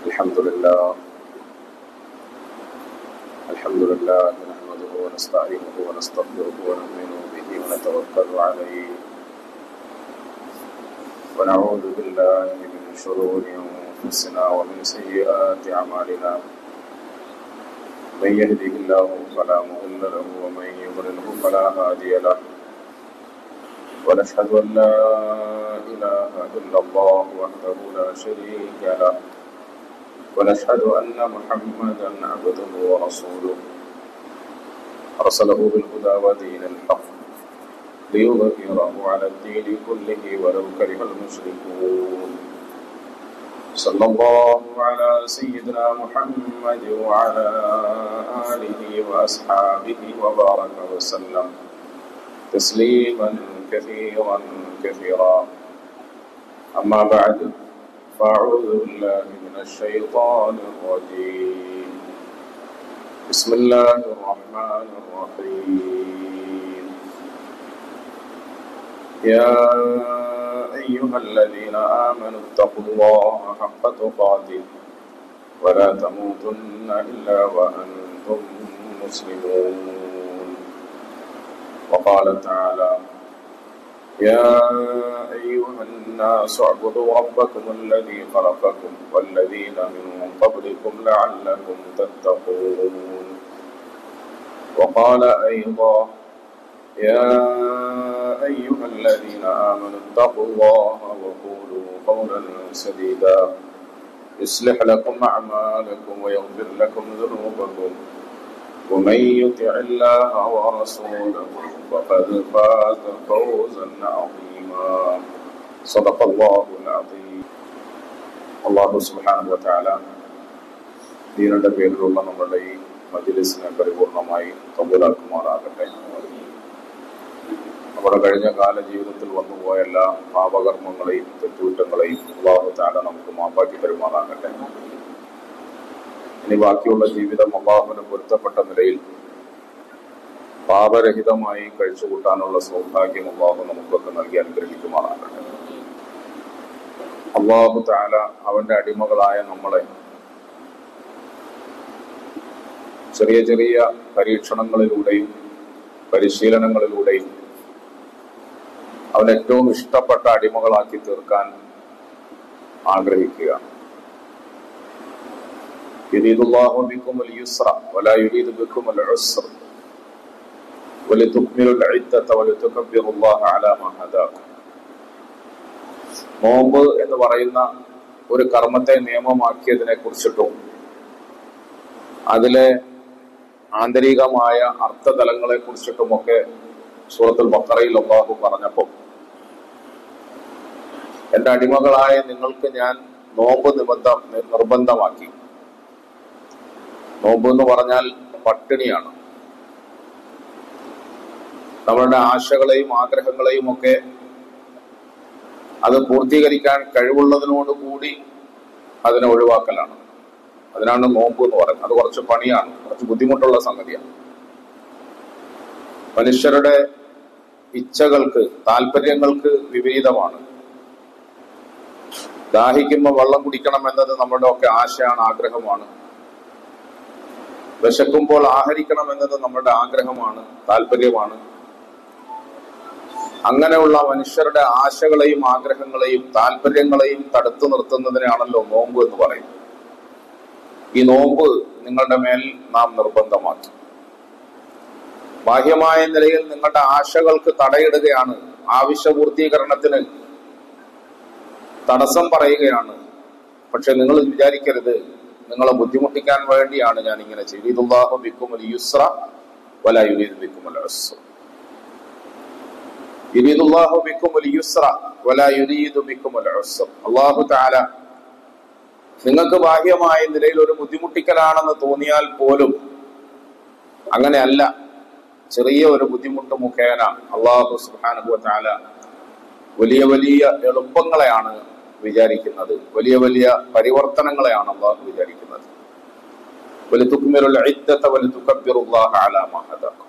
الحمد لله الحمد لله نحمده ونستعينه ونستغفره ونؤمن به ونتوكل عليه ونعوذ بالله من شرور انفسنا ومن سيئات اعمالنا من يهده الله فلا مضل له ومن يضلله فلا هادي له ونشهد ان لا اله الا الله وحده لا شريك له ونشهد أن محمدا عبده ورسوله أرسله بالهدى ودين الحق ليظهره على الدين كله ولو كره المشركون صلى الله على سيدنا محمد وعلى آله وأصحابه وبارك وسلم تسليما كثيرا كثيرا أما بعد فأعوذ بالله من الشيطان الرجيم بسم الله الرحمن الرحيم يا أيها الذين آمنوا اتقوا الله حق تقاته ولا تموتن إلا وأنتم مسلمون وقال تعالى يا أيها الناس اعبدوا ربكم الذي خلقكم والذين من قبلكم لعلكم تتقون وقال أيضا يا أيها الذين آمنوا اتقوا الله وقولوا قولا سديدا يصلح لكم أعمالكم ويغفر لكم ذنوبكم ومن يطع الله ورسوله فقد فاز فوزا عظيما صدق الله العظيم അള്ളാഹു സുബ്ഹാനഹു വതആല ദീനയുടെ പേരിലുള്ള നമ്മുടെ ഈ മജ്ലിസിനെ പരിപൂർണമായി കബൂലാക്കുമാറാകട്ടെ നമ്മുടെ കഴിഞ്ഞ കാല ജീവിതത്തിൽ വന്നുപോയ എല്ലാ പാപകർമ്മങ്ങളെയും തെറ്റുകുറ്റങ്ങളെയും അള്ളാഹു താല നമുക്ക് മാപ്പാക്കി പെരുമാറാകട്ടെ ഇനി ബാക്കിയുള്ള ജീവിതം അള്ളാഹുവിന് പൊരുത്തപ്പെട്ട നിലയിൽ പാപരഹിതമായി കഴിച്ചുകൂട്ടാനുള്ള സൗഭാഗ്യം അള്ളാഹു നമുക്കൊക്കെ നൽകി അനുഗ്രഹിക്കുമാറാകട്ടെ അള്ളാഹു താല അവന്റെ അടിമകളായ നമ്മളെ ചെറിയ ചെറിയ പരീക്ഷണങ്ങളിലൂടെയും പരിശീലനങ്ങളിലൂടെയും അവൻ ഏറ്റവും ഇഷ്ടപ്പെട്ട അടിമകളാക്കി തീർക്കാൻ ആഗ്രഹിക്കുകയാണ് يريد الله بكم اليسر ولا يريد بكم العسر ولتكملوا العدة ولتكبروا الله على ما هداكم നോമ്പ് എന്ന് പറയുന്ന ഒരു കർമ്മത്തെ നിയമമാക്കിയതിനെ കുറിച്ചിട്ടും അതിലെ ആന്തരികമായ അർത്ഥതലങ്ങളെ കുറിച്ചിട്ടുമൊക്കെ സൂറത്തുൽ ബക്കറയിൽ അള്ളാഹു പറഞ്ഞപ്പോൾ എന്റെ അടിമകളായ നിങ്ങൾക്ക് ഞാൻ നോമ്പ് നിബന്ധ നിർബന്ധമാക്കി നോമ്പ് എന്ന് പറഞ്ഞാൽ പട്ടിണിയാണ് നമ്മളുടെ ആശകളെയും ആഗ്രഹങ്ങളെയും ഒക്കെ അത് പൂർത്തീകരിക്കാൻ കഴിവുള്ളതിനോട് കൂടി അതിനെ ഒഴിവാക്കലാണ് അതിനാണ് നോമ്പ് എന്ന് പറയുന്നത് അത് കുറച്ച് പണിയാണ് കുറച്ച് ബുദ്ധിമുട്ടുള്ള സംഗതിയാണ് മനുഷ്യരുടെ ഇച്ഛകൾക്ക് താല്പര്യങ്ങൾക്ക് വിപരീതമാണ് ദാഹിക്കുമ്പോൾ വെള്ളം കുടിക്കണം എന്നത് നമ്മുടെ ഒക്കെ ആശയാണ് ആഗ്രഹമാണ് വിശക്കുമ്പോൾ ആഹരിക്കണം എന്നത് നമ്മുടെ ആഗ്രഹമാണ് താല്പര്യമാണ് അങ്ങനെയുള്ള മനുഷ്യരുടെ ആശകളെയും ആഗ്രഹങ്ങളെയും താല്പര്യങ്ങളെയും തടുത്തു നിർത്തുന്നതിനാണല്ലോ നോമ്പ് എന്ന് പറയുന്നത് ഈ നോമ്പ് നിങ്ങളുടെ മേൽ നാം നിർബന്ധമാക്കി ബാഹ്യമായ നിലയിൽ നിങ്ങളുടെ ആശകൾക്ക് തടയിടുകയാണ് ആവശ്യപൂർത്തീകരണത്തിന് തടസ്സം പറയുകയാണ് പക്ഷെ നിങ്ങൾ വിചാരിക്കരുത് നിങ്ങളെ ബുദ്ധിമുട്ടിക്കാൻ വേണ്ടിയാണ് ഞാൻ ഇങ്ങനെ ചെയ്തല്ലാഹു ബിക്കുമൽ യുസ്ര വല യുരീദ് ബിക്കുമൽ ഉസ്ര യുരീദുല്ലാഹു ബിക്കുമൽ യുസ്ര വല യുരീദു ബിക്കുമൽ ഉസ്ര അല്ലാഹു തആല നിങ്ങൾക്ക് ബാഹ്യമായ നിലയിൽ ഒരു ബുദ്ധിമുട്ടിക്കലാണെന്ന് തോന്നിയാൽ പോലും അങ്ങനെയല്ല ചെറിയ ഒരു ബുദ്ധിമുട്ട് മുഖേന അള്ളാഹു സുബ്ഹാനഹു വ തആല വലിയ വലിയ എളുപ്പങ്ങളെയാണ് വിചാരിക്കുന്നത് വലിയ വലിയ പരിവർത്തനങ്ങളെയാണ് അള്ളാഹു വിചാരിക്കുന്നത് വലിതുക്മിലുൽ ഇദ്ദത വലിതുകബ്ബിറുല്ലാഹ അലാ മാ ഹദാക്കും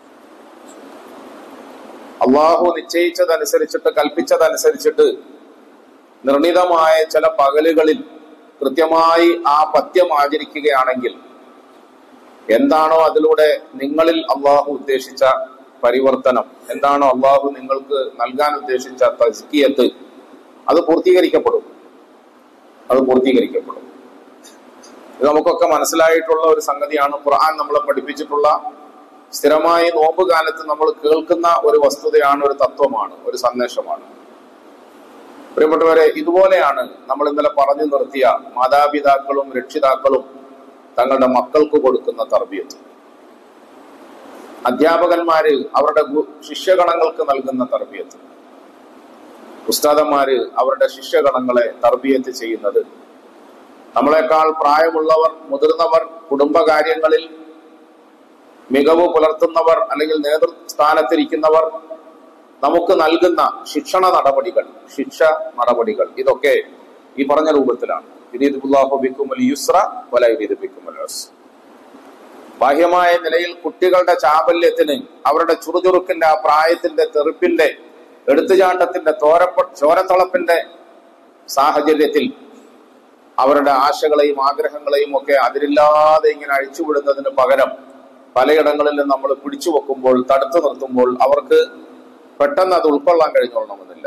അള്ളാഹു നിശ്ചയിച്ചതനുസരിച്ചിട്ട് കൽപ്പിച്ചതനുസരിച്ചിട്ട് നിർണിതമായ ചില പകലുകളിൽ കൃത്യമായി ആ പഥ്യം ആചരിക്കുകയാണെങ്കിൽ എന്താണോ അതിലൂടെ നിങ്ങളിൽ അള്ളാഹു ഉദ്ദേശിച്ച പരിവർത്തനം എന്താണോ അള്ളാഹു നിങ്ങൾക്ക് നൽകാൻ ഉദ്ദേശിച്ച തസ്കിയത്ത് അത് പൂർത്തീകരിക്കപ്പെടും അത് പൂർത്തീകരിക്കപ്പെടും ഇത് നമുക്കൊക്കെ മനസ്സിലായിട്ടുള്ള ഒരു സംഗതിയാണ് ഖുർആൻ നമ്മളെ പഠിപ്പിച്ചിട്ടുള്ള സ്ഥിരമായി നോമ്പ് കാലത്ത് നമ്മൾ കേൾക്കുന്ന ഒരു വസ്തുതയാണ് ഒരു തത്വമാണ് ഒരു സന്ദേശമാണ് പ്രിയപ്പെട്ടവരെ ഇതുപോലെയാണ് നമ്മൾ ഇന്നലെ പറഞ്ഞു നിർത്തിയ മാതാപിതാക്കളും രക്ഷിതാക്കളും തങ്ങളുടെ മക്കൾക്ക് കൊടുക്കുന്ന തർബീയത്ത് അധ്യാപകന്മാര് അവരുടെ ഗു- ശിഷ്യഗണങ്ങൾക്ക് നൽകുന്ന തർബീയത്ത് ഉസ്താദന്മാര് അവരുടെ ശിഷ്യഗണങ്ങളെ തർബീയത്ത് ചെയ്യുന്നത് നമ്മളെക്കാൾ പ്രായമുള്ളവർ മുതിർന്നവർ കുടുംബകാര്യങ്ങളിൽ മികവ് പുലർത്തുന്നവർ അല്ലെങ്കിൽ നേതൃസ്ഥാനത്തിരിക്കുന്നവർ നമുക്ക് നൽകുന്ന ശിക്ഷണ നടപടികൾ ശിക്ഷ നടപടികൾ ഇതൊക്കെ ഈ പറഞ്ഞ രൂപത്തിലാണ് യുരീദുല്ലാഹു ബിക്കുമുൽ യുസ്ര വല യുരീദു ബിക്കുമുൽ ഉസ്ര. ബാഹ്യമായ നിലയിൽ കുട്ടികളുടെ ചാബല്യത്തിന് അവരുടെ ചുറുചുറുക്കിന്റെ ആ പ്രായത്തിന്റെ തെറുപ്പിന്റെ എടുത്തുചാട്ടത്തിന്റെ തോരപ്പ ചോരത്തളപ്പിന്റെ സാഹചര്യത്തിൽ അവരുടെ ആശകളെയും ആഗ്രഹങ്ങളെയും ഒക്കെ അതിരില്ലാതെ ഇങ്ങനെ അഴിച്ചുവിടുന്നതിന് പകരം പലയിടങ്ങളിലും നമ്മൾ പിടിച്ചു വെക്കുമ്പോൾ തടുത്തു നിർത്തുമ്പോൾ അവർക്ക് പെട്ടെന്ന് അത് ഉൾക്കൊള്ളാൻ കഴിഞ്ഞോളണമെന്നില്ല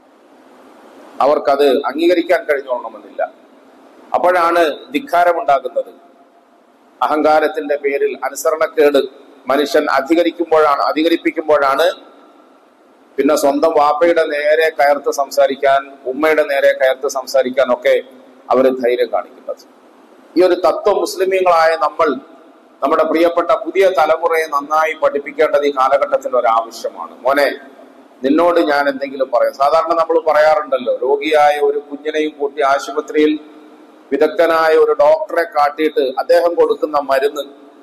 അവർക്കത് അംഗീകരിക്കാൻ കഴിഞ്ഞോളണമെന്നില്ല അപ്പോഴാണ് ധിക്കാരമുണ്ടാകുന്നത് അഹങ്കാരത്തിന്റെ പേരിൽ അനുസരണക്കേട് മനുഷ്യൻ അധികരിക്കുമ്പോഴാണ് അധികരിപ്പിക്കുമ്പോഴാണ് പിന്നെ സ്വന്തം വാപ്പയുടെ നേരെ കയർത്ത് സംസാരിക്കാൻ ഉമ്മയുടെ നേരെ കയർത്ത് സംസാരിക്കാൻ ഒക്കെ അവർ ധൈര്യം കാണിക്കുന്നത് ഈ ഒരു തത്വം മുസ്ലിമീങ്ങളായ നമ്മൾ നമ്മുടെ പ്രിയപ്പെട്ട പുതിയ തലമുറയെ നന്നായി പഠിപ്പിക്കേണ്ടത് ഈ കാലഘട്ടത്തിന്റെ ഒരു ആവശ്യമാണ് മോനെ നിന്നോട് ഞാൻ എന്തെങ്കിലും പറയാം സാധാരണ നമ്മൾ പറയാറുണ്ടല്ലോ രോഗിയായ ഒരു കുഞ്ഞിനെയും കൂട്ടി ആശുപത്രിയിൽ വിദഗ്ധനായ ഒരു ഡോക്ടറെ കാട്ടിയിട്ട് അദ്ദേഹം കൊടുക്കുന്ന മരുന്ന്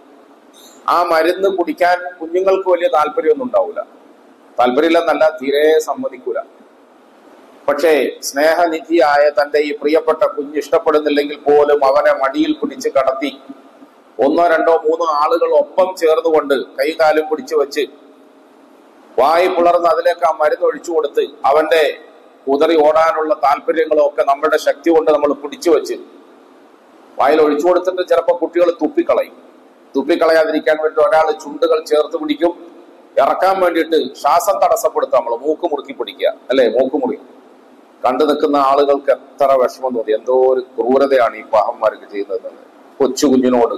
ആ മരുന്ന് കുടിക്കാൻ കുഞ്ഞുങ്ങൾക്ക് വലിയ താല്പര്യമൊന്നും ഉണ്ടാവില്ല താല്പര്യമില്ലെന്നല്ല തീരെ സമ്മതിക്കൂല പക്ഷേ സ്നേഹനിധിയായ തന്റെ ഈ പ്രിയപ്പെട്ട കുഞ്ഞ് ഇഷ്ടപ്പെടുന്നില്ലെങ്കിൽ പോലും അവനെ മടിയിൽ പിടിച്ച് കടത്തി ഒന്നോ രണ്ടോ മൂന്നോ ആളുകൾ ഒപ്പം ചേർന്നുകൊണ്ട് കൈകാലും പിടിച്ചു വെച്ച് വായി പുലർന്ന് അതിലേക്ക് ആ മരുന്ന് ഒഴിച്ചു കൊടുത്ത് അവന്റെ കുതറി ഓടാനുള്ള താല്പര്യങ്ങളും ഒക്കെ നമ്മുടെ ശക്തി കൊണ്ട് നമ്മൾ പിടിച്ചു വെച്ച് വായിൽ ഒഴിച്ചു കൊടുത്തിട്ട് ചിലപ്പോൾ കുട്ടികൾ തുപ്പിക്കളയും തുപ്പിക്കളയാതിരിക്കാൻ വേണ്ടി ഒരാൾ ചുണ്ടുകൾ ചേർത്ത് പിടിക്കും ഇറക്കാൻ വേണ്ടിയിട്ട് ശ്വാസം തടസ്സപ്പെടുത്തുക നമ്മൾ മൂക്ക് മുറുക്കി പിടിക്കുക അല്ലെ മൂക്ക് മുറി കണ്ടു നിൽക്കുന്ന ആളുകൾക്ക് എത്ര വിഷമം തോന്നി എന്തോ ഒരു ക്രൂരതയാണ് ഈ പാഹന്മാർക്ക് ചെയ്യുന്നത് കൊച്ചു കുഞ്ഞിനോട്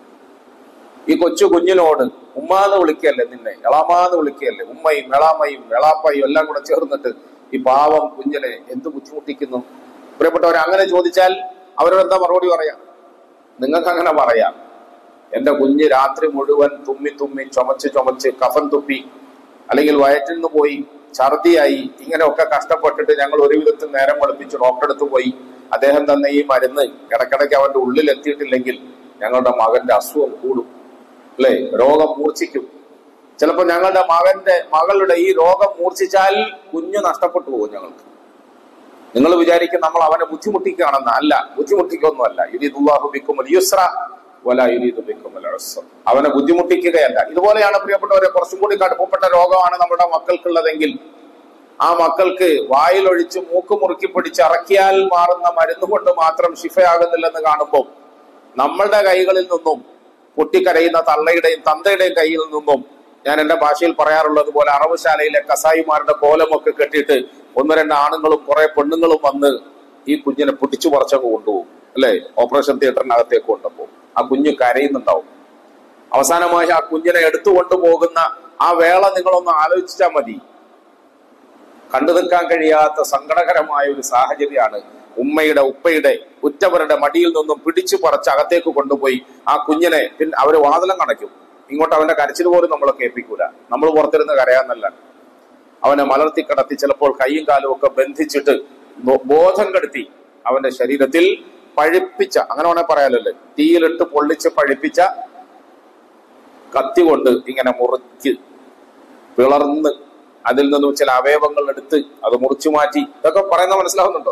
ഈ കൊച്ചു കുഞ്ഞിനോട് ഉമ്മാന്ന് വിളിക്കല്ലേ നിന്നെ എളാമാന്ന് വിളിക്കല്ലേ ഉമ്മയും എളാമയും എളാപ്പയും എല്ലാം കൂടെ ചേർന്നിട്ട് ഈ പാവം കുഞ്ഞിനെ എന്ത് ബുദ്ധിമുട്ടിക്കുന്നു പ്രിയപ്പെട്ടവർ അങ്ങനെ ചോദിച്ചാൽ അവരോടെന്താ മറുപടി പറയാം നിങ്ങൾക്ക് അങ്ങനെ പറയാം എന്റെ കുഞ്ഞ് രാത്രി മുഴുവൻ തുമ്മി തുമ്മി ചുമച്ച് ചുമച്ച് കഫൻ തുപ്പി അല്ലെങ്കിൽ വയറ്റിൽ നിന്ന് പോയി ഛർദിയായി ഇങ്ങനെയൊക്കെ കഷ്ടപ്പെട്ടിട്ട് ഞങ്ങൾ ഒരു വിധത്തിൽ നേരം പഠിപ്പിച്ച് ഡോക്ടറെ അടുത്ത് പോയി അദ്ദേഹം തന്നെ ഈ മരുന്ന് ഇടയ്ക്കിടയ്ക്ക് അവന്റെ ഉള്ളിൽ എത്തിയിട്ടില്ലെങ്കിൽ ഞങ്ങളുടെ മകന്റെ അസുഖം കൂടും അല്ലെ രോഗം മൂർച്ഛിക്കും ചിലപ്പോൾ ഞങ്ങളുടെ മകന്റെ മകളുടെ ഈ രോഗം മൂർച്ഛിച്ചാൽ കുഞ്ഞ് നഷ്ടപ്പെട്ടു പോകും ഞങ്ങൾക്ക് നിങ്ങൾ വിചാരിക്കും നമ്മൾ അവനെ ബുദ്ധിമുട്ടിക്കുകയാണെന്ന് അല്ല ബുദ്ധിമുട്ടിക്കൊന്നുമല്ല യുരീദുല്ലാഹു ബിക്കുമുൽ യുസ്ര വല യുരീദു ബിക്കുമുൽ ഉസ്ര അവനെ ബുദ്ധിമുട്ടിക്കുകയല്ല ഇതുപോലെയാണ് പ്രിയപ്പെട്ടവരെ കുറച്ചും കൂടി കടുപ്പപ്പെട്ട രോഗമാണ് നമ്മുടെ മക്കൾക്കുള്ളതെങ്കിൽ ആ മക്കൾക്ക് വായിലൊഴിച്ച് മൂക്ക് മുറുക്കി പിടിച്ച് ഇറക്കിയാൽ മാറുന്ന മരുന്ന് കൊണ്ട് മാത്രം ശിഫയാകുന്നില്ലെന്ന് കാണുമ്പോൾ നമ്മളുടെ കൈകളിൽ നിന്നും പൊട്ടിക്കരയുന്ന തള്ളയുടെയും തന്തയുടെയും കയ്യിൽ നിന്നും ഞാൻ എന്റെ ഭാഷയിൽ പറയാറുള്ളത് പോലെ അറവുശാലയിലെ കസായിമാരുടെ കോലമൊക്കെ കെട്ടിയിട്ട് ഒന്ന് രണ്ട് ആണുങ്ങളും കുറെ പെണ്ണുങ്ങളും വന്ന് ഈ കുഞ്ഞിനെ പൊട്ടിച്ചു പറിച്ചൊക്കെ കൊണ്ടുപോകും അല്ലെ ഓപ്പറേഷൻ തിയേറ്ററിനകത്തേക്ക് കൊണ്ടുപോകും ആ കുഞ്ഞ് കരയുന്നുണ്ടാവും അവസാനമായി ആ കുഞ്ഞിനെ എടുത്തു കൊണ്ടുപോകുന്ന ആ വേള നിങ്ങളൊന്ന് ആലോചിച്ചാൽ മതി കണ്ടു നിൽക്കാൻ കഴിയാത്ത സങ്കടകരമായ ഒരു സാഹചര്യമാണ് ഉമ്മയുടെ ഉപ്പയുടെ ഉറ്റവരുടെ മടിയിൽ നിന്നും പിടിച്ചു പറിച്ച് അകത്തേക്ക് കൊണ്ടുപോയി ആ കുഞ്ഞിനെ പിന്നെ അവര് വാതിലം കണയ്ക്കും ഇങ്ങോട്ട് അവന്റെ കരച്ചിൽ പോലും നമ്മളെ കേൾപ്പിക്കൂല നമ്മൾ പുറത്തിരുന്ന് കരയാന്നല്ല അവനെ മലർത്തി കടത്തി ചിലപ്പോൾ കൈയും കാലും ഒക്കെ ബന്ധിച്ചിട്ട് ബോ- ബോധം കെടുത്തി അവന്റെ ശരീരത്തിൽ പഴുപ്പിച്ച അങ്ങനെ വേണേ പറയാലല്ലേ തീയിലിട്ട് പൊള്ളിച്ച് പഴുപ്പിച്ച കത്തി കൊണ്ട് ഇങ്ങനെ മുറിച്ച് പിളർന്ന് അതിൽ നിന്നും ചില അവയവങ്ങൾ എടുത്ത് അത് മുറിച്ചു മാറ്റി ഇതൊക്കെ പറയുന്ന മനസ്സിലാവുന്നുണ്ടോ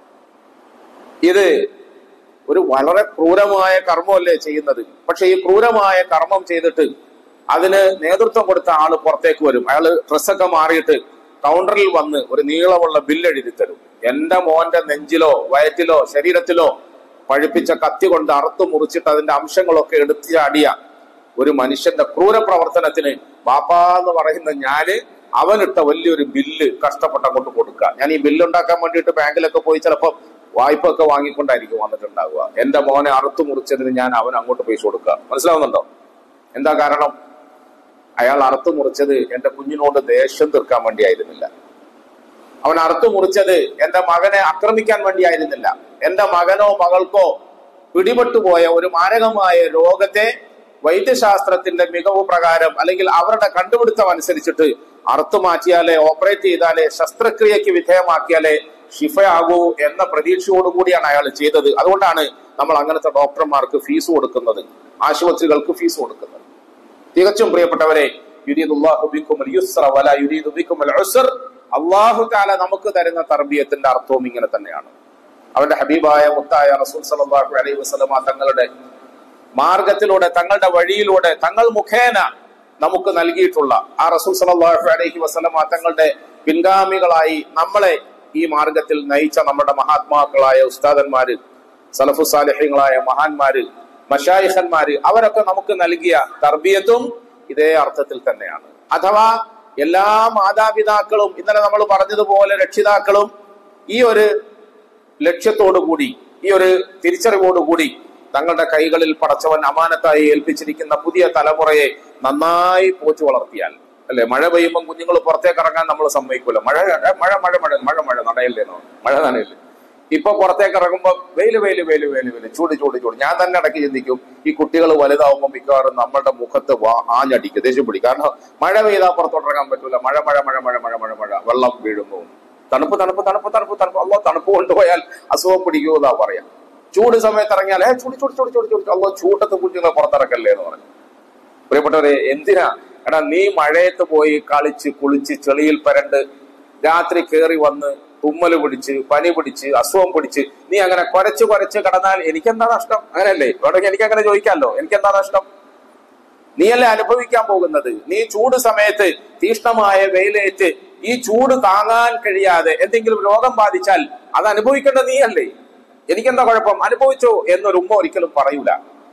ഇത് ഒരു വളരെ ക്രൂരമായ കർമ്മമല്ലേ ചെയ്യുന്നത് പക്ഷെ ഈ ക്രൂരമായ കർമ്മം ചെയ്തിട്ട് അതിന് നേതൃത്വം കൊടുത്ത ആള് പുറത്തേക്ക് വരും അയാള് ഡ്രസ്സൊക്കെ മാറിയിട്ട് കൗണ്ടറിൽ വന്ന് ഒരു നീളമുള്ള ബില്ല് എഴുതി തരും എന്റെ മോന്റെ നെഞ്ചിലോ വയറ്റിലോ ശരീരത്തിലോ പഴുപ്പിച്ച കത്തി കൊണ്ട് അറുത്തു മുറിച്ചിട്ട് അതിന്റെ അംശങ്ങളൊക്കെ എടുത്തു ചാടിയ ഒരു മനുഷ്യന്റെ ക്രൂര പ്രവർത്തനത്തിന് ബാപ്പാ എന്ന് പറയുന്ന ഞാന് അവനിട്ട വലിയൊരു ബില്ല് കഷ്ടപ്പെട്ട കൊണ്ട് കൊടുക്കുക ഞാൻ ഈ ബില്ല് ഉണ്ടാക്കാൻ വേണ്ടിയിട്ട് ബാങ്കിലൊക്കെ പോയി ചിലപ്പോൾ വായ്പ ഒക്കെ വാങ്ങിക്കൊണ്ടായിരിക്കും വന്നിട്ടുണ്ടാവുക എന്റെ മോനെ അറുത്തു മുറിച്ചതിന് ഞാൻ അവൻ അങ്ങോട്ട് പൈസ കൊടുക്കുക മനസ്സിലാവുന്നുണ്ടോ എന്താ കാരണം അയാൾ അറുത്തു മുറിച്ചത് എന്റെ കുഞ്ഞിനോട് ദേഷ്യം തീർക്കാൻ വേണ്ടിയായിരുന്നില്ല അവൻ അറുത്തു മുറിച്ചത് എന്റെ മകനെ ആക്രമിക്കാൻ വേണ്ടിയായിരുന്നില്ല എന്റെ മകനോ മകൾക്കോ പിടിപെട്ടുപോയ ഒരു മാരകമായ രോഗത്തെ വൈദ്യശാസ്ത്രത്തിന്റെ മികവ് പ്രകാരം അല്ലെങ്കിൽ അവരുടെ കണ്ടുപിടുത്തം അനുസരിച്ചിട്ട് അറുത്തു മാറ്റിയാലേ ഓപ്പറേറ്റ് ചെയ്താലേ ശസ്ത്രക്രിയക്ക് വിധേയമാക്കിയാലേ ഷിഫയാകൂ എന്ന പ്രതീക്ഷയോടുകൂടിയാണ് അയാൾ ചെയ്തത് അതുകൊണ്ടാണ് നമ്മൾ അങ്ങനത്തെ ഡോക്ടർമാർക്ക് ഫീസ് കൊടുക്കുന്നത് ആശുപത്രികൾക്ക് ഫീസ് കൊടുക്കുന്നത് തികച്ചും പ്രിയപ്പെട്ടവരെ യുരീദുല്ലാഹു ബിക്കുമുൽ യുസ്ര വലാ യുരീദു ബിക്കുമുൽ ഉസ്ർ അള്ളാഹു താല നമുക്ക് തരുന്ന തർബീയത്തിന്റെ അർത്ഥവും ഇങ്ങനെ തന്നെയാണ് അവന്റെ ഹബീബായ മുത്തായ റസൂൽ സല്ലല്ലാഹു അലൈഹി വസല്ലമ തങ്ങളുടെ മാർഗത്തിലൂടെ തങ്ങളുടെ വഴിയിലൂടെ തങ്ങൾ മുഖേന നമുക്ക് നൽകിയിട്ടുള്ള ആ റസൂൽ സല്ലല്ലാഹു അലൈഹി വസല്ലമ തങ്ങളുടെ പിൻഗാമികളായി നമ്മളെ ഈ മാർഗത്തിൽ നയിച്ച നമ്മുടെ മഹാത്മാക്കളായ ഉസ്താദന്മാര് സലഫു സാലിഹ്യങ്ങളായ മഹാന്മാര് മഷായിഖന്മാര് അവരൊക്കെ നമുക്ക് നൽകിയ തർബിയത്തും ഇതേ അർത്ഥത്തിൽ തന്നെയാണ് അഥവാ എല്ലാ മാതാപിതാക്കളും ഇന്നലെ നമ്മൾ പറഞ്ഞതുപോലെ രക്ഷിതാക്കളും ഈ ഒരു ലക്ഷ്യത്തോടു കൂടി ഈ ഒരു തിരിച്ചറിവോടു കൂടി തങ്ങളുടെ കൈകളിൽ പടച്ചവൻ അമാനത്തായി ഏൽപ്പിച്ചിരിക്കുന്ന പുതിയ തലമുറയെ നന്നായി പോച്ചു വളർത്തിയാൽ അല്ലെ മഴ പെയ്യുമ്പോൾ കുഞ്ഞുങ്ങൾ പുറത്തേക്ക് ഇറങ്ങാൻ നമ്മൾ സമ്മതിക്കൂല മഴ ഏ, മഴ മഴ മഴ മഴ മഴ നടയല്ലേന്നോ മഴ നനയില്ലേ ഇപ്പൊ പുറത്തേക്ക് ഇറങ്ങുമ്പോൾ വെയില് വെയില് വെയില് വെയില് വെയില് ചൂട് ചൂട് ചൂട് ഞാൻ തന്നെ ഇടയ്ക്ക് ചിന്തിക്കും ഈ കുട്ടികൾ വലുതാവുമ്പോൾ മിക്കവാറും നമ്മളുടെ മുഖത്ത് വാ- ആഞ്ഞടിക്കും ദേഷ്യം പിടി കാരണം മഴ പെയ്താൽ പുറത്തോട്ട് ഇറങ്ങാൻ പറ്റൂല മഴ മഴ മഴ മഴ മഴ മഴ മഴ വെള്ളം വീഴുന്നു തണുപ്പ് തണുപ്പ് തണുപ്പ് തണുപ്പ് തണുപ്പ് അല്ലോ തണുപ്പ് കൊണ്ടുപോയാൽ അസുഖം പിടിക്കുമെന്നാ പറയാം ചൂട് സമയത്ത് ഇറങ്ങിയാൽ ഏ ചൂട് ചൂട് ചൂട് ചൂട് ചൂട് അല്ലോ ചൂട്ടത്ത് കുഞ്ഞുങ്ങളെ പുറത്തിറക്കല്ലേ എന്ന് പറഞ്ഞു പ്രിയപ്പെട്ടവരെ എന്തിനാ എടാ നീ മഴയത്ത് പോയി കളിച്ച് കുളിച്ച് ചെളിയിൽ പരണ്ട് രാത്രി കയറി വന്ന് തുമ്മല് പിടിച്ച് പനി പിടിച്ച് അസുഖം പിടിച്ച് നീ അങ്ങനെ കുരച്ച് കുരച്ച് കിടന്നാൽ എനിക്കെന്താ നഷ്ടം അങ്ങനെയല്ലേ വേണമെങ്കിൽ എനിക്ക് അങ്ങനെ ചോദിക്കാമല്ലോ എനിക്കെന്താ നഷ്ടം നീയല്ലേ അനുഭവിക്കാൻ പോകുന്നത് നീ ചൂട് സമയത്ത് തീഷ്ണമായ വെയിലേറ്റ് ഈ ചൂട് താങ്ങാൻ കഴിയാതെ എന്തെങ്കിലും രോഗം ബാധിച്ചാൽ അത് അനുഭവിക്കേണ്ട നീയല്ലേ എനിക്കെന്താ കുഴപ്പം അനുഭവിച്ചോ എന്നൊരു ഉമ്മ ഒരിക്കലും പറയൂല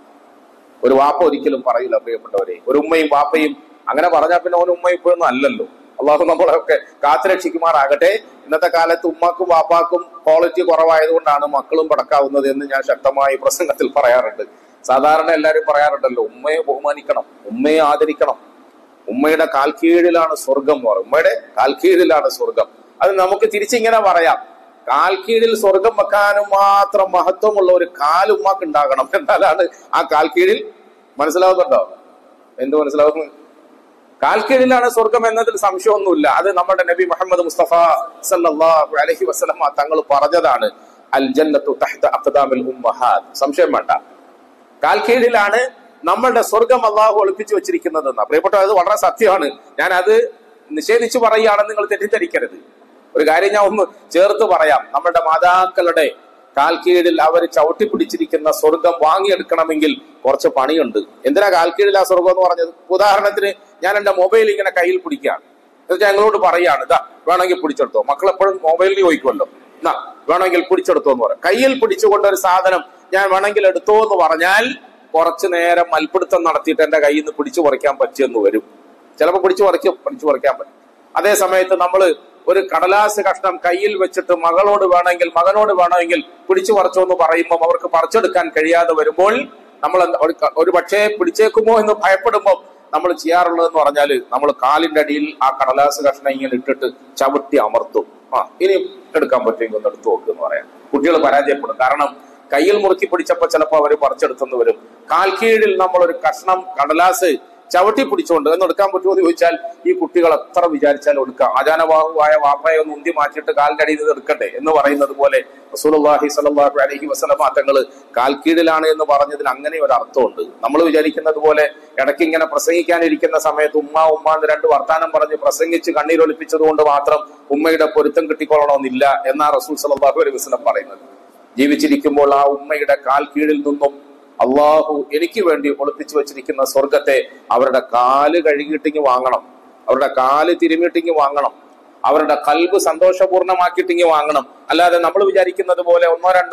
ഒരു വാപ്പ ഒരിക്കലും പറയില്ല പ്രിയപ്പെട്ടവരെ ഒരു ഉമ്മയും വാപ്പയും അങ്ങനെ പറഞ്ഞാൽ പിന്നെ ഓൻ ഉമ്മ ഇപ്പോഴൊന്നും അല്ലല്ലോ അള്ളാഹു നമ്മളെയൊക്കെ കാത്തുരക്ഷിക്കുമാറാകട്ടെ ഇന്നത്തെ കാലത്ത് ഉമ്മാക്കും വാപ്പാക്കും ക്വാളിറ്റി കുറവായതുകൊണ്ടാണ് മക്കളും പടക്കാവുന്നത് എന്ന് ഞാൻ ശക്തമായി പ്രസംഗത്തിൽ പറയാറുണ്ട് സാധാരണ എല്ലാവരും പറയാറുണ്ടല്ലോ ഉമ്മയെ ബഹുമാനിക്കണം ഉമ്മയെ ആദരിക്കണം ഉമ്മയുടെ കാൽക്കീഴിലാണ് സ്വർഗം എന്ന് പറയും ഉമ്മയുടെ കാൽക്കീഴിലാണ് സ്വർഗം അത് നമുക്ക് തിരിച്ചിങ്ങനെ പറയാം കാൽക്കീഴിൽ സ്വർഗം വെക്കാനും മാത്രം മഹത്വമുള്ള ഒരു കാൽ ഉമ്മാക്ക് ഉണ്ടാകണം എന്നാലാണ് ആ കാൽക്കീഴിൽ മനസ്സിലാവുന്നുണ്ടോ എന്ത് മനസ്സിലാവുന്നു കാൽക്കീഴിലാണ് സ്വർഗം എന്നതിൽ സംശയമൊന്നുമില്ല അത് നമ്മുടെ നബി മുഹമ്മദ് മുസ്തഫ സല്ലല്ലാഹു അലൈഹി വസല്ലമ തങ്ങൾ പറഞ്ഞതാണ് അൽ ജന്നത്തു തഹ്ത അഖ്ദാമിൽ ഉമ്മഹാത് സംശയം വേണ്ട കാൽക്കീഴിലാണ് നമ്മളുടെ സ്വർഗം അള്ളാഹു ഒളിപ്പിച്ചു വെച്ചിരിക്കുന്നത് എന്നാ പ്രിയപ്പെട്ട അത് വളരെ സത്യമാണ് ഞാൻ അത് നിഷേധിച്ചു പറയുകയാണെന്ന് നിങ്ങൾ തെറ്റിദ്ധരിക്കരുത് ഒരു കാര്യം ഞാൻ ഒന്ന് ചേർത്ത് പറയാം നമ്മുടെ മാതാക്കളുടെ കാൽക്കീഴിൽ അവർ ചവിട്ടി പിടിച്ചിരിക്കുന്ന സ്വർഗം വാങ്ങിയെടുക്കണമെങ്കിൽ കുറച്ച് പണിയുണ്ട് എന്തിനാ കാൽക്കീഴിൽ ആ സ്വർഗം എന്ന് പറഞ്ഞത് ഉദാഹരണത്തിന് ഞാൻ എന്റെ മൊബൈൽ ഇങ്ങനെ കയ്യിൽ പിടിക്കുകയാണ് എന്നിട്ട് ഞങ്ങളോട് പറയാണ് ഇതാ വേണമെങ്കിൽ പിടിച്ചെടുത്തോ മക്കൾ എപ്പോഴും മൊബൈലിൽ ചോദിക്കുമല്ലോ എന്നാ വേണമെങ്കിൽ പിടിച്ചെടുത്തോ എന്ന് പറയാം കയ്യിൽ പിടിച്ചുകൊണ്ട് ഒരു സാധനം ഞാൻ വേണമെങ്കിൽ എടുത്തോ എന്ന് പറഞ്ഞാൽ കുറച്ചു നേരം മൽപ്പിടുത്തം നടത്തിയിട്ട് എന്റെ കയ്യിൽ നിന്ന് പിടിച്ചു പറിക്കാൻ പറ്റിയെന്ന് വരും ചിലപ്പോൾ പിടിച്ചു പറിക്കും പിടിച്ചു പറിക്കാൻ പറ്റും അതേ സമയത്ത് നമ്മൾ ഒരു കടലാസ് കഷ്ണം കയ്യിൽ വെച്ചിട്ട് മകളോട് വേണമെങ്കിൽ മകനോട് വേണമെങ്കിൽ പിടിച്ചു പറിച്ചോ എന്ന് പറയുമ്പോൾ അവർക്ക് പറിച്ചെടുക്കാൻ കഴിയാതെ വരുമ്പോൾ നമ്മൾ എന്താ- ഒരു ക- ഒരു പക്ഷേ പിടിച്ചേക്കുമോ എന്ന് ഭയപ്പെടുമ്പോൾ നമ്മൾ ചെയ്യാറുള്ളതെന്ന് പറഞ്ഞാൽ നമ്മൾ കാലിന്റെ അടിയിൽ ആ കടലാസ് കഷ്ണം ഇങ്ങനെ ഇട്ടിട്ട് ചവിട്ടി അമർത്തും ആ ഇനി എടുക്കാൻ പറ്റുമെങ്കിൽ ഒന്ന് എടുത്തു നോക്ക് എന്ന് പറയാം കുട്ടികൾ പരാജയപ്പെടും കാരണം കയ്യിൽ മുറുക്കി പിടിച്ചപ്പോൾ ചിലപ്പോൾ അവർ പറിച്ചെടുത്തെന്ന് വരും കാൽക്കീഴിൽ നമ്മൾ ഒരു കഷ്ണം കടലാസ് ചവിട്ടി പിടിച്ചുകൊണ്ട് എന്ന് എടുക്കാൻ പറ്റുമോ എന്ന് ചോദിച്ചാൽ ഈ കുട്ടികൾ എത്ര വിചാരിച്ചാലും എടുക്കാം ആചാനബാഹുവായ വാപ്പയെ ഒന്ന് ഉന്തി മാറ്റിയിട്ട് കാലിന്റെ അടിയിൽ നിന്ന് എടുക്കട്ടെ എന്ന് പറയുന്നത് പോലെ റസൂലുള്ളാഹി സ്വല്ലല്ലാഹു അലൈഹി വസല്ലമ തങ്ങൾ കാൽക്കീഴിലാണ് എന്ന് പറഞ്ഞതിന് അങ്ങനെ ഒരു അർത്ഥമുണ്ട് നമ്മൾ വിചാരിക്കുന്നത് പോലെ ഇടയ്ക്ക് ഇങ്ങനെ പ്രസംഗിക്കാനിരിക്കുന്ന സമയത്ത് ഉമ്മ ഉമ്മ എന്ന് രണ്ട് വർത്താനം പറഞ്ഞ് പ്രസംഗിച്ച് കണ്ണീരൊലിപ്പിച്ചത് കൊണ്ട് മാത്രം ഉമ്മയുടെ പൊരുത്തം കിട്ടിക്കൊള്ളണമെന്നില്ല എന്നാ റസൂൽ സല്ലല്ലാഹു അലൈഹി വസല്ലം പറയുന്നത് ജീവിച്ചിരിക്കുമ്പോൾ ആ ഉമ്മയുടെ കാൽ കീഴിൽ നിന്നും അള്ളാഹു എനിക്ക് വേണ്ടി ഒളിപ്പിച്ചു വെച്ചിരിക്കുന്ന സ്വർഗത്തെ അവരുടെ കാല് കഴുകിയിട്ടിങ്ങ് വാങ്ങണം അവരുടെ കാല് തിരുമിയിട്ടിങ്ങ് വാങ്ങണം അവരുടെ കൽബ് സന്തോഷപൂർണ്ണമാക്കിയിട്ടിങ്ങ് വാങ്ങണം അല്ലാതെ നമ്മൾ വിചാരിക്കുന്നത് പോലെ ഒന്നോ രണ്ടോ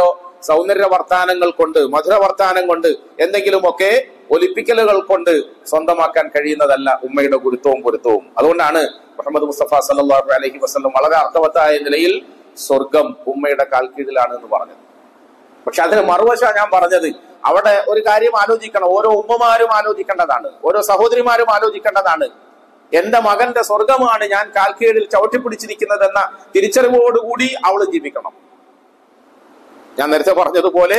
സൗന്ദര്യ വർത്താനങ്ങൾ കൊണ്ട് മധുര വർത്താനം കൊണ്ട് എന്തെങ്കിലുമൊക്കെ ഒലിപ്പിക്കലുകൾ കൊണ്ട് സ്വന്തമാക്കാൻ കഴിയുന്നതല്ല ഉമ്മയുടെ ഗുരുത്വവും പൊരുത്തവും അതുകൊണ്ടാണ് മുഹമ്മദ് മുസ്തഫ സല്ലല്ലാഹു അലൈഹി വസല്ലം വളരെ അർത്ഥവത്തായ നിലയിൽ സ്വർഗം ഉമ്മയുടെ കാൽക്കീഴിലാണ് എന്ന് പറഞ്ഞത് പക്ഷെ അതിന് മറുവശ ഞാൻ പറഞ്ഞത് അവിടെ ഒരു കാര്യം ആലോചിക്കണം ഓരോ ഉമ്മമാരും ആലോചിക്കേണ്ടതാണ് ഓരോ സഹോദരിമാരും ആലോചിക്കേണ്ടതാണ് എന്റെ മകന്റെ സ്വർഗമാണ് ഞാൻ കാൽക്കീഴിൽ ചവിട്ടിപ്പിടിച്ചിരിക്കുന്നതെന്ന തിരിച്ചറിവോടുകൂടി അവൾ ജീവിക്കണം ഞാൻ നേരത്തെ പറഞ്ഞതുപോലെ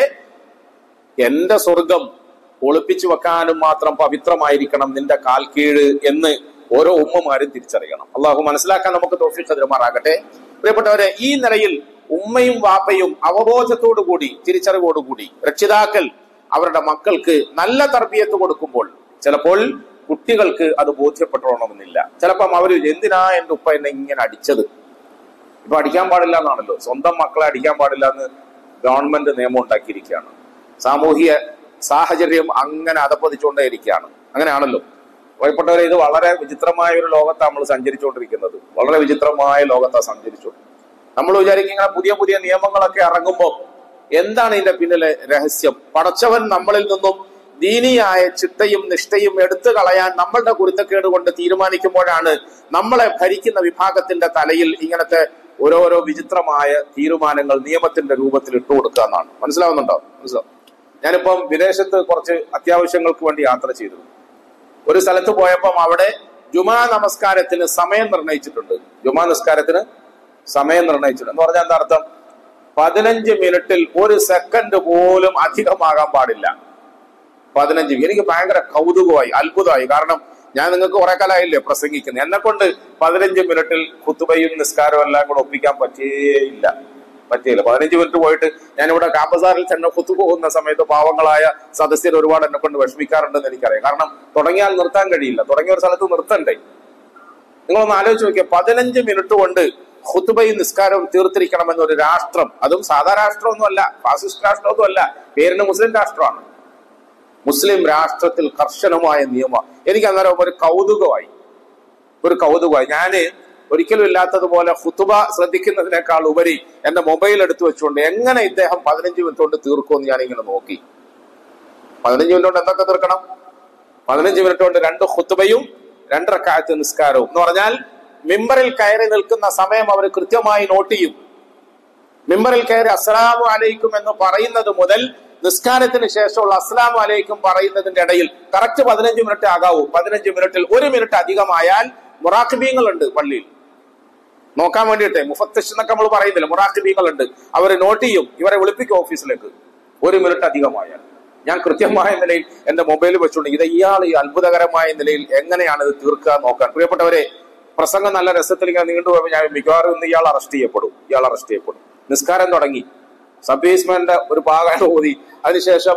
എന്റെ സ്വർഗം ഒളിപ്പിച്ചു വെക്കാനും മാത്രം പവിത്രമായിരിക്കണം നിന്റെ കാൽക്കീഴ് എന്ന് ഓരോ ഉമ്മമാരും തിരിച്ചറിയണം അള്ളാഹു മനസ്സിലാക്കാൻ നമുക്ക് തോഫിക്ക് തരുമാറാകട്ടെ പ്രിയപ്പെട്ടവരെ ഈ നിലയിൽ ഉമ്മയും വാപ്പയും അവബോധത്തോടു കൂടി തിരിച്ചറിവോടുകൂടി രക്ഷിതാക്കൾ അവരുടെ മക്കൾക്ക് നല്ല തർബീയത്ത് കൊടുക്കുമ്പോൾ ചിലപ്പോൾ കുട്ടികൾക്ക് അത് ബോധ്യപ്പെട്ടോണമെന്നില്ല ചിലപ്പം അവര് എന്തിനാ എന്റെ ഉപ്പ എന്നെ ഇങ്ങനെ അടിച്ചത് ഇപ്പൊ അടിക്കാൻ പാടില്ല എന്നാണല്ലോ സ്വന്തം മക്കളെ അടിക്കാൻ പാടില്ല എന്ന് ഗവൺമെന്റ് നിയമം ഉണ്ടാക്കിയിരിക്കുകയാണ് സാമൂഹിക സാഹചര്യം അങ്ങനെ അതപ്പതിച്ചുകൊണ്ടേയിരിക്കുകയാണ് അങ്ങനെയാണല്ലോ ഭയപ്പെട്ടവരെ ഇത് വളരെ വിചിത്രമായ ഒരു ലോകത്താണ് നമ്മൾ സഞ്ചരിച്ചുകൊണ്ടിരിക്കുന്നത് വളരെ വിചിത്രമായ ലോകത്താണ് സഞ്ചരിച്ചു നമ്മൾ വിചാരിക്കും ഇങ്ങനെ പുതിയ പുതിയ നിയമങ്ങളൊക്കെ ഇറങ്ങുമ്പോൾ എന്താണ് ഇതിന്റെ പിന്നിലെ രഹസ്യം പടച്ചവൻ നമ്മളിൽ നിന്നും ദീനിയായ ചിട്ടയും നിഷ്ഠയും എടുത്തു കളയാൻ നമ്മളുടെ കുരുത്തക്കേട് കൊണ്ട് തീരുമാനിക്കുമ്പോഴാണ് നമ്മളെ ഭരിക്കുന്ന വിഭാഗത്തിന്റെ തലയിൽ ഇങ്ങനത്തെ ഓരോരോ വിചിത്രമായ തീരുമാനങ്ങൾ നിയമത്തിന്റെ രൂപത്തിൽ ഇട്ടു കൊടുക്കുക എന്നാണ് മനസ്സിലാവുന്നുണ്ടോ മനസ്സിലാവും ഞാനിപ്പം വിദേശത്ത് കുറച്ച് അത്യാവശ്യങ്ങൾക്ക് വേണ്ടി യാത്ര ചെയ്തു ഒരു സ്ഥലത്ത് പോയപ്പം അവിടെ ജുമാ നമസ്കാരത്തിന് സമയം നിർണയിച്ചിട്ടുണ്ട് ജുമാ നിസ്കാരത്തിന് സമയം നിർണയിച്ചിട്ടുണ്ട് എന്ന് പറഞ്ഞാൽ എന്താ അർത്ഥം പതിനഞ്ച് മിനിറ്റിൽ ഒരു സെക്കൻഡ് പോലും അധികമാകാൻ പാടില്ല പതിനഞ്ച് എനിക്ക് ഭയങ്കര കൗതുകമായി അത്ഭുതമായി കാരണം ഞാൻ നിങ്ങൾക്ക് കുറെ കാലമായില്ലേ പ്രസംഗിക്കുന്നത് എന്നെ കൊണ്ട് പതിനഞ്ച് മിനിറ്റിൽ കുത്തുബയും നിസ്കാരവും എല്ലാം കൂടെ ഒപ്പിക്കാൻ പറ്റിയേയില്ല പറ്റിയില്ല പതിനഞ്ച് മിനിറ്റ് പോയിട്ട് ഞാനിവിടെ കാമ്പസാറിൽ തന്നെ കുത്തു പോകുന്ന സമയത്ത് പാവങ്ങളായ സദസ്യർ ഒരുപാട് എന്നെ കൊണ്ട് വിഷമിക്കാറുണ്ടെന്ന് എനിക്കറിയാം കാരണം തുടങ്ങിയാൽ നിർത്താൻ കഴിയില്ല തുടങ്ങിയ ഒരു സ്ഥലത്ത് നിർത്തണ്ടേ നിങ്ങളൊന്ന് ആലോചിച്ച് നോക്കിയാൽ പതിനഞ്ച് മിനിറ്റ് കൊണ്ട് ഹുത്തുബയും നിസ്കാരവും തീർത്തിരിക്കണമെന്ന ഒരു രാഷ്ട്രം അതും സാധാ രാഷ്ട്രമൊന്നുമല്ല ഫാസിസ്റ്റ് രാഷ്ട്രമൊന്നും അല്ല പേരിന് മുസ്ലിം രാഷ്ട്രമാണ് മുസ്ലിം രാഷ്ട്രത്തിൽ കർശനമായ നിയമം എനിക്ക് അന്നേരം ഒരു കൗതുകമായി ഒരു കൗതുകമായി ഞാന് ഒരിക്കലും ഇല്ലാത്തതുപോലെ ഹുത്തുബ ശ്രദ്ധിക്കുന്നതിനേക്കാൾ ഉപരി എന്റെ മൊബൈൽ എടുത്തു വെച്ചുകൊണ്ട് എങ്ങനെ ഇദ്ദേഹം പതിനഞ്ച് മിനിറ്റ് കൊണ്ട് തീർക്കുമെന്ന് ഞാൻ ഇങ്ങനെ നോക്കി പതിനഞ്ച് മിനിറ്റ് കൊണ്ട് എന്തൊക്കെ തീർക്കണം പതിനഞ്ച് മിനിറ്റ് കൊണ്ട് രണ്ട് ഹുത്തുബയും രണ്ടരക്കാലത്ത് നിസ്കാരവും എന്ന് പറഞ്ഞാൽ മിമ്പറിൽ കയറി നിൽക്കുന്ന സമയം അവർ കൃത്യമായി നോട്ട് ചെയ്യും മിമ്പറിൽ കയറി അസ്സലാമു അലൈക്കും എന്ന് പറയുന്നത് മുതൽ നിസ്കാരത്തിന് ശേഷമുള്ള അസ്സലാമു അലൈക്കും പറയുന്നതിന്റെ ഇടയിൽ കറക്റ്റ് പതിനഞ്ച് മിനിറ്റ് ആകാവൂ പതിനഞ്ച് മിനിറ്റിൽ ഒരു മിനിറ്റ് അധികമായാൽ മുറാഖിബീങ്ങളുണ്ട് പള്ളിയിൽ നോക്കാൻ വേണ്ടിയിട്ട് മുഫത്തിഷ് എന്നൊക്കെ നമ്മൾ പറയുന്നില്ല മുറാഖിബീങ്ങളുണ്ട് അവർ നോട്ട് ചെയ്യും ഇവരെ വിളിപ്പിക്കും ഓഫീസിലേക്ക് ഒരു മിനിറ്റ് അധികമായാൽ ഞാൻ കൃത്യമായ നിലയിൽ എന്റെ മൊബൈൽ വെച്ചുകൊണ്ട് ഇത് ഇയാൾ ഈ അത്ഭുതകരമായ നിലയിൽ എങ്ങനെയാണ് ഇത് തീർക്കുക എന്ന് നോക്കാൻ പ്രിയപ്പെട്ടവരെ പ്രസംഗം നല്ല രസത്തിൽ ഇങ്ങനെ നീണ്ടുപോയപ്പോൾ ഞാൻ മിക്കവാറും ഇന്ന് ഇയാൾ അറസ്റ്റ് ചെയ്യപ്പെടും ഇയാൾ അറസ്റ്റ് ചെയ്യപ്പെടും നിസ്കാരം തുടങ്ങി സബ് ബേസ്മെന്റ് ഒരു ഭാഗം ഓതി അതിനുശേഷം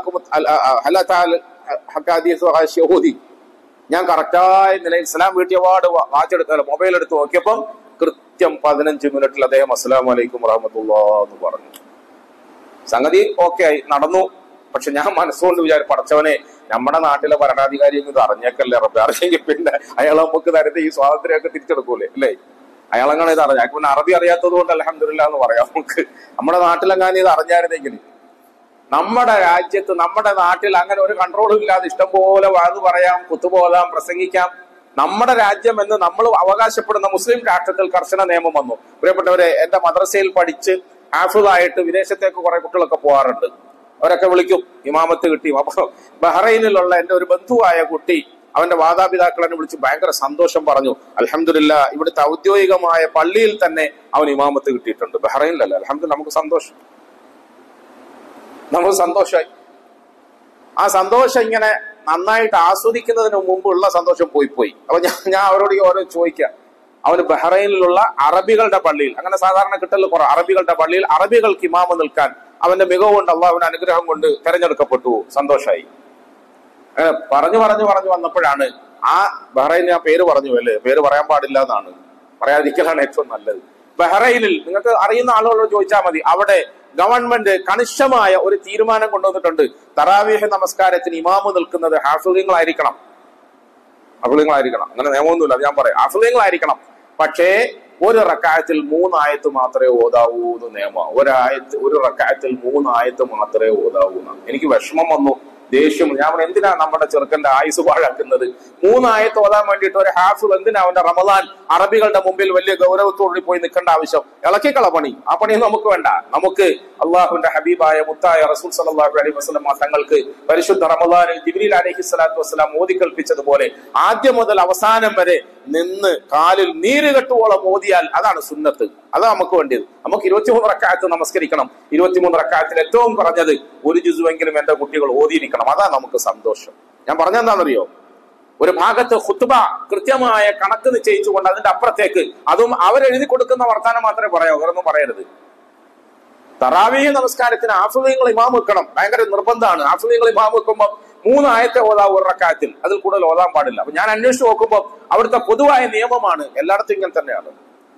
അൽഹാഖുമത്ത് ഓതി ഞാൻ കറക്റ്റായ നിലയിൽ ഇസ്ലാം വീട്ടിയ വാർഡ് വാച്ച് എടുത്ത മൊബൈൽ എടുത്ത് നോക്കിയപ്പം കൃത്യം പതിനഞ്ച് മിനിറ്റിൽ അദ്ദേഹം അസ്സലാം വലൈക്കും വറഹമത്തുള്ള എന്ന് പറഞ്ഞു സംഗതി ഓക്കെ ആയി നടന്നു പക്ഷെ ഞാൻ മനസ്സുകൊണ്ട് വിചാരിച്ചു പടച്ചവനെ നമ്മുടെ നാട്ടിലെ ഭരണാധികാരി ഇത് അറിഞ്ഞേക്കല്ലേ റബ്ബെ അറിയെങ്കിൽ പിന്നെ അയാൾ നമുക്ക് തരുന്ന ഈ സ്വാതന്ത്ര്യമൊക്കെ തിരിച്ചെടുക്കൂലേ അല്ലേ അയാളെങ്ങനെ ഇത് അറിഞ്ഞ പിന്നെ അറബി അറിയാത്തത് കൊണ്ട് അലഹമില്ല എന്ന് പറയാം നമുക്ക് നമ്മുടെ നാട്ടിലെങ്ങാനും ഇത് അറിഞ്ഞായിരുന്നെങ്കിൽ നമ്മുടെ രാജ്യത്ത് നമ്മുടെ നാട്ടിൽ അങ്ങനെ ഒരു കൺട്രോളും ഇല്ലാതെ ഇഷ്ടം പോലെ വാത് പറയാം കുത്തുപോകാം പ്രസംഗിക്കാം നമ്മുടെ രാജ്യം എന്ന് നമ്മൾ അവകാശപ്പെടുന്ന മുസ്ലിം രാഷ്ട്രത്തിൽ കർശന നിയമം വന്നു പ്രിയപ്പെട്ടവരെ എന്റെ മദ്രസയിൽ പഠിച്ച് ഹാഫിളായിട്ട് വിദേശത്തേക്ക് കുറെ കുട്ടികളൊക്കെ പോകാറുണ്ട് അവരൊക്കെ വിളിക്കും ഇമാമത്ത് കിട്ടിയും അപ്പൊ ബഹ്റൈനിലുള്ള എന്റെ ഒരു ബന്ധുവായ കുട്ടി അവന്റെ മാതാപിതാക്കളെ വിളിച്ച് ഭയങ്കര സന്തോഷം പറഞ്ഞു അലഹമില്ല ഇവിടുത്തെ ഔദ്യോഗികമായ പള്ളിയിൽ തന്നെ അവൻ ഇമാമത്ത് കിട്ടിയിട്ടുണ്ട് ബഹ്റൈനിലല്ല അലഹമ്മദ് നമുക്ക് സന്തോഷം നമുക്ക് സന്തോഷമായി ആ സന്തോഷം ഇങ്ങനെ നന്നായിട്ട് ആസ്വദിക്കുന്നതിന് മുമ്പുള്ള സന്തോഷം പോയി പോയി അപ്പൊ ഞാൻ ഞാൻ അവരോട് ഈ ഓരോ ചോദിക്കാം അവന് ബഹ്റൈനിലുള്ള അറബികളുടെ പള്ളിയിൽ അങ്ങനെ സാധാരണ കിട്ടൽ കുറെ അറബികളുടെ പള്ളിയിൽ അറബികൾക്ക് ഇമാമ നിൽക്കാൻ അവന്റെ മികവ് കൊണ്ട് അള്ളാഹുവിന്റെ അനുഗ്രഹം കൊണ്ട് തെരഞ്ഞെടുക്കപ്പെട്ടു സന്തോഷമായി അങ്ങനെ പറഞ്ഞു പറഞ്ഞു പറഞ്ഞു വന്നപ്പോഴാണ് ആ ബഹ്റൈൻ ഞാൻ പേര് പറഞ്ഞു അല്ലേ പേര് പറയാൻ പാടില്ല എന്നാണ് പറയാതിരിക്കലാണ് ഏറ്റവും നല്ലത് ബഹ്റൈനിൽ നിങ്ങൾക്ക് അറിയുന്ന ആളുകളോട് ചോദിച്ചാൽ മതി അവിടെ ഗവൺമെന്റ് കണിശമായ ഒരു തീരുമാനം കൊണ്ടുവന്നിട്ടുണ്ട് തറാവീഹ് നമസ്കാരത്തിന് ഇമാമ് നിൽക്കുന്നത് ഹാഫിളീങ്ങളായിരിക്കണം ഹാഫിളീങ്ങളായിരിക്കണം അങ്ങനെ നിയമമൊന്നുമില്ല അത് ഞാൻ പറയാം ഹാഫിളീങ്ങളായിരിക്കണം പക്ഷേ ഒരു റക്കായത്തിൽ മൂന്നായത്ത് മാത്രമേ ഓതാവൂ എന്ന് നിയമം ഒരായത്ത് ഒരു റക്കായത്തിൽ മൂന്നായത്ത് മാത്രമേ ഓതാവൂ എന്നാണ് എനിക്ക് വിഷമം വന്നു ദേഷ്യം ഞാൻ പറഞ്ഞു, എന്തിനാ നമ്മുടെ ചെറുക്കന്റെ ആയുസ് പാഴാക്കുന്നത് മൂന്നായത്ത് ഓതാൻ വേണ്ടിയിട്ട് ഒരു ഹാഫിൾ എന്തിനാ അവന്റെ റമദാൻ അറബികളുടെ മുമ്പിൽ വലിയ ഗൗരവത്തോടെ പോയി നിൽക്കേണ്ട ആവശ്യം ഇളക്കിക്കള പണി ആ പണി നമുക്ക് വേണ്ട നമുക്ക് അള്ളാഹുവിന്റെ ഹബീബായ മുത്തായ റസൂൽ സല്ലല്ലാഹു അലൈഹി വസല്ലം തങ്ങൾക്ക് പരിശുദ്ധ റമദാനിൽ ജിബ്രീൽ അലൈഹി സ്വലാത്തു വസ്സലാം ഓതി കൽപ്പിച്ചതുപോലെ ആദ്യം മുതൽ അവസാനം വരെ നിന്ന് കാലിൽ നീര് കെട്ടുവോളം ഓതിയാൽ അതാണ് സുന്നത്ത് അതാ നമുക്ക് വേണ്ടിയത് നമുക്ക് ഇരുപത്തിമൂന്ന് റക്കായത്ത് നമസ്കരിക്കണം ഇരുപത്തിമൂന്ന് റക്കായത്തിൽ ഏറ്റവും കുറഞ്ഞത് ഒരു ജുസുവെങ്കിലും എന്റെ കുട്ടികൾ ഓതിയിരിക്കണം അതാ നമുക്ക് സന്തോഷം ഞാൻ പറഞ്ഞെന്താണെന്നറിയോ ഒരു ഭാഗത്ത് ഹുത്തുബ കൃത്യമായ കണക്ക് നിശ്ചയിച്ചുകൊണ്ട് അതിന്റെ അപ്പുറത്തേക്ക് അതും അവരെഴുതി കൊടുക്കുന്ന വർത്താനം മാത്രമേ പറയാവൂ വേറൊന്നും പറയരുത് തറാവീഹ് നമസ്കാരത്തിന് ആഫ്രീങ്ങൾ ഇമാം വെക്കണം ഭയങ്കര നിർബന്ധമാണ് ആഫ്രീങ്ങൾ ഇമാം വെക്കുമ്പോൾ മൂന്ന് ആയത്തെ ഓതാ ഒരു റക്കാത്തിൽ അതിൽ കൂടുതൽ ഓതാൻ പാടില്ല അപ്പൊ ഞാൻ അന്വേഷിച്ച് നോക്കുമ്പോൾ അവിടുത്തെ പൊതുവായ നിയമമാണ് എല്ലായിടത്തും ഇങ്ങനെ തന്നെയാണ്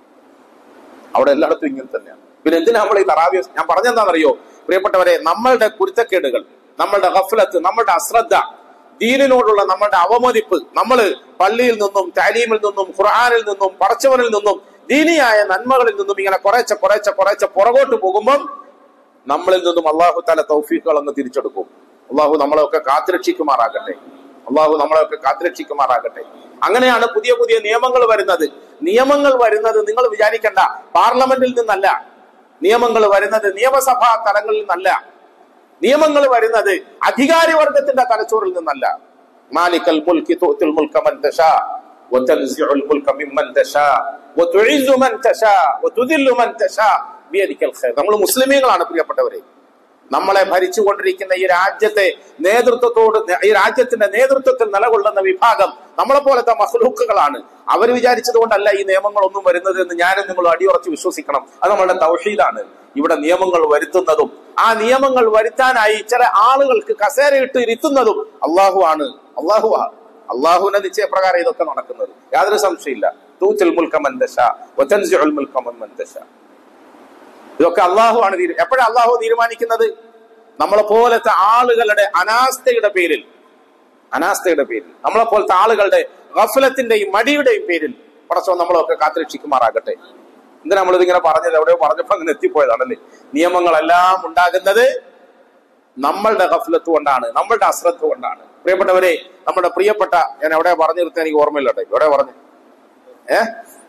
അവിടെ എല്ലായിടത്തും ഇങ്ങനെ തന്നെയാണ് പിന്നെ എന്തിനാ നമ്മൾ ഈ തറാവി ഞാൻ പറഞ്ഞെന്താണെന്നറിയോ പ്രിയപ്പെട്ടവരെ നമ്മളുടെ കുരുത്തക്കേടുകൾ നമ്മളുടെ ഗഫലത്ത് നമ്മളുടെ അശ്രദ്ധ ദീനിനോടുള്ള നമ്മളുടെ അവമതിപ്പ് നമ്മൾ പള്ളിയിൽ നിന്നും താലീമിൽ നിന്നും ഖുർആാനിൽ നിന്നും പറച്ചവനിൽ നിന്നും ദീനിയായ നന്മകളിൽ നിന്നും ഇങ്ങനെ കുറേശ്ശെ കുറേശ്ശെ കുറേശ്ശെ പുറകോട്ട് പോകുമ്പം നമ്മളിൽ നിന്നും അള്ളാഹു തല തൗഫീഖുകൾ അങ്ങ് തിരിച്ചെടുക്കും അള്ളാഹു നമ്മളെയൊക്കെ കാത്തുരക്ഷിക്കുമാറാകട്ടെ അള്ളാഹു നമ്മളെയൊക്കെ കാത്തുരക്ഷിക്കുമാറാകട്ടെ അങ്ങനെയാണ് പുതിയ പുതിയ നിയമങ്ങൾ വരുന്നത് നിയമങ്ങൾ വരുന്നത് നിങ്ങൾ വിചാരിക്കണ്ട പാർലമെന്റിൽ നിന്നല്ല നിയമങ്ങൾ വരുന്നത് നിയമസഭാ തലങ്ങളിൽ നിന്നല്ല നിയമങ്ങൾ വരുന്നത് അധികാരി വർഗത്തിന്റെ തലച്ചോറിൽ നിന്നല്ല മാലിക്കൽ മുൽക്കി തുഅ്തിൽ മുൽക മൻ തശാ وتنزع الملك ممن تشاء وتعز من تشاء وتذل من تشاء بيدك الخير നമ്മൾ മുസ്ലിമീങ്ങളാണ് പ്രിയപ്പെട്ടവരെ നമ്മളെ ഭരിച്ചുകൊണ്ടിരിക്കുന്ന ഈ രാജ്യത്തെ നേതൃത്വത്തോട് ഈ രാജ്യത്തിന്റെ നേതൃത്വത്തിൽ നിലകൊള്ളുന്ന വിഭാഗം നമ്മളെ പോലത്തെ മഹ്ലൂക്കുകളാണ് അവർ വിചാരിച്ചത് കൊണ്ടല്ല ഈ നിയമങ്ങളൊന്നും വരുന്നത് എന്ന് ഞാനും നിങ്ങൾ അടിയുറച്ച് വിശ്വസിക്കണം അത് നമ്മളുടെ തൗഹീദാണ് ഇവിടെ നിയമങ്ങൾ വരുത്തുന്നതും ആ നിയമങ്ങൾ വരുത്താനായി ചില ആളുകൾക്ക് കസേരയിട്ട് ഇരുത്തുന്നതും അള്ളാഹു ആണ് അള്ളാഹു അള്ളാഹുവിന്റെ നിശ്ചയപ്രകാരം ഇതൊക്കെ നടക്കുന്നത് യാതൊരു സംശയമില്ല തൂത്തിൽ മുൽക്കമന്തശ മുൽക്കമന്തശ ഇതൊക്കെ അള്ളാഹു ആണ് തീരു എപ്പോഴാണ് അള്ളാഹു തീരുമാനിക്കുന്നത് നമ്മളെ പോലത്തെ ആളുകളുടെ അനാസ്ഥയുടെ പേരിൽ അനാസ്ഥയുടെ പേരിൽ നമ്മളെ പോലത്തെ ആളുകളുടെ ഗഫലത്തിന്റെയും മടിയുടെയും പേരിൽ പടച്ചോ നമ്മളൊക്കെ കാത്തുരക്ഷിക്കുമാറാകട്ടെ എന്തിനാ നമ്മളിതിങ്ങനെ പറഞ്ഞത് എവിടെയോ പറഞ്ഞപ്പോ അങ്ങനെ എത്തിപ്പോയതാണല്ലേ നിയമങ്ങളെല്ലാം ഉണ്ടാകുന്നത് നമ്മളുടെ ഗഫലത്ത് കൊണ്ടാണ് നമ്മളുടെ അശ്രദ്ധ കൊണ്ടാണ് പ്രിയപ്പെട്ടവരെ നമ്മുടെ പ്രിയപ്പെട്ട ഞാൻ എവിടെ പറഞ്ഞു നിർത്താൻ എനിക്ക് ഓർമ്മയില്ല കേട്ടോ എവിടെ പറഞ്ഞു ഏ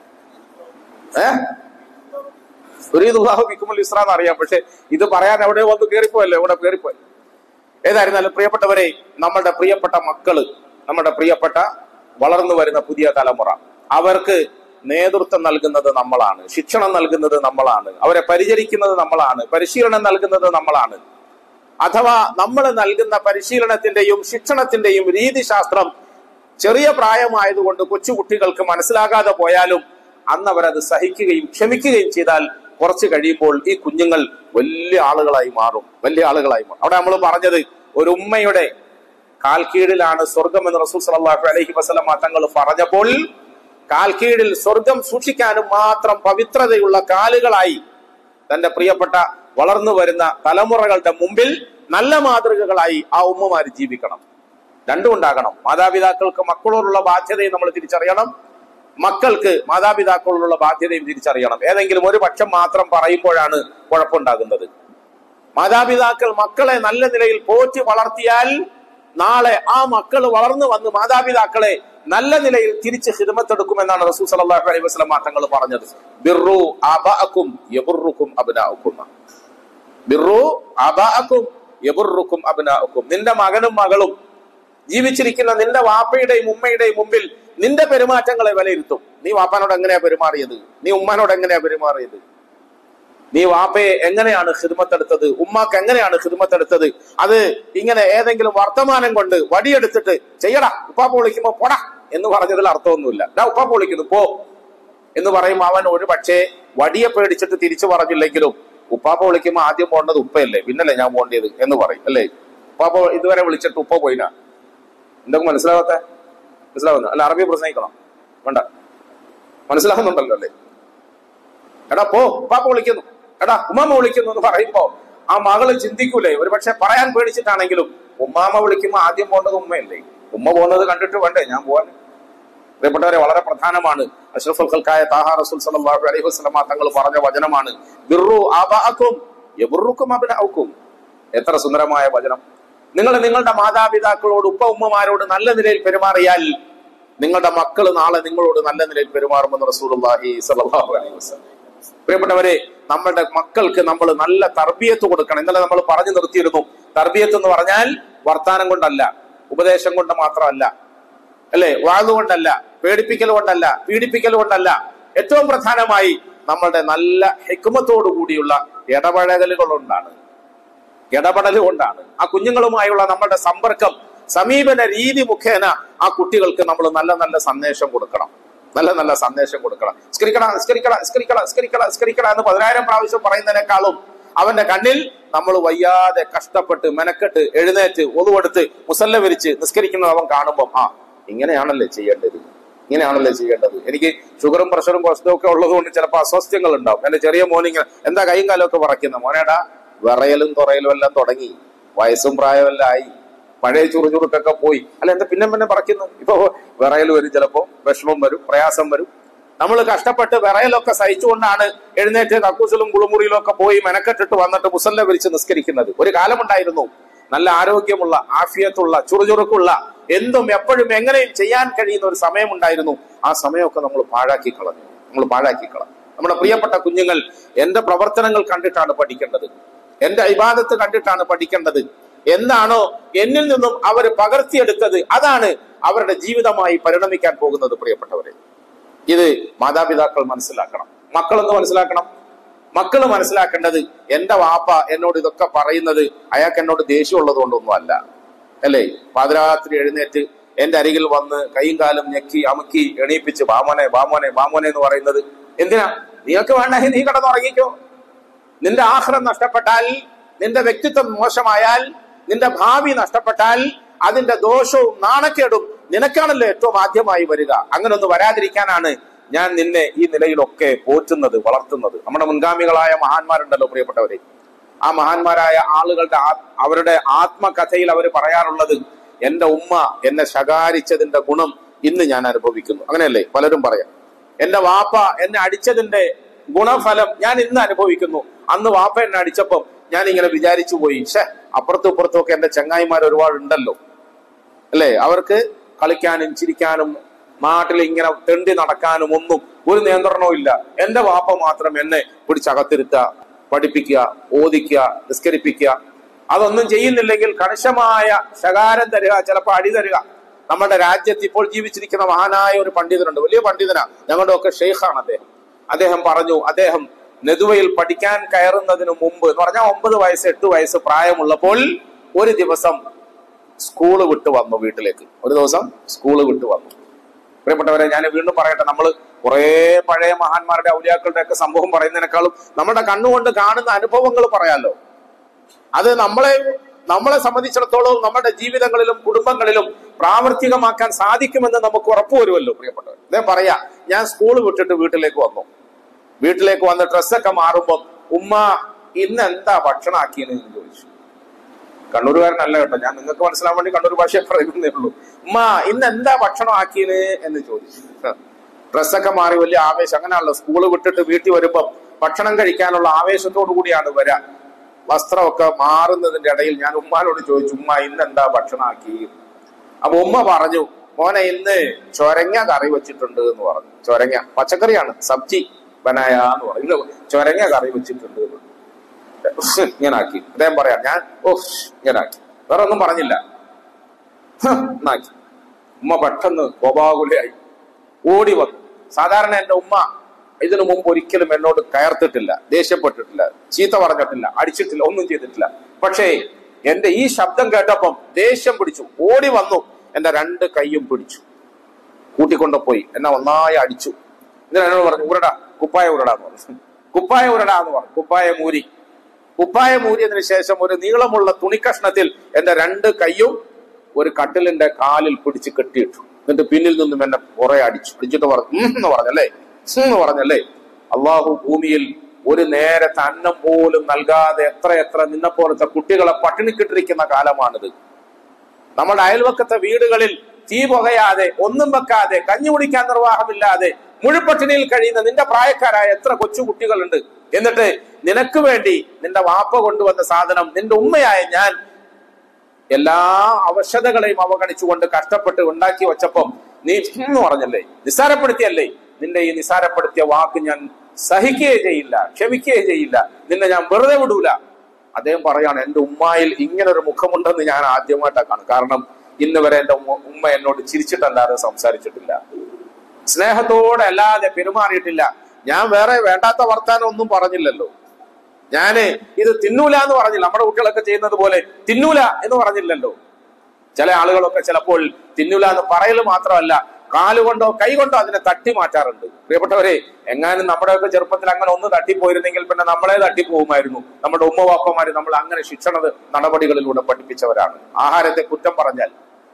ഏ സുരീദുല്ലാഹു ബിക്കുമുൽ ഇസ്ര എന്ന് അറിയാം പക്ഷെ ഇത് പറയാൻ എവിടെ വന്ന് കയറിപ്പോയല്ലോ എവിടെ കയറിപ്പോയി ഏതായിരുന്നാലും പ്രിയപ്പെട്ടവരെ നമ്മുടെ പ്രിയപ്പെട്ട മക്കള് നമ്മുടെ പ്രിയപ്പെട്ട വളർന്നു വരുന്ന പുതിയ തലമുറ അവർക്ക് നേതൃത്വം നൽകുന്നത് നമ്മളാണ് ശിക്ഷണം നൽകുന്നത് നമ്മളാണ് അവരെ പരിചരിക്കുന്നത് നമ്മളാണ് പരിശീലനം നൽകുന്നത് നമ്മളാണ് അഥവാ നമ്മൾ നൽകുന്ന പരിശീലനത്തിന്റെയും ശിക്ഷണത്തിന്റെയും രീതിശാസ്ത്രം ചെറിയ പ്രായമായതുകൊണ്ട് കൊച്ചുകുട്ടികൾക്ക് മനസ്സിലാകാതെ പോയാലും അന്ന് അവരത് സഹിക്കുകയും ക്ഷമിക്കുകയും ചെയ്താൽ കുറച്ച് കഴിയുമ്പോൾ ഈ കുഞ്ഞുങ്ങൾ വലിയ ആളുകളായി മാറും വലിയ ആളുകളായി മാറും അവിടെ നമ്മൾ പറഞ്ഞത് ഒരു ഉമ്മയുടെ കാൽക്കീഴിലാണ് സ്വർഗം എന്ന് റസൂൽ സല്ലല്ലാഹു അലൈഹി വസല്ലമ തങ്ങൾ പറഞ്ഞപ്പോൾ കാൽക്കീഴിൽ സ്വർഗം സൂക്ഷിക്കാനും മാത്രം പവിത്രതയുള്ള കാലുകളായി തന്റെ പ്രിയപ്പെട്ട വളർന്നു വരുന്ന തലമുറകളുടെ മുമ്പിൽ നല്ല മാതൃകകളായി ആ ഉമ്മമാര് ജീവിക്കണം രണ്ടും ഉണ്ടാകണം മാതാപിതാക്കൾക്ക് മക്കളോടുള്ള ബാധ്യതയും നമ്മൾ തിരിച്ചറിയണം മക്കൾക്ക് മാതാപിതാക്കളോടുള്ള ബാധ്യതയും തിരിച്ചറിയണം ഏതെങ്കിലും ഒരു പക്ഷം മാത്രം പറയുമ്പോഴാണ് കുഴപ്പമുണ്ടാകുന്നത് മാതാപിതാക്കൾ മക്കളെ നല്ല നിലയിൽ പോറ്റി വളർത്തിയാൽ നാളെ ആ മക്കൾ വളർന്നു വന്ന് മാതാപിതാക്കളെ നല്ല നിലയിൽ തിരിച്ച് ഹിദമത്തെടുക്കുമെന്നാണ് റസൂൽ സല്ലല്ലാഹു അലൈഹി വസല്ലം തങ്ങൾ പറഞ്ഞത് ബിർറു ആബാഅക്കും യബുറുക്കും അബ്നാഉക്കും ബിർറു ആബാഅക്കും യബുറുക്കും അബ്നാഉക്കും നിന്റെ മകനും മകളും ജീവിച്ചിരിക്കുന്ന നിന്റെ വാപ്പയുടെയും ഉമ്മയുടെയും മുമ്പിൽ നിന്റെ പെരുമാറ്റങ്ങളെ വിലയിരുത്തും നീ വാപ്പാനോട് എങ്ങനെയാ പെരുമാറിയത് നീ ഉമ്മാനോട് എങ്ങനെയാ പെരുമാറിയത് നീ വാപ്പയെ എങ്ങനെയാണ് ഹിദ്മത്തെടുത്തത് ഉമ്മാക്ക് എങ്ങനെയാണ് ഹിദ്മത്തെടുത്തത് അത് ഇങ്ങനെ ഏതെങ്കിലും വർത്തമാനം കൊണ്ട് വടിയെടുത്തിട്ട് ചെയ്യടാ ഉപ്പാപ്പ വിളിക്കുമ്പോ പോടാ എന്ന് പറഞ്ഞതിൽ അർത്ഥമൊന്നുമില്ല ഡാ ഉപ്പാപ്പ വിളിക്കുന്നു പോ എന്ന് പറയുമ്പോൾ അവൻ ഒരു പക്ഷേ വടിയെ പേടിച്ചിട്ട് തിരിച്ചു പറഞ്ഞില്ലെങ്കിലും ഉപ്പാപ്പ വിളിക്കുമ്പോൾ ആദ്യം പോകേണ്ടത് ഉപ്പയല്ലേ പിന്നല്ലേ ഞാൻ പോകേണ്ടത് എന്ന് പറയും അല്ലേ ഉപ്പാപ്പ ഇതുവരെ വിളിച്ചിട്ട് ഉപ്പ പോയിനാ എന്തൊക്കെ മനസ്സിലാവാത്ത മനസ്സിലാവുന്നു അല്ല അറബി പ്രസംഗിക്കണം വേണ്ട മനസ്സിലാവുന്നുണ്ടല്ലോ അല്ലേ എടാ പോ ഉപ്പാപ്പ വിളിക്കുന്നു എടാ ഉമ്മാമ വിളിക്കുന്നു എന്ന് പറയുമ്പോ ആ മകള് ചിന്തിക്കൂലേ ഒരു പക്ഷെ പറയാൻ പേടിച്ചിട്ടാണെങ്കിലും ഉമ്മാമ വിളിക്കുമ്പോ ആദ്യം പോകേണ്ടത് ഉമ്മയല്ലേ ഉമ്മ പോകുന്നത് കണ്ടിട്ട് വേണ്ടേ ഞാൻ പോവാൻ പ്രിയപ്പെട്ടവരെ വളരെ പ്രധാനമാണ് അഷ്റഫുൽ ഖൽക്കായ താഹ റസൂൽ സല്ലല്ലാഹു അലൈഹി വസല്ലമ തങ്ങൾ പറഞ്ഞ വചനമാണ് ബിർറു ആബാഅക്കും യബുറുക്കും അബ്നാഉക്കും എത്ര സുന്ദരമായ വചനം നിങ്ങൾ നിങ്ങളുടെ മാതാപിതാക്കളോട് ഉപ്പ ഉമ്മമാരോട് നല്ല നിലയിൽ പെരുമാറിയാൽ നിങ്ങളുടെ മക്കൾ നാളെ നിങ്ങളോട് നല്ല നിലയിൽ പെരുമാറുമെന്ന് റസൂലുള്ളാഹി സ്വല്ലല്ലാഹു അലൈഹി വസല്ലം പ്രിയപ്പെട്ടവരെ നമ്മുടെ മക്കൾക്ക് നമ്മൾ നല്ല തർബിയത്ത് കൊടുക്കണം ഇന്നലെ നമ്മൾ പറഞ്ഞു നിർത്തിയിരുന്നു തർബിയത്ത് എന്ന് പറഞ്ഞാൽ വർത്താനം കൊണ്ടല്ല ഉപദേശം കൊണ്ട് മാത്രമല്ല അല്ലെ വാഴുകൊണ്ടല്ല പേടിപ്പിക്കൽ കൊണ്ടല്ല പീഡിപ്പിക്കൽ കൊണ്ടല്ല ഏറ്റവും പ്രധാനമായി നമ്മളുടെ നല്ല ഹിക്മത്തോടു കൂടിയുള്ള ഇടപഴകലുകൾ കൊണ്ടാണ് ഇടപെടൽ കൊണ്ടാണ് ആ കുഞ്ഞുങ്ങളുമായുള്ള നമ്മുടെ സമ്പർക്കം സമീപന രീതി മുഖേന ആ കുട്ടികൾക്ക് നമ്മൾ നല്ല നല്ല സന്ദേശം കൊടുക്കണം നല്ല നല്ല സന്ദേശം കൊടുക്കണം സ്കരിക്കട സ്കരിക്കട സ്കരിക്കട സ്കരിക്കട സ്കരിക്കട എന്ന് പതിനായിരം പ്രാവശ്യം പറയുന്നതിനേക്കാളും അവന്റെ കണ്ണിൽ നമ്മൾ വയ്യാതെ കഷ്ടപ്പെട്ട് മെനക്കെട്ട് എഴുന്നേറ്റ് ഒതുവെടുത്ത് മുസല്ല വിരിച്ച് നിസ്കരിക്കുന്നത് അവൻ കാണുമ്പോൾ ആ ഇങ്ങനെയാണല്ലേ ചെയ്യേണ്ടത് ഇങ്ങനെയാണല്ലേ ചെയ്യേണ്ടത് എനിക്ക് ഷുഗറും പ്രഷറും കൊളസ്ട്രോളും ഒക്കെ ഉള്ളതുകൊണ്ട് ചിലപ്പോൾ അസ്വസ്ഥ്യങ്ങൾ ഉണ്ടാവും എന്റെ ചെറിയ മോനിങ്ങനെ എന്താ കൈയും കാലും ഒക്കെ പറക്കുന്ന മോനേടാ വിറയലും തുറയലും എല്ലാം തുടങ്ങി വയസ്സും പ്രായമെല്ലാം ആയി പഴയ ചുറുചുറുക്കൊക്കെ പോയി അല്ല എന്താ പിന്നെ പിന്നെ പറക്കുന്നു ഇപ്പൊ വിറയൽ വരും ചിലപ്പോ വിഷമം വരും പ്രയാസം വരും നമ്മൾ കഷ്ടപ്പെട്ട് വിറയലൊക്കെ സഹിച്ചുകൊണ്ടാണ് എഴുന്നേറ്റ് കക്കൂസിലും കുളിമുറിയിലും ഒക്കെ പോയി മെനക്കെട്ടിട്ട് വന്നിട്ട് മുസല്ല വിരിച്ച് നിസ്കരിക്കുന്നത് ഒരു കാലമുണ്ടായിരുന്നു നല്ല ആരോഗ്യമുള്ള ആഫിയത്തുള്ള ചുറുചുറുക്കുള്ള എന്തും എപ്പോഴും എങ്ങനെയും ചെയ്യാൻ കഴിയുന്ന ഒരു സമയമുണ്ടായിരുന്നു ആ സമയമൊക്കെ നമ്മൾ പാഴാക്കി കളഞ്ഞു നമ്മൾ പാഴാക്കി കളഞ്ഞു നമ്മുടെ പ്രിയപ്പെട്ട കുഞ്ഞുങ്ങൾ എന്റെ പ്രവർത്തനങ്ങൾ കണ്ടിട്ടാണ് പഠിക്കേണ്ടത് എന്റെ ഇബാദത്ത് കണ്ടിട്ടാണ് പഠിക്കേണ്ടത് എന്താണോ എന്നിൽ നിന്നും അവർ പകർത്തിയെടുത്തത് അതാണ് അവരുടെ ജീവിതമായി പരിണമിക്കാൻ പോകുന്നത് പ്രിയപ്പെട്ടവരെ ഇത് മാതാപിതാക്കൾ മനസ്സിലാക്കണം മക്കളെന്ന് മനസ്സിലാക്കണം മക്കൾ മനസ്സിലാക്കേണ്ടത് എന്റെ വാപ്പ എന്നോട് ഇതൊക്കെ പറയുന്നത് അയാൾക്ക് എന്നോട് ദേഷ്യമുള്ളത് കൊണ്ടൊന്നും അല്ല അല്ലേ പാതിരാത്രി എഴുന്നേറ്റ് എന്റെ അരികിൽ വന്ന് കൈയും കാലും ഞെക്കി അമുക്കി എണീപ്പിച്ച് വാമോനെ വാമോനെ വാമോനെ എന്ന് പറയുന്നത് എന്തിനാ നീയൊക്കെ വേണ്ട നീ കിടന്നുറങ്ങിക്കോ നിന്റെ ആഹ്റം നഷ്ടപ്പെട്ടാൽ നിന്റെ വ്യക്തിത്വം മോശമായാൽ നിന്റെ ഭാവി നഷ്ടപ്പെട്ടാൽ അതിന്റെ ദോഷവും നാണക്കേടും നിനക്കാണല്ലോ ഏറ്റവും ആദ്യമായി വരിക അങ്ങനെ ഒന്ന് വരാതിരിക്കാനാണ് ഞാൻ നിന്നെ ഈ നിലയിലൊക്കെ പോറ്റുന്നത് വളർത്തുന്നത് നമ്മുടെ മുൻഗാമികളായ മഹാന്മാരുണ്ടല്ലോ പ്രിയപ്പെട്ടവരെ ആ മഹാന്മാരായ ആളുകളുടെ ആ- അവരുടെ ആത്മകഥയിൽ അവർ പറയാറുള്ളത് എന്റെ ഉമ്മ എന്നെ ശകാരിച്ചതിന്റെ ഗുണം ഇന്ന് ഞാൻ അനുഭവിക്കുന്നു അങ്ങനെയല്ലേ പലരും പറയാം എന്റെ വാപ്പ എന്നെ അടിച്ചതിന്റെ ഗുണഫലം ഞാൻ ഇന്ന് അനുഭവിക്കുന്നു അന്ന് വാപ്പ എന്നെ അടിച്ചപ്പം ഞാൻ ഇങ്ങനെ വിചാരിച്ചു പോയി ഷേ അപ്പുറത്തും ഇപ്പുറത്തും ഒക്കെ എന്റെ ചങ്ങായിമാർ ഒരുപാട് ഉണ്ടല്ലോ അല്ലേ അവർക്ക് കളിക്കാനും ചിരിക്കാനും നാട്ടിൽ ഇങ്ങനെ തെണ്ടി നടക്കാനും ഒന്നും ഒരു നിയന്ത്രണവും ഇല്ല എന്റെ വാപ്പ മാത്രം എന്നെ പിടിച്ചകത്തിരുത്തുക പഠിപ്പിക്കുക ഓദിക്കുക നിസ്കരിപ്പിക്കുക അതൊന്നും ചെയ്യുന്നില്ലെങ്കിൽ കണിശമായ ശകാരം തരിക ചിലപ്പോൾ അടി തരിക നമ്മുടെ രാജ്യത്ത് ഇപ്പോൾ ജീവിച്ചിരിക്കുന്ന മഹാനായ ഒരു പണ്ഡിതനുണ്ട് വലിയ പണ്ഡിതനാ ഞങ്ങളുടെ ഒക്കെ ഷെയ്ഖാണ് അദ്ദേഹം അദ്ദേഹം പറഞ്ഞു അദ്ദേഹം നെതുവയിൽ പഠിക്കാൻ കയറുന്നതിന് മുമ്പ് എന്ന് പറഞ്ഞാൽ ഒമ്പത് വയസ്സ് എട്ട് വയസ്സ് പ്രായമുള്ളപ്പോൾ ഒരു ദിവസം സ്കൂള് വിട്ട് വന്നു വീട്ടിലേക്ക് ഒരു ദിവസം സ്കൂള് വിട്ട് വന്നു പ്രിയപ്പെട്ടവരെ ഞാൻ വീണ്ടും പറയട്ടെ നമ്മൾ കുറെ പഴയ മഹാന്മാരുടെ ഔലിയാക്കളുടെ ഒക്കെ സംഭവം പറയുന്നതിനേക്കാളും നമ്മുടെ കണ്ണുകൊണ്ട് കാണുന്ന അനുഭവങ്ങൾ പറയാലോ അത് നമ്മളെ നമ്മളെ സംബന്ധിച്ചിടത്തോളം നമ്മുടെ ജീവിതങ്ങളിലും കുടുംബങ്ങളിലും പ്രാവർത്തികമാക്കാൻ സാധിക്കുമെന്ന് നമുക്ക് ഉറപ്പ് വരുമല്ലോ പ്രിയപ്പെട്ടവർ ഇതേ പറയാ ഞാൻ സ്കൂൾ വിട്ടിട്ട് വീട്ടിലേക്ക് വന്നു വീട്ടിലേക്ക് വന്ന് ഡ്രസ്സൊക്കെ മാറുമ്പോൾ ഉമ്മ ഇന്ന് എന്താ ഭക്ഷണം ആക്കിയെന്ന് ചോദിച്ചു കണ്ണൂരുകാരനല്ല കേട്ടോ ഞാൻ നിങ്ങൾക്ക് മനസ്സിലാൻ വേണ്ടി കണ്ണൂർ ഭാഷ പറയുന്നേ ഉള്ളൂ ഉമ്മ ഇന്ന് എന്താ ഭക്ഷണം ആക്കിയത് എന്ന് ചോദിച്ചു ഡ്രസ്സൊക്കെ മാറി വലിയ ആവേശം അങ്ങനെയാണല്ലോ സ്കൂള് വിട്ടിട്ട് വീട്ടിൽ വരുമ്പം ഭക്ഷണം കഴിക്കാനുള്ള ആവേശത്തോടു കൂടിയാണ് വരാ വസ്ത്രമൊക്കെ മാറുന്നതിന്റെ ഇടയിൽ ഞാൻ ഉമ്മാനോട് ചോദിച്ചു ഉമ്മ ഇന്ന് എന്താ ഭക്ഷണം ആക്കി അപ്പൊ ഉമ്മ പറഞ്ഞു മോനെ ഇന്ന് ചൊരങ്ങ കറി വെച്ചിട്ടുണ്ട് എന്ന് പറഞ്ഞു ചൊരങ്ങ പച്ചക്കറിയാണ് സബ്ജി ബനായ എന്ന് പറഞ്ഞു ഇന്ന് ചൊരങ്ങ കറി വെച്ചിട്ടുണ്ട് എന്ന് ഇങ്ങനാക്കി അദ്ദേഹം പറയാം ഞാൻ ഓ ഇങ്ങനാക്കി വേറെ ഒന്നും പറഞ്ഞില്ല ഹ്, എന്നാക്കി ഉമ്മ പെട്ടെന്ന് കോപാകുലയായി ഓടി വന്നു സാധാരണ എന്റെ ഉമ്മ ഇതിനു മുമ്പ് ഒരിക്കലും എന്നോട് കയർത്തിട്ടില്ല ദേഷ്യപ്പെട്ടിട്ടില്ല ചീത്ത പറഞ്ഞിട്ടില്ല അടിച്ചിട്ടില്ല ഒന്നും ചെയ്തിട്ടില്ല പക്ഷേ എന്റെ ഈ ശബ്ദം കേട്ടപ്പം ദേഷ്യം പിടിച്ചു ഓടി വന്നു എന്റെ രണ്ട് കൈയും പിടിച്ചു കൂട്ടിക്കൊണ്ടുപോയി എന്നെ ഒന്നായി അടിച്ചു എന്നിട്ട് എന്നോട് പറഞ്ഞു ഉരടാ കുപ്പായ ഉരടാന്ന് പറഞ്ഞു കുപ്പായ ഉരടാ എന്ന് പറഞ്ഞു കുപ്പായ മൂരി കുപ്പായ മൂരിയതിനു ശേഷം ഒരു നീളമുള്ള തുണിക്കഷ്ണത്തിൽ എന്റെ രണ്ട് കൈയും ഒരു കട്ടിലിന്റെ കാലിൽ പിടിച്ച് കെട്ടിയിട്ടു എന്നിട്ട് പിന്നിൽ നിന്നും എന്നെ കുറെ അടിച്ചു അടിച്ചിട്ട് പറഞ്ഞു "ഉം" എന്ന് പറഞ്ഞല്ലേ "ഉം" എന്ന് പറഞ്ഞല്ലേ അള്ളാഹു ഭൂമിയിൽ ഒരു നേരത്തെ അന്നം പോലും നൽകാതെ എത്ര എത്ര നിന്നെ പോലത്തെ കുട്ടികളെ പട്ടിണിക്കിട്ടിരിക്കുന്ന കാലമാണിത് നമ്മുടെ അയൽവക്കത്തെ വീടുകളിൽ തീ പുകയാതെ ഒന്നും വെക്കാതെ കഞ്ഞി കുടിക്കാൻ നിർവാഹമില്ലാതെ മുഴുപ്പട്ടിണിയിൽ കഴിയുന്ന നിന്റെ പ്രായക്കാരായ എത്ര കൊച്ചു കുട്ടികളുണ്ട് എന്നിട്ട് നിനക്ക് വേണ്ടി നിന്റെ വാപ്പ കൊണ്ടുവന്ന സാധനം നിന്റെ ഉമ്മയായ ഞാൻ എല്ലാ അവശതകളെയും അവഗണിച്ചുകൊണ്ട് കഷ്ടപ്പെട്ട് ഉണ്ടാക്കി വെച്ചപ്പം നീ എന്ന് പറഞ്ഞല്ലേ നിസ്സാരപ്പെടുത്തിയല്ലേ നിന്റെ ഈ നിസ്സാരപ്പെടുത്തിയ വാക്ക് ഞാൻ സഹിക്കുകയേ ചെയ്യില്ല ക്ഷമിക്കുകയേ ചെയ്യില്ല നിന്നെ ഞാൻ വെറുതെ വിടൂല അദ്ദേഹം പറയാണ് എന്റെ ഉമ്മായിൽ ഇങ്ങനെ ഒരു മുഖമുണ്ടെന്ന് ഞാൻ ആദ്യമായിട്ടാണ് കാണും കാരണം ഇന്ന് വരെ എന്റെ ഉമ്മ ഉമ്മ എന്നോട് ചിരിച്ചിട്ടല്ലാതെ സംസാരിച്ചിട്ടില്ല സ്നേഹത്തോടെ അല്ലാതെ പെരുമാറിയിട്ടില്ല ഞാൻ വേറെ വേണ്ടാത്ത വർത്താനം ഒന്നും പറഞ്ഞില്ലല്ലോ ഞാന് ഇത് തിന്നൂല എന്ന് പറഞ്ഞില്ല നമ്മുടെ കുട്ടികളൊക്കെ ചെയ്യുന്നത് പോലെ തിന്നൂല എന്ന് പറഞ്ഞില്ലല്ലോ ചില ആളുകളൊക്കെ ചിലപ്പോൾ തിന്നൂല എന്ന് പറയൽ മാത്രമല്ല കാലുകൊണ്ടോ കൈകൊണ്ടോ അതിനെ തട്ടി മാറ്റാറുണ്ട് പ്രിയപ്പെട്ടവരെ എങ്ങാനും നമ്മുടെയൊക്കെ ചെറുപ്പത്തിൽ അങ്ങനെ ഒന്ന് തട്ടിപ്പോയിരുന്നെങ്കിൽ പിന്നെ നമ്മളെ തട്ടിപ്പോകുമായിരുന്നു നമ്മുടെ ഉമ്മ വാപ്പമാര് നമ്മൾ അങ്ങനെ ശിക്ഷണ നടപടികളിലൂടെ പഠിപ്പിച്ചവരാണ് ആഹാരത്തെ കുറ്റം പറഞ്ഞാൽ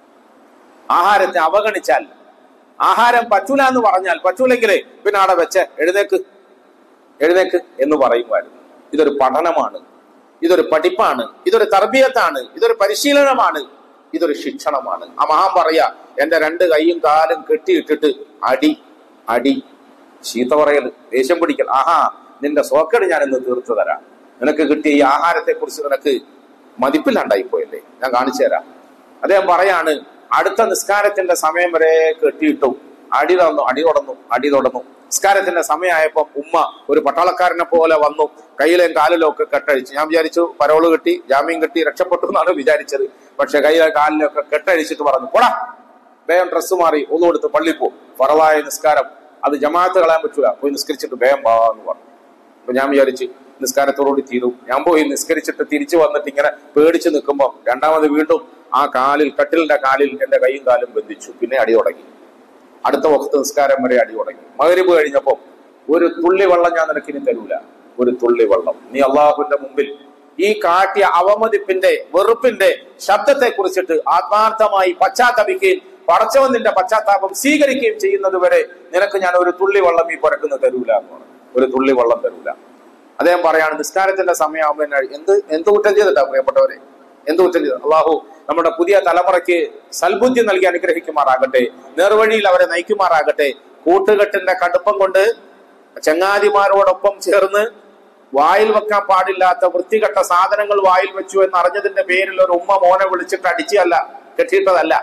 ആഹാരത്തെ അവഗണിച്ചാൽ ആഹാരം പറ്റൂല എന്ന് പറഞ്ഞാൽ പറ്റൂലെങ്കിലേ പിന്നെ അവിടെ വെച്ച് എഴുന്നേക്ക് എഴുന്നേക്ക് എന്ന് പറയുമായിരുന്നു ഇതൊരു പഠനമാണ് ഇതൊരു പഠിപ്പാണ് ഇതൊരു തർബീയത്താണ് ഇതൊരു പരിശീലനമാണ് ഇതൊരു ശിക്ഷണമാണ് ആ മഹാൻ പറയാ എന്റെ രണ്ട് കൈയും കാലും കെട്ടിയിട്ടിട്ട് അടി അടി ചീത്ത പറയൽ ദേഷ്യം പിടിക്കൽ ആഹാ നിന്റെ സോക്കേട് ഞാൻ ഇന്ന് തീർത്തു തരാം നിനക്ക് കിട്ടിയ ഈ ആഹാരത്തെ കുറിച്ച് നിനക്ക് മതിപ്പില്ലാണ്ടായി പോയല്ലേ ഞാൻ കാണിച്ചു തരാം അദ്ദേഹം പറയാണ് അടുത്ത നിസ്കാരത്തിന്റെ സമയം വരെ കെട്ടിയിട്ടു അടി തന്നു അടി തുടർന്നു അടി തുടർന്നു നിസ്കാരത്തിന്റെ സമയമായപ്പോ ഉമ്മ ഒരു പട്ടാളക്കാരനെ പോലെ വന്നു കയ്യിലും കാലിലും ഒക്കെ കെട്ടഴിച്ചു ഞാൻ വിചാരിച്ചു പരോള് കിട്ടി ജാമ്യം കിട്ടി രക്ഷപ്പെട്ടു എന്നാണ് വിചാരിച്ചത് പക്ഷെ കയ്യിലെ കാലിലും ഒക്കെ കെട്ടഴിച്ചിട്ട് പറഞ്ഞു പോടാ വേഗം ഡ്രസ്സ് മാറി ഒന്നു കൊടുത്ത് പള്ളി പോ ഫറവായ നിസ്കാരം അത് ജമാഅത്ത് കളയാൻ പറ്റൂല പോയി നിസ്കരിച്ചിട്ട് വേഗം പോവാന്ന് പറഞ്ഞു അപ്പൊ ഞാൻ വിചാരിച്ച് നിസ്കാരത്തോടുകൂടി തീരും ഞാൻ പോയി നിസ്കരിച്ചിട്ട് തിരിച്ചു വന്നിട്ട് ഇങ്ങനെ പേടിച്ച് നിൽക്കുമ്പോൾ രണ്ടാമത് വീണ്ടും ആ കാലിൽ കട്ടിലിന്റെ കാലിൽ എന്റെ കൈയും കാലും ബന്ധിച്ചു പിന്നെ അടി തുടങ്ങി അടുത്ത വക്ത നിസ്കാരം വരെ അടി തുടങ്ങി മകരിബ് കഴിഞ്ഞപ്പോ ഒരു തുള്ളി വെള്ളം ഞാൻ നിനക്ക് ഇനി തരൂല ഒരു തുള്ളി വെള്ളം നീ അള്ളാഹുവിന്റെ മുമ്പിൽ ഈ കാട്ടിയ അവമതിപ്പിന്റെ വെറുപ്പിന്റെ ശബ്ദത്തെ കുറിച്ചിട്ട് ആത്മാർത്ഥമായി പശ്ചാത്തപിക്കുകയും പടച്ചവൻ നിന്റെ പശ്ചാത്താപം സ്വീകരിക്കുകയും ചെയ്യുന്നത് വരെ നിനക്ക് ഞാൻ ഒരു തുള്ളി വെള്ളം ഈ പുരക്കുന്ന തരൂല എന്ന് പറഞ്ഞു ഒരു തുള്ളി വെള്ളം തരൂല അദ്ദേഹം പറയാണ് നിസ്കാരത്തിന്റെ സമയമാകുമ്പോൾ എന്നെ എന്ത് എന്ത് കുറ്റം ചെയ്തിട്ടാ പ്രിയപ്പെട്ടവരെ എന്ത് കുറ്റം ചെയ്തു അള്ളാഹു നമ്മുടെ പുതിയ തലമുറയ്ക്ക് സൽബുദ്ധി നൽകി അനുഗ്രഹിക്കുമാറാകട്ടെ നേർവഴിയിൽ അവരെ നയിക്കുമാറാകട്ടെ കൂട്ടുകെട്ടിന്റെ കടുപ്പം കൊണ്ട് ചങ്ങാതിമാരോടൊപ്പം ചേർന്ന് വായിൽ വെക്കാൻ പാടില്ലാത്ത വൃത്തികെട്ട സാധനങ്ങൾ വായിൽ വെച്ചു എന്ന് അറിഞ്ഞതിന്റെ പേരിൽ ഒരു ഉമ്മ മോനെ വിളിച്ചിട്ട് അടിച്ചതല്ല കെട്ടിയിട്ടതല്ല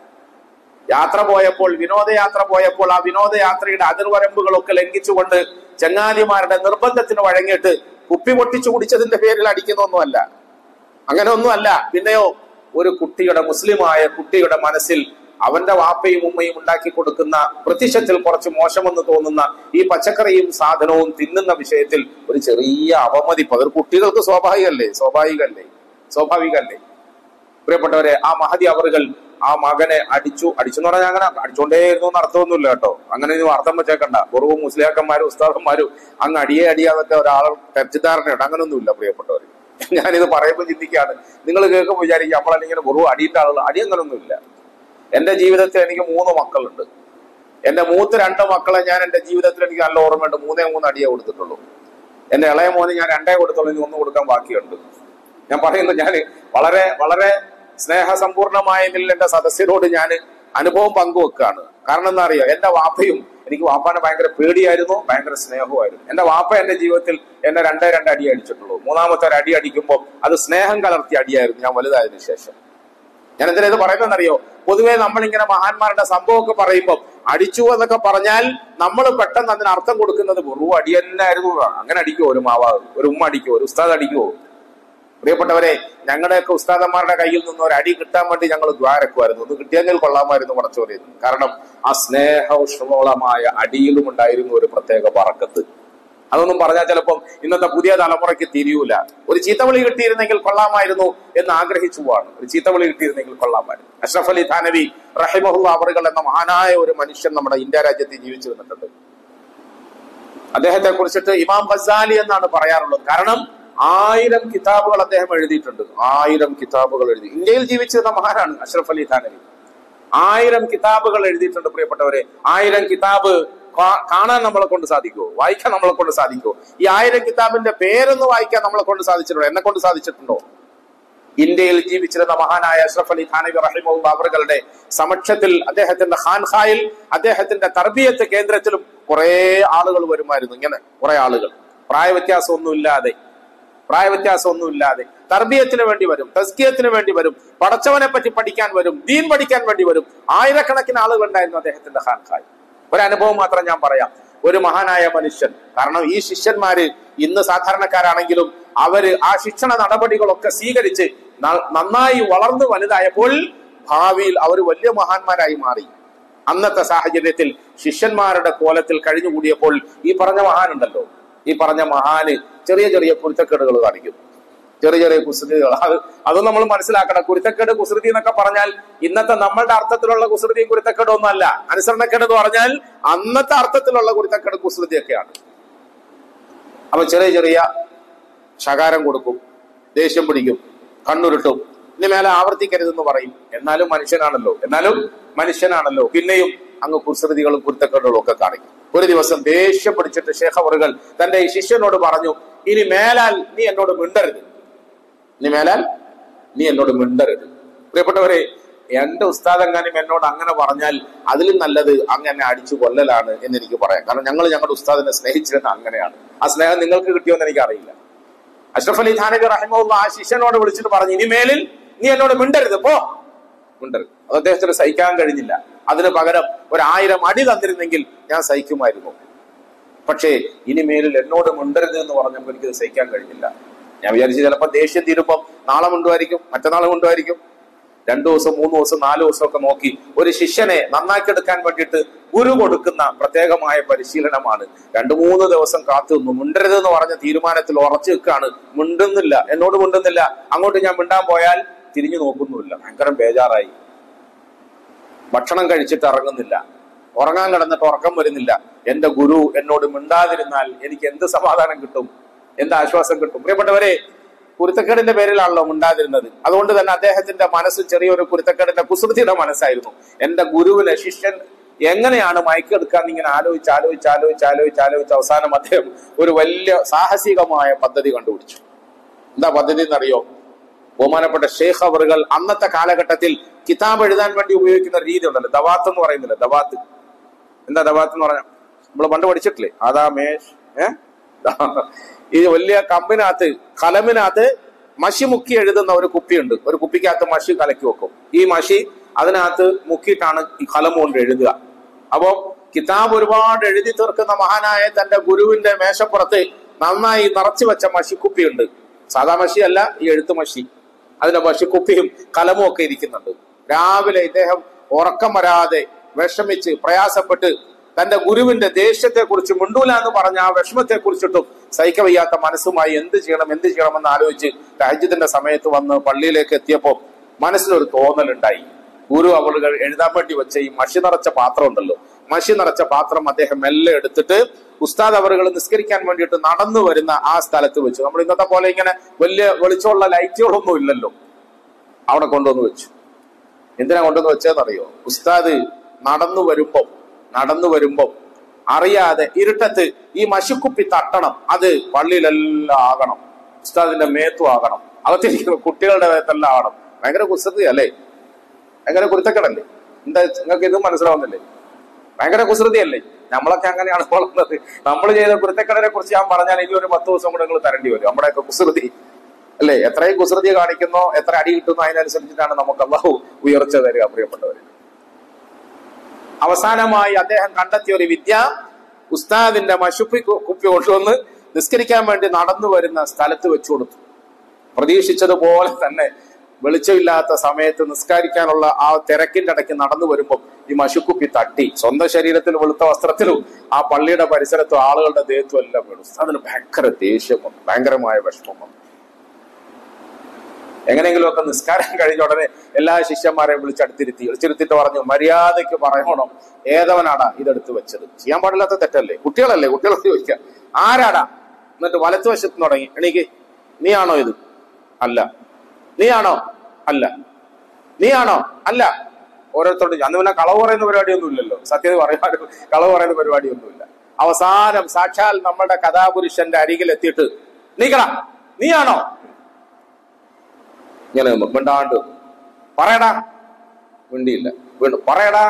യാത്ര പോയപ്പോൾ വിനോദയാത്ര പോയപ്പോൾ ആ വിനോദയാത്രയുടെ അതിർവരമ്പുകളൊക്കെ ലംഘിച്ചുകൊണ്ട് ചങ്ങാതിമാരുടെ നിർബന്ധത്തിന് വഴങ്ങിയിട്ട് കുപ്പി പൊട്ടിച്ചു കുടിച്ചതിന്റെ പേരിൽ അടിക്കുന്നൊന്നുമല്ല അങ്ങനെ ഒന്നുമല്ല പിന്നെയോ ഒരു കുട്ടിയുടെ മുസ്ലിമായ കുട്ടിയുടെ മനസ്സിൽ അവന്റെ വാപ്പയും ഉമ്മയും ഉണ്ടാക്കി കൊടുക്കുന്ന പ്രത്യക്ഷത്തിൽ കുറച്ച് മോശമെന്ന് തോന്നുന്ന ഈ പച്ചക്കറിയും സാധനവും തിന്നുന്ന വിഷയത്തിൽ ഒരു ചെറിയ അവമതിപ്പ് അതൊരു കുട്ടികൾക്ക് സ്വാഭാവികല്ലേ സ്വാഭാവികല്ലേ സ്വാഭാവികല്ലേ പ്രിയപ്പെട്ടവരെ ആ മഹതി അവറുകൾ ആ മകനെ അടിച്ചു അടിച്ചു എന്ന് പറഞ്ഞാൽ അങ്ങനെ അടിച്ചോണ്ടേയിരുന്നു എന്ന് അർത്ഥമൊന്നുമില്ല കേട്ടോ അങ്ങനെ ഇനി അർത്ഥം വെച്ചേക്കണ്ട വെറും മുസ്ലിയാക്കന്മാരും ഉസ്താദന്മാരും അങ്ങ് അടിയെ അടിയാതൊക്കെ ഒരാൾ തെറ്റിദ്ധാരണയുണ്ട് അങ്ങനൊന്നുമില്ല പ്രിയപ്പെട്ടവർ ഞാനിത് പറയുമ്പോൾ ചിന്തിക്കുകയാണ് നിങ്ങൾ കേൾക്കുമ്പോൾ വിചാരിക്കും നമ്മളല്ലെങ്കിൽ ഇങ്ങനെ വെറും അടിയിട്ട ആളുകൾ അടി അങ്ങനൊന്നുമില്ല എന്റെ ജീവിതത്തിൽ എനിക്ക് മൂന്ന് മക്കളുണ്ട് എന്റെ മൂത്ത് രണ്ട് മക്കളെ ഞാൻ എന്റെ ജീവിതത്തിൽ എനിക്ക് നല്ല ഓർമ്മയുണ്ട് മൂന്നേ മൂന്ന് അടിയേ കൊടുത്തിട്ടുള്ളൂ എന്റെ ഇളയ മോന് ഞാൻ രണ്ടേ കൊടുത്തുള്ളൂ ഇനി ഒന്ന് കൊടുക്കാൻ ബാക്കിയുണ്ട് ഞാൻ പറയുന്നത് ഞാൻ വളരെ വളരെ സ്നേഹസമ്പൂർണമായ നിലയിൽ എന്റെ സദസ്യരോട് ഞാൻ അനുഭവം പങ്കുവെക്കുകയാണ് കാരണം എന്താ അറിയോ എന്റെ വാപ്പയും എനിക്ക് വാപ്പാനെ ഭയങ്കര പേടിയായിരുന്നു ഭയങ്കര സ്നേഹമായിരുന്നു എന്റെ വാപ്പ എന്റെ ജീവിതത്തിൽ എന്നെ രണ്ടേ രണ്ട് അടി അടിച്ചിട്ടുള്ളൂ മൂന്നാമത്തെ ഒരു അടി അടിക്കുമ്പോൾ അത് സ്നേഹം കലർത്തിയ അടിയായിരുന്നു ഞാൻ വലുതായതിനു ശേഷം ഞാൻ എന്തിനാ ഇത് പറയുന്നതെന്നറിയോ പൊതുവേ നമ്മളിങ്ങനെ മഹാന്മാരുടെ സംഭവമൊക്കെ പറയുമ്പോൾ അടിച്ചു എന്നൊക്കെ പറഞ്ഞാൽ നമ്മൾ പെട്ടെന്ന് അതിന് അർത്ഥം കൊടുക്കുന്നത് വെറും അടി തന്നെയായിരുന്നു അങ്ങനെ അടിക്കുമോ ഒരു മാവാവ് ഒരു ഉമ്മ അടിക്കുമോ ഒരു ഉസ്താദ് അടിക്കുമോ പ്രിയപ്പെട്ടവരെ ഞങ്ങളുടെയൊക്കെ ഉസ്താദന്മാരുടെ കയ്യിൽ നിന്ന് ഒരു അടി കിട്ടാൻ വേണ്ടി ഞങ്ങൾ ദ്വാരക്കുമായിരുന്നു ഒന്ന് കിട്ടിയെങ്കിൽ കൊള്ളാമായിരുന്നു പടച്ചോറിയിരുന്നു കാരണം ആ സ്നേഹോഷ്മളമായ അടിയിലും ഉണ്ടായിരുന്നു ഒരു പ്രത്യേക പറക്കത്ത് അതൊന്നും പറഞ്ഞാൽ ചിലപ്പം ഇന്നത്തെ പുതിയ തലമുറയ്ക്ക് തിരിയൂല ഒരു ചീത്തവിളി കിട്ടിയിരുന്നെങ്കിൽ കൊള്ളാമായിരുന്നു എന്ന് ആഗ്രഹിച്ചു പോവാണ് ഒരു ചീത്തവിളി കിട്ടിയിരുന്നെങ്കിൽ കൊള്ളാമായിരുന്നു അഷ്റഫ് അലി ഥാനവി റഹിമഹുല്ല അവറുകൾ എന്ന മഹാനായ ഒരു മനുഷ്യൻ നമ്മുടെ ഇന്ത്യ രാജ്യത്ത് ജീവിച്ചു വന്നിട്ടുണ്ട് അദ്ദേഹത്തെ കുറിച്ചിട്ട് ഇമാം ഖസാലി എന്നാണ് പറയാറുള്ളത് കാരണം ആയിരം കിതാബുകൾ അദ്ദേഹം എഴുതിയിട്ടുണ്ട് ആയിരം കിതാബുകൾ എഴുതി ഇന്ത്യയിൽ ജീവിച്ചിരുന്ന മഹാനാണ് അഷ്റഫ് അലി ഥാനവി ആയിരം കിതാബുകൾ എഴുതിയിട്ടുണ്ട് പ്രിയപ്പെട്ടവരെ ആയിരം കിതാബ് കാ- കാണാൻ നമ്മളെ കൊണ്ട് സാധിക്കുമോ വായിക്കാൻ നമ്മളെ കൊണ്ട് സാധിക്കുമോ ഈ ആയിരം കിതാബിന്റെ പേരൊന്ന് വായിക്കാൻ നമ്മളെ കൊണ്ട് സാധിച്ചിട്ടുണ്ടോ എന്നെ കൊണ്ട് സാധിച്ചിട്ടുണ്ടോ ഇന്ത്യയിൽ ജീവിച്ചിരുന്ന മഹാനായ അഷ്റഫ് അലി ഖാനബി റഹിമുള്ള അവരുടെ സമക്ഷത്തിൽ അദ്ദേഹത്തിന്റെ ഖാൻഖായിൽ അദ്ദേഹത്തിന്റെ തർബീയത്ത് കേന്ദ്രത്തിലും കുറെ ആളുകൾ വരുമായിരുന്നു ഇങ്ങനെ കുറെ ആളുകൾ പ്രായവ്യത്യാസമൊന്നുമില്ലാതെ പ്രായവ്യത്യാസമൊന്നുമില്ലാതെ തർബീയത്തിന് വേണ്ടി വരും തസ്കിയത്തിന് വേണ്ടി വരും പടച്ചവനെ പറ്റി പഠിക്കാൻ വരും ദീൻ പഠിക്കാൻ വേണ്ടി വരും ആയിരക്കണക്കിന് ആളുകൾ ഉണ്ടായിരുന്നു അദ്ദേഹത്തിന്റെ ഖാൻഖായി ഒരു അനുഭവം മാത്രം ഞാൻ പറയാം ഒരു മഹാനായ മനുഷ്യൻ കാരണം ഈ ശിഷ്യന്മാര് ഇന്ന് സാധാരണക്കാരാണെങ്കിലും അവര് ആ ശിക്ഷണ നടപടികളൊക്കെ സ്വീകരിച്ച് ന- നന്നായി വളർന്നു വലുതായപ്പോൾ ഭാവിയിൽ അവർ വലിയ മഹാന്മാരായി മാറി അന്നത്തെ സാഹചര്യത്തിൽ ശിഷ്യന്മാരുടെ കോലത്തിൽ കഴിഞ്ഞുകൂടിയപ്പോൾ ഈ പറഞ്ഞ മഹാനുണ്ടല്ലോ ഈ പറഞ്ഞ മഹാന് ചെറിയ ചെറിയ കുരുത്തക്കേടുകൾ കാണിക്കും ചെറിയ ചെറിയ കുസൃതികൾ അത് അത് നമ്മൾ മനസ്സിലാക്കണം കുരുത്തക്കേട് കുസൃതി എന്നൊക്കെ പറഞ്ഞാൽ ഇന്നത്തെ നമ്മളുടെ അർത്ഥത്തിലുള്ള കുസൃതിയും കുരുത്തക്കേടും ഒന്നല്ല അനുസരണക്കേട് എന്ന് പറഞ്ഞാൽ അന്നത്തെ അർത്ഥത്തിലുള്ള കുരുത്തക്കേട് കുസൃതിയൊക്കെയാണ് അപ്പൊ ചെറിയ ചെറിയ ശകാരം കൊടുക്കും ദേഷ്യം പിടിക്കും കണ്ണുരുട്ടും ഇനി മേലെ ആവർത്തിക്കരുതെന്ന് പറയും എന്നാലും മനുഷ്യനാണല്ലോ എന്നാലും മനുഷ്യനാണല്ലോ പിന്നെയും അങ്ങ് കുസൃതികളും കുരുത്തക്കേടുകളും ഒക്കെ കാണിക്കും ഒരു ദിവസം ദേഷ്യം പിടിച്ചിട്ട് ശേഖവറുകൾ തന്റെ ഈ ശിഷ്യനോട് പറഞ്ഞു ഇനി മേലാൽ നീ എന്നോട് മിണ്ടരുത് ഇനി മേലാൽ നീ എന്നോട് മിണ്ടരുത് പ്രിയപ്പെട്ടവരെ എന്റെ ഉസ്താദെങ്ങാനും എന്നോട് അങ്ങനെ പറഞ്ഞാൽ അതിലും നല്ലത് അങ്ങനെ അടിച്ചു കൊല്ലലാണ് എന്ന് എനിക്ക് പറയാം കാരണം ഞങ്ങൾ ഞങ്ങളുടെ ഉസ്താദിനെ സ്നേഹിച്ചിരുന്ന അങ്ങനെയാണ് ആ സ്നേഹം നിങ്ങൾക്ക് കിട്ടിയോന്ന് എനിക്ക് അറിയില്ല അഷ്റഫ് അലി ഖാനബി റഹിമുള്ള ആ ശിഷ്യനോട് വിളിച്ചിട്ട് പറഞ്ഞു ഇനി മേലിൽ നീ എന്നോട് മിണ്ടരുത് പോ മിണ്ടരുത് അത് അദ്ദേഹത്തിന് സഹിക്കാൻ കഴിഞ്ഞില്ല അതിന് പകരം ഒരു ആയിരം അടി തന്നിരുന്നെങ്കിൽ ഞാൻ സഹിക്കുമായിരുന്നു പക്ഷേ ഇനി മേലിൽ എന്നോട് മിണ്ടരുത് എന്ന് പറഞ്ഞപ്പോൾ എനിക്കത് സഹിക്കാൻ കഴിഞ്ഞില്ല ഞാൻ വിചാരിച്ചു ചിലപ്പോൾ ദേഷ്യം തീരുമ്പോൾ നാളെ മിണ്ടുമായിരിക്കും മറ്റന്നാൾ മിണ്ടുമായിരിക്കും രണ്ടു ദിവസം മൂന്ന് ദിവസം നാല് ദിവസം ഒക്കെ നോക്കി ഒരു ശിഷ്യനെ നന്നാക്കിയെടുക്കാൻ വേണ്ടിയിട്ട് ഗുരു കൊടുക്കുന്ന പ്രത്യേകമായ പരിശീലനമാണ് രണ്ടു മൂന്ന് ദിവസം കാത്തു നിന്നു മിണ്ടരുത് എന്ന് പറഞ്ഞ തീരുമാനത്തിൽ ഉറച്ചു നിൽക്കാണ് മിണ്ടുന്നില്ല എന്നോട് മിണ്ടുന്നില്ല അങ്ങോട്ട് ഞാൻ മിണ്ടാൻ പോയാൽ തിരിഞ്ഞു നോക്കുന്നുമില്ല ഭയങ്കര ബേജാറായി ഭക്ഷണം കഴിച്ചിട്ട് ഇറങ്ങുന്നില്ല ഉറങ്ങാൻ കിടന്നിട്ട് ഉറക്കം വരുന്നില്ല എന്റെ ഗുരു എന്നോട് മിണ്ടാതിരുന്നാൽ എനിക്ക് എന്ത് സമാധാനം കിട്ടും എന്ത് ആശ്വാസം കിട്ടും പ്രിയപ്പെട്ടവരെ കുരുത്തക്കേടിന്റെ പേരിലാണല്ലോ മിണ്ടാതിരുന്നത് അതുകൊണ്ട് തന്നെ അദ്ദേഹത്തിന്റെ മനസ്സ് ചെറിയൊരു കുരുത്തക്കേടിന്റെ കുസൃതിയുടെ മനസ്സായിരുന്നു എന്റെ ഗുരുവിനെ ശിഷ്യൻ എങ്ങനെയാണ് മയക്കെടുക്കാൻ ഇങ്ങനെ ആലോചിച്ച് ആലോചിച്ച് ആലോചിച്ച് ആലോചിച്ച് ആലോചിച്ച് അവസാനം അദ്ദേഹം ഒരു വലിയ സാഹസികമായ പദ്ധതി കണ്ടുപിടിച്ചു എന്താ പദ്ധതി എന്നറിയോ ബഹുമാനപ്പെട്ട ഷെയ്ഖ് അവറുകൾ അന്നത്തെ കാലഘട്ടത്തിൽ കിതാബ് എഴുതാൻ വേണ്ടി ഉപയോഗിക്കുന്ന ഒരു രീതി ഉണ്ടല്ലോ ദവാത്ത് എന്ന് പറയുന്നില്ല ദവാത്ത് എന്താ ദവാത്ത് എന്ന് പറഞ്ഞാൽ നമ്മൾ പണ്ട് പഠിച്ചിട്ടില്ലേ അതാ മേഷ് ഏ ഈ വലിയ കമ്പിനകത്ത് കലമിനകത്ത് മഷി മുക്കി എഴുതുന്ന ഒരു കുപ്പിയുണ്ട് ഒരു കുപ്പിക്കകത്ത് മഷി കലക്കി വെക്കും ഈ മഷി അതിനകത്ത് മുക്കിയിട്ടാണ് ഈ കലം കൊണ്ട് എഴുതുക അപ്പോ കിതാബ് ഒരുപാട് എഴുതി തീർക്കുന്ന മഹാനായ തന്റെ ഗുരുവിന്റെ മേശപ്പുറത്ത് നന്നായി നിറച്ചു വെച്ച മഷിക്കുപ്പിയുണ്ട് സാധാ മഷിയല്ല ഈ എഴുത്ത് മഷി അതിന്റെ മഷിക്കുപ്പിയും കലമും ഒക്കെ ഇരിക്കുന്നുണ്ട് രാവിലെ ഇദ്ദേഹം ഉറക്കം വരാതെ വിഷമിച്ച് പ്രയാസപ്പെട്ട് തന്റെ ഗുരുവിന്റെ ദേഷ്യത്തെ കുറിച്ച് മിണ്ടൂല എന്ന് പറഞ്ഞ ആ വിഷമത്തെ കുറിച്ചിട്ടും സഹിക്കവയ്യാത്ത മനസ്സുമായി എന്ത് ചെയ്യണം എന്ത് ചെയ്യണമെന്ന് ആലോചിച്ച് രാജ്യത്തിന്റെ സമയത്ത് വന്ന് പള്ളിയിലേക്ക് എത്തിയപ്പോൾ മനസ്സിലൊരു തോന്നലുണ്ടായി ഗുരു അവളുകൾ എഴുതാൻ വേണ്ടി വെച്ച ഈ മഷി നിറച്ച പാത്രം ഉണ്ടല്ലോ മഷി നിറച്ച പാത്രം അദ്ദേഹം മെല്ലെ എടുത്തിട്ട് ഉസ്താദ് അവറുകൾ നിസ്കരിക്കാൻ വേണ്ടിയിട്ട് നടന്നു വരുന്ന ആ സ്ഥലത്ത് വെച്ചു നമ്മൾ ഇന്നത്തെ പോലെ ഇങ്ങനെ വലിയ വെളിച്ചമുള്ള ലൈറ്റുകളൊന്നും ഇല്ലല്ലോ അവിടെ കൊണ്ടുവന്ന് വെച്ചു എന്തിനാ കൊണ്ടുവന്ന് വെച്ചതെന്നറിയോ ഉസ്താദ് നടന്നു വരുമ്പോ നടന്നു വരുമ്പോ അറിയാതെ ഇരുട്ടത്ത് ഈ മഷിക്കുപ്പി തട്ടണം അത് പള്ളിയിലെല്ലാം ആകണം ഉസ്താദിന്റെ മേത്തും ആകണം അകത്തിരിക്കുന്ന കുട്ടികളുടെ മേത്തെല്ലാം ആകണം ഭയങ്കര കുസൃതി അല്ലേ ഭയങ്കര കുരുത്തക്കടല്ലേ എന്താ നിങ്ങൾക്ക് ഇതും മനസ്സിലാവുന്നില്ലേ ഭയങ്കര കുസൃതിയല്ലേ നമ്മളൊക്കെ അങ്ങനെയാണ് വളർന്നത് നമ്മൾ ചെയ്ത കുരുത്തക്കടനെ കുറിച്ച് ഞാൻ പറഞ്ഞാൽ ഇനി ഒരു പത്ത് ദിവസം കൂടെ നിങ്ങൾ തരേണ്ടി വരും നമ്മുടെയൊക്കെ കുസൃതി അല്ലേ എത്രയും കുസൃതി കാണിക്കുന്നോ എത്ര അടി കിട്ടുന്നോ അതിനനുസരിച്ചിട്ടാണ് നമുക്ക് അള്ളാഹു ഉയർച്ച തരിക പ്രിയപ്പെട്ടവർ അവസാനമായി അദ്ദേഹം കണ്ടെത്തിയ ഒരു വിദ്യ ഉസ്താദിന്റെ മഷുപ്പി കു- കുപ്പി കൊണ്ടുവന്ന് നിസ്കരിക്കാൻ വേണ്ടി നടന്നു വരുന്ന സ്ഥലത്ത് വെച്ചു കൊടുത്തു പ്രതീക്ഷിച്ചതുപോലെ തന്നെ വെളിച്ചമില്ലാത്ത സമയത്ത് നിസ്കരിക്കാനുള്ള ആ തിരക്കിന്റെ ഇടയ്ക്ക് നടന്നു വരുമ്പോൾ ഈ മഷുക്കുപ്പി തട്ടി സ്വന്തം ശരീരത്തിൽ വെളുത്ത വസ്ത്രത്തിലും ആ പള്ളിയുടെ പരിസരത്തും ആളുകളുടെ ദേഹത്തും എല്ലാം വീണു അതിന് ഭയങ്കര ദേഷ്യം വന്നു ഭയങ്കരമായ വിഷമം വന്നു എങ്ങനെയെങ്കിലും ഒക്കെ നിസ്കാരം കഴിഞ്ഞ ഉടനെ എല്ലാ ശിഷ്യന്മാരെയും വിളിച്ചടുത്തിരുത്തി വിളിച്ചിരുത്തിട്ട് പറഞ്ഞു മര്യാദയ്ക്ക് പറയണം ഏതവനാടാ ഇതെടുത്ത് വെച്ചത് ചെയ്യാൻ പാടില്ലാത്ത തെറ്റല്ലേ കുട്ടികളല്ലേ കുട്ടികളോട് ചോദിക്കാം ആരാടാ എന്നിട്ട് വലത്തുവശത്ത് നിന്ന് തുടങ്ങി എണീക്ക് നീയാണോ ഇത് അല്ല നീയാണോ അല്ല നീയാണോ അല്ല ഓരോരുത്തരോട് അന്ന് പിന്നെ കളവ് പറയുന്ന പരിപാടിയൊന്നും ഇല്ലല്ലോ സത്യത പറയാൻ കളവ് പറയുന്ന പരിപാടിയൊന്നുമില്ല അവസാനം സാക്ഷാൽ നമ്മുടെ കഥാപുരുഷന്റെ അരികിൽ എത്തിയിട്ട് നീക്കടാ നീയാണോ ഇങ്ങനെ നിന്നു മിണ്ടാണ്ട് നിന്നു. പറയടാ മിണ്ടിയില്ല വീണ്ടും പറയടാ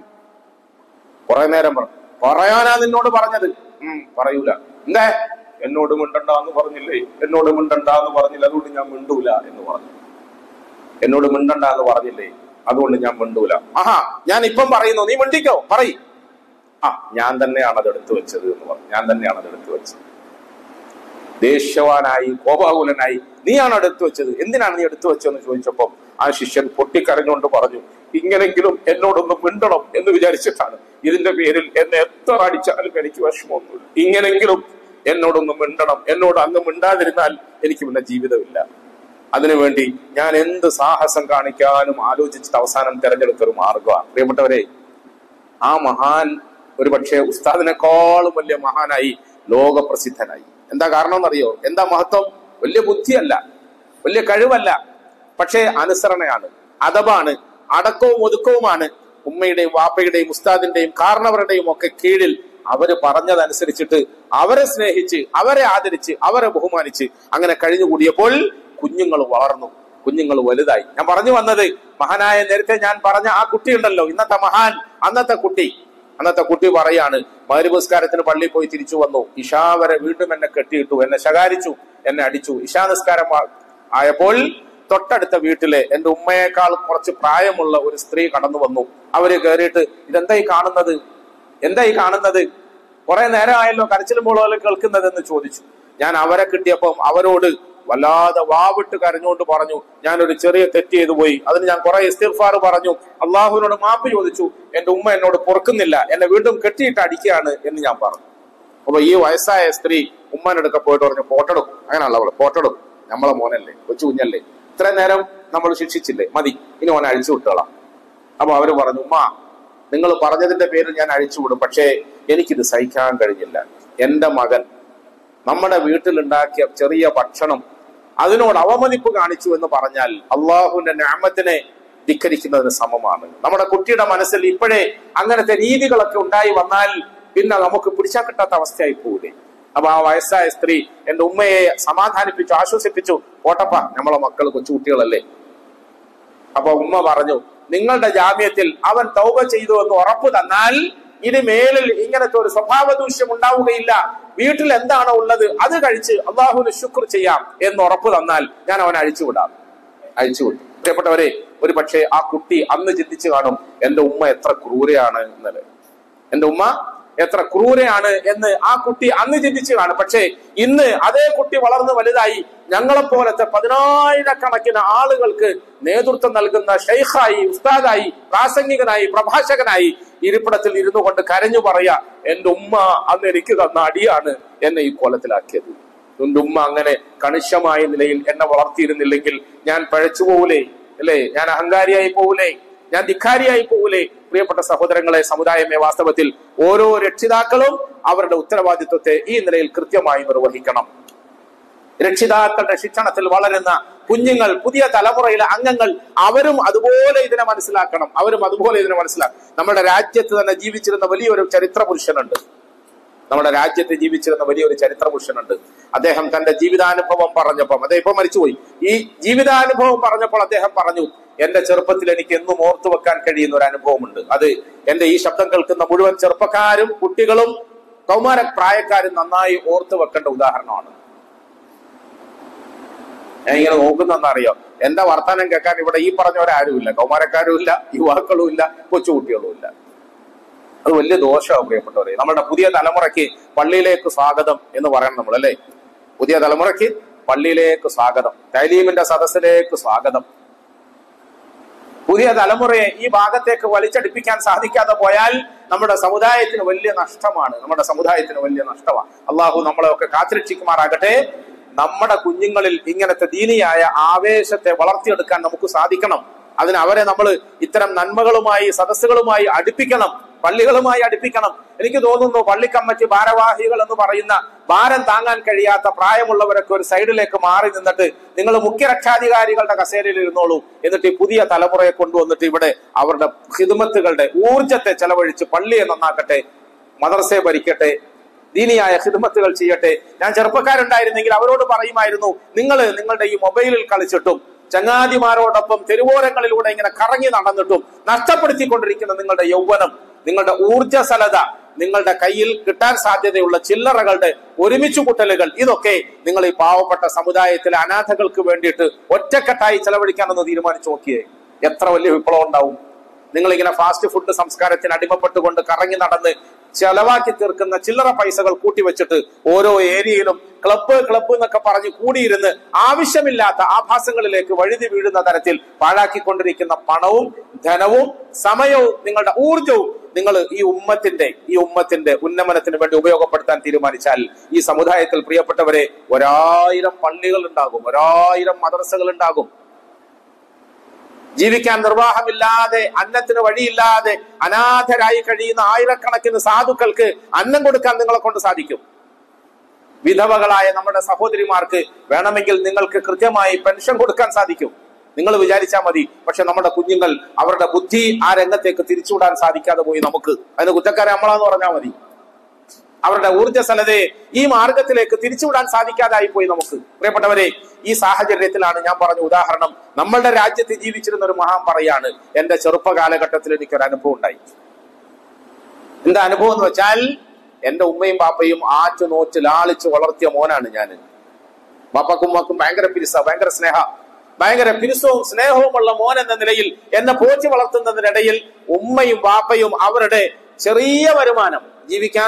കുറെ നേരം പറഞ്ഞു പറയാനാ നിന്നോട് പറഞ്ഞത് ഉം പറയൂല എന്തേ എന്നോട് മിണ്ടണ്ടെന്ന് പറഞ്ഞില്ലേ എന്നോട് മിണ്ടണ്ടെന്ന് പറഞ്ഞില്ല അതുകൊണ്ട് ഞാൻ മിണ്ടൂല എന്ന് പറഞ്ഞു എന്നോട് മിണ്ടണ്ട എന്ന് പറഞ്ഞില്ലേ അതുകൊണ്ട് ഞാൻ മിണ്ടൂല ആഹാ ഞാൻ ഇപ്പം പറയുന്നു നീ മിണ്ടിക്കോ പറയ് ആ ഞാൻ തന്നെയാണ് അത് എടുത്തു വെച്ചത് എന്ന് പറഞ്ഞു ഞാൻ തന്നെയാണ് അത് എടുത്തു വെച്ചത് ദേഷ്യവാനായി കോപാകുലനായി നീയാണ് എടുത്തു വെച്ചത് എന്തിനാണ് നീ എടുത്തു വെച്ചതെന്ന് ചോദിച്ചപ്പോൾ ആ ശിഷ്യൻ പൊട്ടിക്കരഞ്ഞുകൊണ്ട് പറഞ്ഞു ഇങ്ങനെങ്കിലും എന്നോടൊന്ന് മിണ്ടണം എന്ന് വിചാരിച്ചിട്ടാണ് ഇതിന്റെ പേരിൽ എന്നെ എത്ര അടിച്ചാലും എനിക്ക് വിഷമമൊന്നുമില്ല ഇങ്ങനെങ്കിലും എന്നോടൊന്ന് മിണ്ടണം എന്നോട് അങ്ങ് മിണ്ടാതിരുന്നാൽ എനിക്ക് പിന്നെ ജീവിതമില്ല അതിനുവേണ്ടി ഞാൻ എന്ത് സാഹസം കാണിക്കാനും ആലോചിച്ചിട്ട് അവസാനം തെരഞ്ഞെടുത്ത ഒരു മാർഗമാണ് പ്രിയപ്പെട്ടവരെ ആ മഹാൻ ഒരു പക്ഷേ ഉസ്താദിനേക്കാളും വലിയ മഹാനായി ലോകപ്രസിദ്ധനായി എന്താ കാരണം എന്നറിയോ എന്താ മഹത്വം വലിയ ബുദ്ധിയല്ല വലിയ കഴിവല്ല പക്ഷേ അനുസരണയാണ് അതബാണ് അടക്കവും ഒതുക്കവുമാണ് ഉമ്മയുടെയും വാപ്പയുടെയും ഉസ്താദിന്റെയും കാരണവരുടെയും ഒക്കെ കീഴിൽ അവര് പറഞ്ഞതനുസരിച്ചിട്ട് അവരെ സ്നേഹിച്ച് അവരെ ആദരിച്ച് അവരെ ബഹുമാനിച്ച് അങ്ങനെ കഴിഞ്ഞുകൂടിയപ്പോൾ കുഞ്ഞുങ്ങൾ വളർന്നു കുഞ്ഞുങ്ങൾ വലുതായി ഞാൻ പറഞ്ഞു വന്നത് മഹാനായ നേരത്തെ ഞാൻ പറഞ്ഞ ആ കുട്ടിയുണ്ടല്ലോ ഇന്നത്തെ മഹാൻ അന്നത്തെ കുട്ടി അന്നത്തെ കുട്ടി പറയാണ് മരുപുസ്കാരത്തിന് പള്ളിയിൽ പോയി തിരിച്ചു വന്നു ഇഷാ വരെ വീണ്ടും എന്നെ കെട്ടിയിട്ടു എന്നെ ശകാരിച്ചു എന്നെ അടിച്ചു ഇഷാ നിസ്കാരം ആ- ആയപ്പോൾ തൊട്ടടുത്ത വീട്ടിലെ എന്റെ ഉമ്മയേക്കാൾ കുറച്ച് പ്രായമുള്ള ഒരു സ്ത്രീ കടന്നു വന്നു അവര് കയറിയിട്ട് ഇതെന്തായി കാണുന്നത് എന്തായി കാണുന്നത് കുറെ നേരമായല്ലോ കരച്ചിലും പോലും കേൾക്കുന്നത് എന്ന് ചോദിച്ചു ഞാൻ അവരെ കിട്ടിയപ്പം അവരോട് വല്ലാതെ വാവിട്ട് കരഞ്ഞുകൊണ്ട് പറഞ്ഞു ഞാനൊരു ചെറിയ തെറ്റ് ചെയ്തു പോയി അതിന് ഞാൻ കുറെ ഇസ്തിഫാർ പറഞ്ഞു അള്ളാഹുവിനോട് മാപ്പ് ചോദിച്ചു എന്റെ ഉമ്മ എന്നോട് പൊറുക്കുന്നില്ല എന്നെ വീണ്ടും കെട്ടിയിട്ട് അടിക്കുകയാണ് എന്ന് ഞാൻ പറഞ്ഞു അപ്പൊ ഈ വയസ്സായ സ്ത്രീ ഉമ്മാനടുക്ക പോയിട്ട് പറഞ്ഞു പോട്ടെടും അങ്ങനെയുള്ള അവള് പോട്ടെടും നമ്മളെ മോനല്ലേ കൊച്ചു കുഞ്ഞല്ലേ ഇത്രയും നേരം നമ്മൾ ശിക്ഷിച്ചില്ലേ മതി ഇനി ഓനെ അഴിച്ചു വിട്ടോളാം അപ്പൊ അവര് പറഞ്ഞു ഉമ്മ നിങ്ങൾ പറഞ്ഞതിന്റെ പേരിൽ ഞാൻ അഴിച്ചുവിടും പക്ഷേ എനിക്കിത് സഹിക്കാൻ കഴിഞ്ഞില്ല എന്റെ മകൻ നമ്മുടെ വീട്ടിലുണ്ടാക്കിയ ചെറിയ ഭക്ഷണം അതിനോട് അവമതിപ്പ് കാണിച്ചു എന്ന് പറഞ്ഞാൽ അള്ളാഹുവിന്റെ ഞാമത്തിനെ ധിക്കരിക്കുന്നതിന് സമമാണ് നമ്മുടെ കുട്ടിയുടെ മനസ്സിൽ ഇപ്പോഴേ അങ്ങനത്തെ രീതികളൊക്കെ ഉണ്ടായി വന്നാൽ പിന്നെ നമുക്ക് പിടിച്ചാൽ കിട്ടാത്ത അവസ്ഥയായി പോകൂലേ അപ്പൊ ആ വയസ്സായ സ്ത്രീ എന്റെ ഉമ്മയെ സമാധാനിപ്പിച്ചു ആശ്വസിപ്പിച്ചു പോട്ടപ്പ നമ്മളെ മക്കൾ കൊച്ചുകുട്ടികളല്ലേ അപ്പൊ ഉമ്മ പറഞ്ഞു നിങ്ങളുടെ ജാമ്യത്തിൽ അവൻ തൗബ ചെയ്തു എന്ന് ഉറപ്പ് തന്നാൽ ഇനി മേലിൽ ഇങ്ങനത്തെ ഒരു സ്വഭാവ ദൂഷ്യം ഉണ്ടാവുകയില്ല വീട്ടിൽ എന്താണോ ഉള്ളത് അത് കഴിച്ച് അള്ളാഹുവിന് ശുക്ർ ചെയ്യാം എന്ന് ഉറപ്പ് തന്നാൽ ഞാൻ അവനെ അഴിച്ചുവിടാം അഴിച്ചുവിട്ടു പ്രിയപ്പെട്ടവരെ ഒരു പക്ഷേ ആ കുട്ടി അന്ന് ചിന്തിച്ചു കാണും എന്റെ ഉമ്മ എത്ര ക്രൂരയാണ് എന്നത് എന്റെ ഉമ്മ എത്ര ക്രൂരയാണ് എന്ന് ആ കുട്ടി അന്ന് ചിന്തിച്ചു കാണും പക്ഷേ ഇന്ന് അതേ കുട്ടി വളർന്ന് വലുതായി ഞങ്ങളെപ്പോലത്തെ പതിനായിരക്കണക്കിന് ആളുകൾക്ക് നേതൃത്വം നൽകുന്ന ഷെയ്ഖായി ഉസ്താദായി പ്രാസംഗികനായി പ്രഭാഷകനായി ഇരിപ്പിടത്തിൽ ഇരുന്നു കൊണ്ട് കരഞ്ഞു പറയാ എന്റെ ഉമ്മ അന്ന് എനിക്ക് തന്ന അടിയാണ് എന്നെ ഈ കോലത്തിലാക്കിയത് എന്റെ ഉമ്മ അങ്ങനെ കണിശമായ നിലയിൽ എന്നെ വളർത്തിയിരുന്നില്ലെങ്കിൽ ഞാൻ പഴച്ചു പോകൂലേ അല്ലേ ഞാൻ അഹങ്കാരിയായി പോകൂലേ ഞാൻ ധിക്കാരിയായി പോകൂലേ പ്രിയപ്പെട്ട സഹോദരങ്ങളെ സമുദായമേ വാസ്തവത്തിൽ ഓരോ രക്ഷിതാക്കളും അവരുടെ ഉത്തരവാദിത്വത്തെ ഈ നിലയിൽ കൃത്യമായി നിർവഹിക്കണം രക്ഷിതാക്കളുടെ ശിക്ഷണത്തിൽ വളരുന്ന കുഞ്ഞുങ്ങൾ പുതിയ തലമുറയിലെ അംഗങ്ങൾ അവരും അതുപോലെ ഇതിനെ മനസ്സിലാക്കണം അവരും അതുപോലെ ഇതിനെ മനസ്സിലാക്കണം നമ്മുടെ രാജ്യത്ത് തന്നെ ജീവിച്ചിരുന്ന വലിയൊരു ചരിത്ര പുരുഷനുണ്ട് നമ്മുടെ രാജ്യത്ത് ജീവിച്ചിരുന്ന വലിയൊരു ചരിത്ര പുരുഷനുണ്ട് അദ്ദേഹം തന്റെ ജീവിതാനുഭവം പറഞ്ഞപ്പം അദ്ദേഹം ഇപ്പൊ മരിച്ചുപോയി ഈ ജീവിതാനുഭവം പറഞ്ഞപ്പോൾ അദ്ദേഹം പറഞ്ഞു എന്റെ ചെറുപ്പത്തിൽ എനിക്ക് എന്നും ഓർത്തു വെക്കാൻ കഴിയുന്ന ഒരു അനുഭവമുണ്ട് അത് എന്റെ ഈ ശബ്ദം കേൾക്കുന്ന മുഴുവൻ ചെറുപ്പക്കാരും കുട്ടികളും കൗമാര പ്രായക്കാരും നന്നായി ഓർത്തു വെക്കേണ്ട ഉദാഹരണമാണ് ഞാൻ ഇങ്ങനെ നോക്കുന്നെന്നറിയോ എന്റെ വർത്തമാനം കേൾക്കാൻ ഇവിടെ ഈ പറഞ്ഞവരാരുമില്ല കൗമാരക്കാരും ഇല്ല യുവാക്കളും ഇല്ല കൊച്ചുകുട്ടികളും ഇല്ല അത് വലിയ ദോഷമാണ് പ്രിയപ്പെട്ടവരെ നമ്മുടെ പുതിയ തലമുറയ്ക്ക് പള്ളിയിലേക്ക് സ്വാഗതം എന്ന് പറയണം നമ്മൾ അല്ലേ പുതിയ തലമുറയ്ക്ക് പള്ളിയിലേക്ക് സ്വാഗതം തൈലീമിന്റെ സദസ്സിലേക്ക് സ്വാഗതം പുതിയ തലമുറയെ ഈ ഭാഗത്തേക്ക് വലിച്ചടിപ്പിക്കാൻ സാധിക്കാതെ പോയാൽ നമ്മുടെ സമുദായത്തിന് വലിയ നഷ്ടമാണ് നമ്മുടെ സമുദായത്തിന് വലിയ നഷ്ടമാണ് അള്ളാഹു നമ്മളെ ഒക്കെ കാത്തിരക്ഷിക്കുമാറാകട്ടെ നമ്മുടെ കുഞ്ഞുങ്ങളിൽ ഇങ്ങനത്തെ ദീനിയായ ആവേശത്തെ വളർത്തിയെടുക്കാൻ നമുക്ക് സാധിക്കണം അതിന് അവരെ നമ്മൾ ഇത്തരം നന്മകളുമായി സദസ്സുകളുമായി അടുപ്പിക്കണം പള്ളികളുമായി അടുപ്പിക്കണം എനിക്ക് തോന്നുന്നു പള്ളി കമ്മിറ്റി ഭാരവാഹികൾ എന്ന് പറയുന്ന ഭാരം താങ്ങാൻ കഴിയാത്ത പ്രായമുള്ളവരൊക്കെ ഒരു സൈഡിലേക്ക് മാറി നിന്നിട്ട് നിങ്ങൾ മുഖ്യ രക്ഷാധികാരികളുടെ കസേരയിൽ ഇരുന്നോളൂ എന്നിട്ട് ഈ പുതിയ തലമുറയെ കൊണ്ടുവന്നിട്ട് ഇവിടെ അവരുടെ ഹിദമത്തുകളുടെ ഊർജത്തെ ചെലവഴിച്ച് പള്ളിയെ നന്നാക്കട്ടെ മദർസയെ ഭരിക്കട്ടെ ദീനിയായ ഹിദമത്തുകൾ ചെയ്യട്ടെ ഞാൻ ചെറുപ്പക്കാരുണ്ടായിരുന്നെങ്കിൽ അവരോട് പറയുമായിരുന്നു നിങ്ങൾ നിങ്ങളുടെ ഈ മൊബൈലിൽ കളിച്ചിട്ടും ചങ്ങാതിമാരോടൊപ്പം തെരുവോരങ്ങളിലൂടെ ഇങ്ങനെ കറങ്ങി നടന്നിട്ടും നഷ്ടപ്പെടുത്തിക്കൊണ്ടിരിക്കുന്ന നിങ്ങളുടെ യൗവനം നിങ്ങളുടെ ഊർജ്ജസ്വലത നിങ്ങളുടെ കയ്യിൽ കിട്ടാൻ സാധ്യതയുള്ള ചില്ലറകളുടെ ഒരുമിച്ച് കൂട്ടലുകൾ ഇതൊക്കെ നിങ്ങൾ ഈ പാവപ്പെട്ട സമുദായത്തിലെ അനാഥകൾക്ക് വേണ്ടിയിട്ട് ഒറ്റക്കെട്ടായി ചെലവഴിക്കാനെന്ന് തീരുമാനിച്ചു നോക്കിയേ എത്ര വലിയ വിപ്ലവം ഉണ്ടാവും നിങ്ങൾ ഇങ്ങനെ ഫാസ്റ്റ് ഫുഡ് സംസ്കാരത്തിന് അടിമപ്പെട്ടുകൊണ്ട് കറങ്ങി നടന്ന് ചെലവാക്കി തീർക്കുന്ന ചില്ലറ പൈസകൾ കൂട്ടിവെച്ചിട്ട് ഓരോ ഏരിയയിലും ക്ലബ്ബ് ക്ലബ്ബ് എന്നൊക്കെ പറഞ്ഞ് കൂടിയിരുന്ന് ആവശ്യമില്ലാത്ത ആഭാസങ്ങളിലേക്ക് വഴുതി വീഴുന്ന തരത്തിൽ പാഴാക്കിക്കൊണ്ടിരിക്കുന്ന പണവും ധനവും സമയവും നിങ്ങളുടെ ഊർജവും നിങ്ങൾ ഈ ഉമ്മത്തിന്റെ ഈ ഉമ്മത്തിന്റെ ഉന്നമനത്തിന് വേണ്ടി ഉപയോഗപ്പെടുത്താൻ തീരുമാനിച്ചാൽ ഈ സമുദായത്തിൽ പ്രിയപ്പെട്ടവരെ ഒരായിരം പള്ളികൾ ഉണ്ടാകും ഒരായിരം മദ്രസകൾ ഉണ്ടാകും ജീവിക്കാൻ നിർവാഹമില്ലാതെ അന്നത്തിന് വഴിയില്ലാതെ അനാഥരായി കഴിയുന്ന ആയിരക്കണക്കിന് സാധുക്കൾക്ക് അന്നം കൊടുക്കാൻ നിങ്ങളെ കൊണ്ട് സാധിക്കും വിധവകളായ നമ്മുടെ സഹോദരിമാർക്ക് വേണമെങ്കിൽ നിങ്ങൾക്ക് കൃത്യമായി പെൻഷൻ കൊടുക്കാൻ സാധിക്കും നിങ്ങൾ വിചാരിച്ചാൽ മതി പക്ഷെ നമ്മുടെ കുഞ്ഞുങ്ങൾ അവരുടെ ബുദ്ധി ആ രംഗത്തേക്ക് തിരിച്ചുവിടാൻ സാധിക്കാതെ പോയി നമുക്ക് അതിന് കുറ്റക്കാരെ നമ്മളാന്ന് പറഞ്ഞാൽ മതി അവരുടെ ഊർജ്ജസ്വലതയെ ഈ മാർഗത്തിലേക്ക് തിരിച്ചുവിടാൻ സാധിക്കാതായി പോയി നമുക്ക് പ്രിയപ്പെട്ടവരെ ഈ സാഹചര്യത്തിലാണ് ഞാൻ പറഞ്ഞ ഉദാഹരണം നമ്മളുടെ രാജ്യത്ത് ജീവിച്ചിരുന്ന ഒരു മഹാൻ പറയാണ് എന്റെ ചെറുപ്പ കാലഘട്ടത്തിൽ എനിക്കൊരു അനുഭവം ഉണ്ടായി എന്താ അനുഭവം എന്ന് വെച്ചാൽ എന്റെ ഉമ്മയും പാപ്പയും ആറ്റു നോറ്റ് ലാളിച്ച് വളർത്തിയ മോനാണ് ഞാൻ പാപ്പക്കും ഉമ്മക്കും ഭയങ്കര പിരിസ ഭയങ്കര സ്നേഹ ഭയങ്കര പിരിസവും സ്നേഹവുമുള്ള മോൻ എന്ന നിലയിൽ എന്നെ പോറ്റി വളർത്തുന്നതിനിടയിൽ ഉമ്മയും പാപ്പയും അവരുടെ ചെറിയ വരുമാനം ജീവിക്കാൻ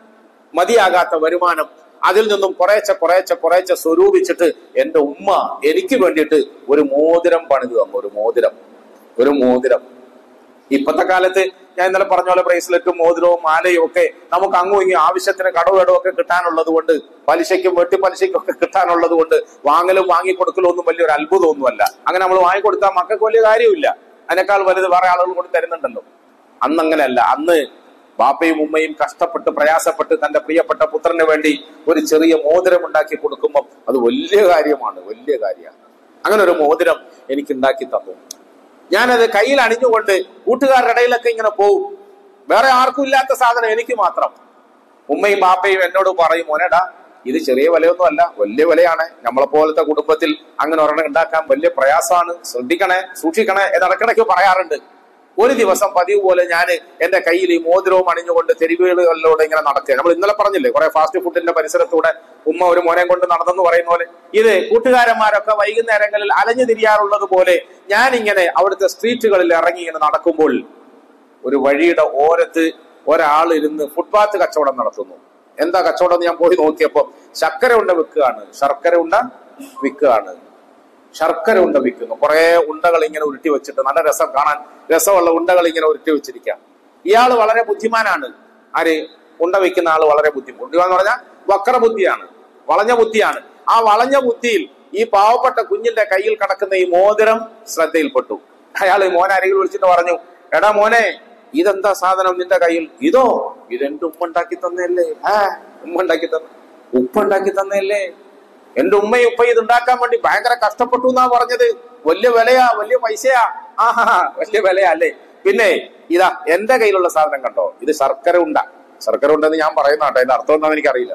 മതിയാകാത്ത വരുമാനം അതിൽ നിന്നും കുറേശ്ശെ കുറേശ്ശെ കുറേശ്ശെ സ്വരൂപിച്ചിട്ട് എന്റെ ഉമ്മ എനിക്ക് വേണ്ടിയിട്ട് ഒരു മോതിരം പണിത് തന്നു ഒരു മോതിരം ഒരു മോതിരം ഇപ്പത്തെ കാലത്ത് ഞാൻ ഇന്നലെ പറഞ്ഞ പോലെ ബ്രേസ്ലെറ്റും മോതിരവും മാലയും ഒക്കെ നമുക്ക് അങ്ങും ഇങ്ങും ആവശ്യത്തിന് കടവേടും ഒക്കെ കിട്ടാനുള്ളത് കൊണ്ട് പലിശയ്ക്കും വെട്ടിപ്പലിശയ്ക്കും ഒക്കെ കിട്ടാനുള്ളത് കൊണ്ട് വാങ്ങലും വാങ്ങിക്കൊടുക്കലും ഒന്നും വലിയൊരു അത്ഭുതമൊന്നുമല്ല അങ്ങനെ നമ്മൾ വാങ്ങിക്കൊടുത്താൽ മക്കൾക്ക് വലിയ കാര്യമില്ല അതിനേക്കാൾ വലുത് വേറെ ആളുകൾ കൊണ്ട് തരുന്നുണ്ടല്ലോ അന്ന് അങ്ങനെയല്ല അന്ന് ബാപ്പയും ഉമ്മയും കഷ്ടപ്പെട്ട് പ്രയാസപ്പെട്ട് തന്റെ പ്രിയപ്പെട്ട പുത്രന് വേണ്ടി ഒരു ചെറിയ മോതിരം ഉണ്ടാക്കി കൊടുക്കുമ്പോൾ അത് വലിയ കാര്യമാണ് വലിയ കാര്യമാണ് അങ്ങനെ ഒരു മോതിരം എനിക്ക് ഉണ്ടാക്കി തന്നു ഞാനത് കയ്യിൽ അണിഞ്ഞുകൊണ്ട് കൂട്ടുകാരുടെ ഇടയിലൊക്കെ ഇങ്ങനെ പോവും വേറെ ആർക്കും ഇല്ലാത്ത സാധനം എനിക്ക് മാത്രം ഉമ്മയും ബാപ്പയും എന്നോട് പറയും മോനേടാ ഇത് ചെറിയ വിലയൊന്നും അല്ല വലിയ വിലയാണ് നമ്മളെ പോലത്തെ കുടുംബത്തിൽ അങ്ങനെ ഒരെണ്ണം ഉണ്ടാക്കാൻ വലിയ പ്രയാസമാണ് ശ്രദ്ധിക്കണേ സൂക്ഷിക്കണേ എന്നിടക്കിടയ്ക്ക് പറയാറുണ്ട് ഒരു ദിവസം പതിവ് പോലെ ഞാൻ എന്റെ കയ്യിൽ ഈ മോതിരവും അണിഞ്ഞുകൊണ്ട് തെരുവുകളിലൂടെ ഇങ്ങനെ നടക്കുക നമ്മൾ ഇന്നലെ പറഞ്ഞില്ലേ കുറെ ഫാസ്റ്റ് ഫുഡിന്റെ പരിസരത്തൂടെ ഉമ്മ ഒരു മോനെ കൊണ്ട് നടന്നെന്ന് പറയുന്ന പോലെ ഇത് കൂട്ടുകാരന്മാരൊക്കെ വൈകുന്നേരങ്ങളിൽ അലഞ്ഞു തിരിയാറുള്ളത് പോലെ ഞാൻ ഇങ്ങനെ അവിടുത്തെ സ്ട്രീറ്റുകളിൽ ഇറങ്ങി ഇങ്ങനെ നടക്കുമ്പോൾ ഒരു വഴിയുടെ ഓരത്ത് ഒരാൾ ഇരുന്ന് ഫുട്പാത്ത് കച്ചവടം നടത്തുന്നു എന്താ കച്ചവടം എന്ന് ഞാൻ പോയി നോക്കിയപ്പോ ശർക്കര ഉണ്ട വിൽക്കുകയാണ് ശർക്കര ഉണ്ട വിൽക്കുകയാണ് ശർക്കര ഉണ്ട വിൽക്കുന്നു കുറെ ഉണ്ടകൾ ഇങ്ങനെ ഉരുട്ടി വെച്ചിട്ട് നല്ല രസം കാണാൻ രസമുള്ള ഉണ്ടകൾ ഇങ്ങനെ ഉരുട്ടി വെച്ചിരിക്കാം ഇയാൾ വളരെ ബുദ്ധിമാനാണ് ആര് ഉണ്ട വിൽക്കുന്ന ആള് വളരെ ബുദ്ധി ബുദ്ധിമാൻ എന്ന് പറഞ്ഞാൽ വക്ര ബുദ്ധിയാണ് വളഞ്ഞ ബുദ്ധിയാണ് ആ വളഞ്ഞ ബുദ്ധിയിൽ ഈ പാവപ്പെട്ട കുഞ്ഞിന്റെ കയ്യിൽ കിടക്കുന്ന ഈ മോതിരം ശ്രദ്ധയിൽപ്പെട്ടു അയാൾ ഈ മോനെ അരികിൽ വിളിച്ചിട്ട് പറഞ്ഞു എടാ മോനെ ഇതെന്താ സാധനം നിന്റെ കയ്യിൽ ഇതോ ഇതെന്റെ ഉമ്മ ഉണ്ടാക്കി തന്നെയല്ലേ ആ ഉമ്മ ഉണ്ടാക്കി തന്നെ ഉപ്പ ഉണ്ടാക്കി തന്നെയല്ലേ എന്റെ ഉമ്മയും ഉപ്പയും ഇത് ഉണ്ടാക്കാൻ വേണ്ടി ഭയങ്കര കഷ്ടപ്പെട്ടു എന്നാ പറഞ്ഞത് വലിയ വിലയാ വലിയ പൈസയാ ആഹാ വലിയ വിലയാ അല്ലേ പിന്നെ ഇതാ എന്റെ കയ്യിലുള്ള സാധനം കണ്ടോ ഇത് ശർക്കര ഉണ്ട ശർക്കര ഉണ്ടെന്ന് ഞാൻ പറയുന്ന കേട്ടോ ഇതിന്റെ അർത്ഥം എന്താണെന്ന് എനിക്കറിയില്ല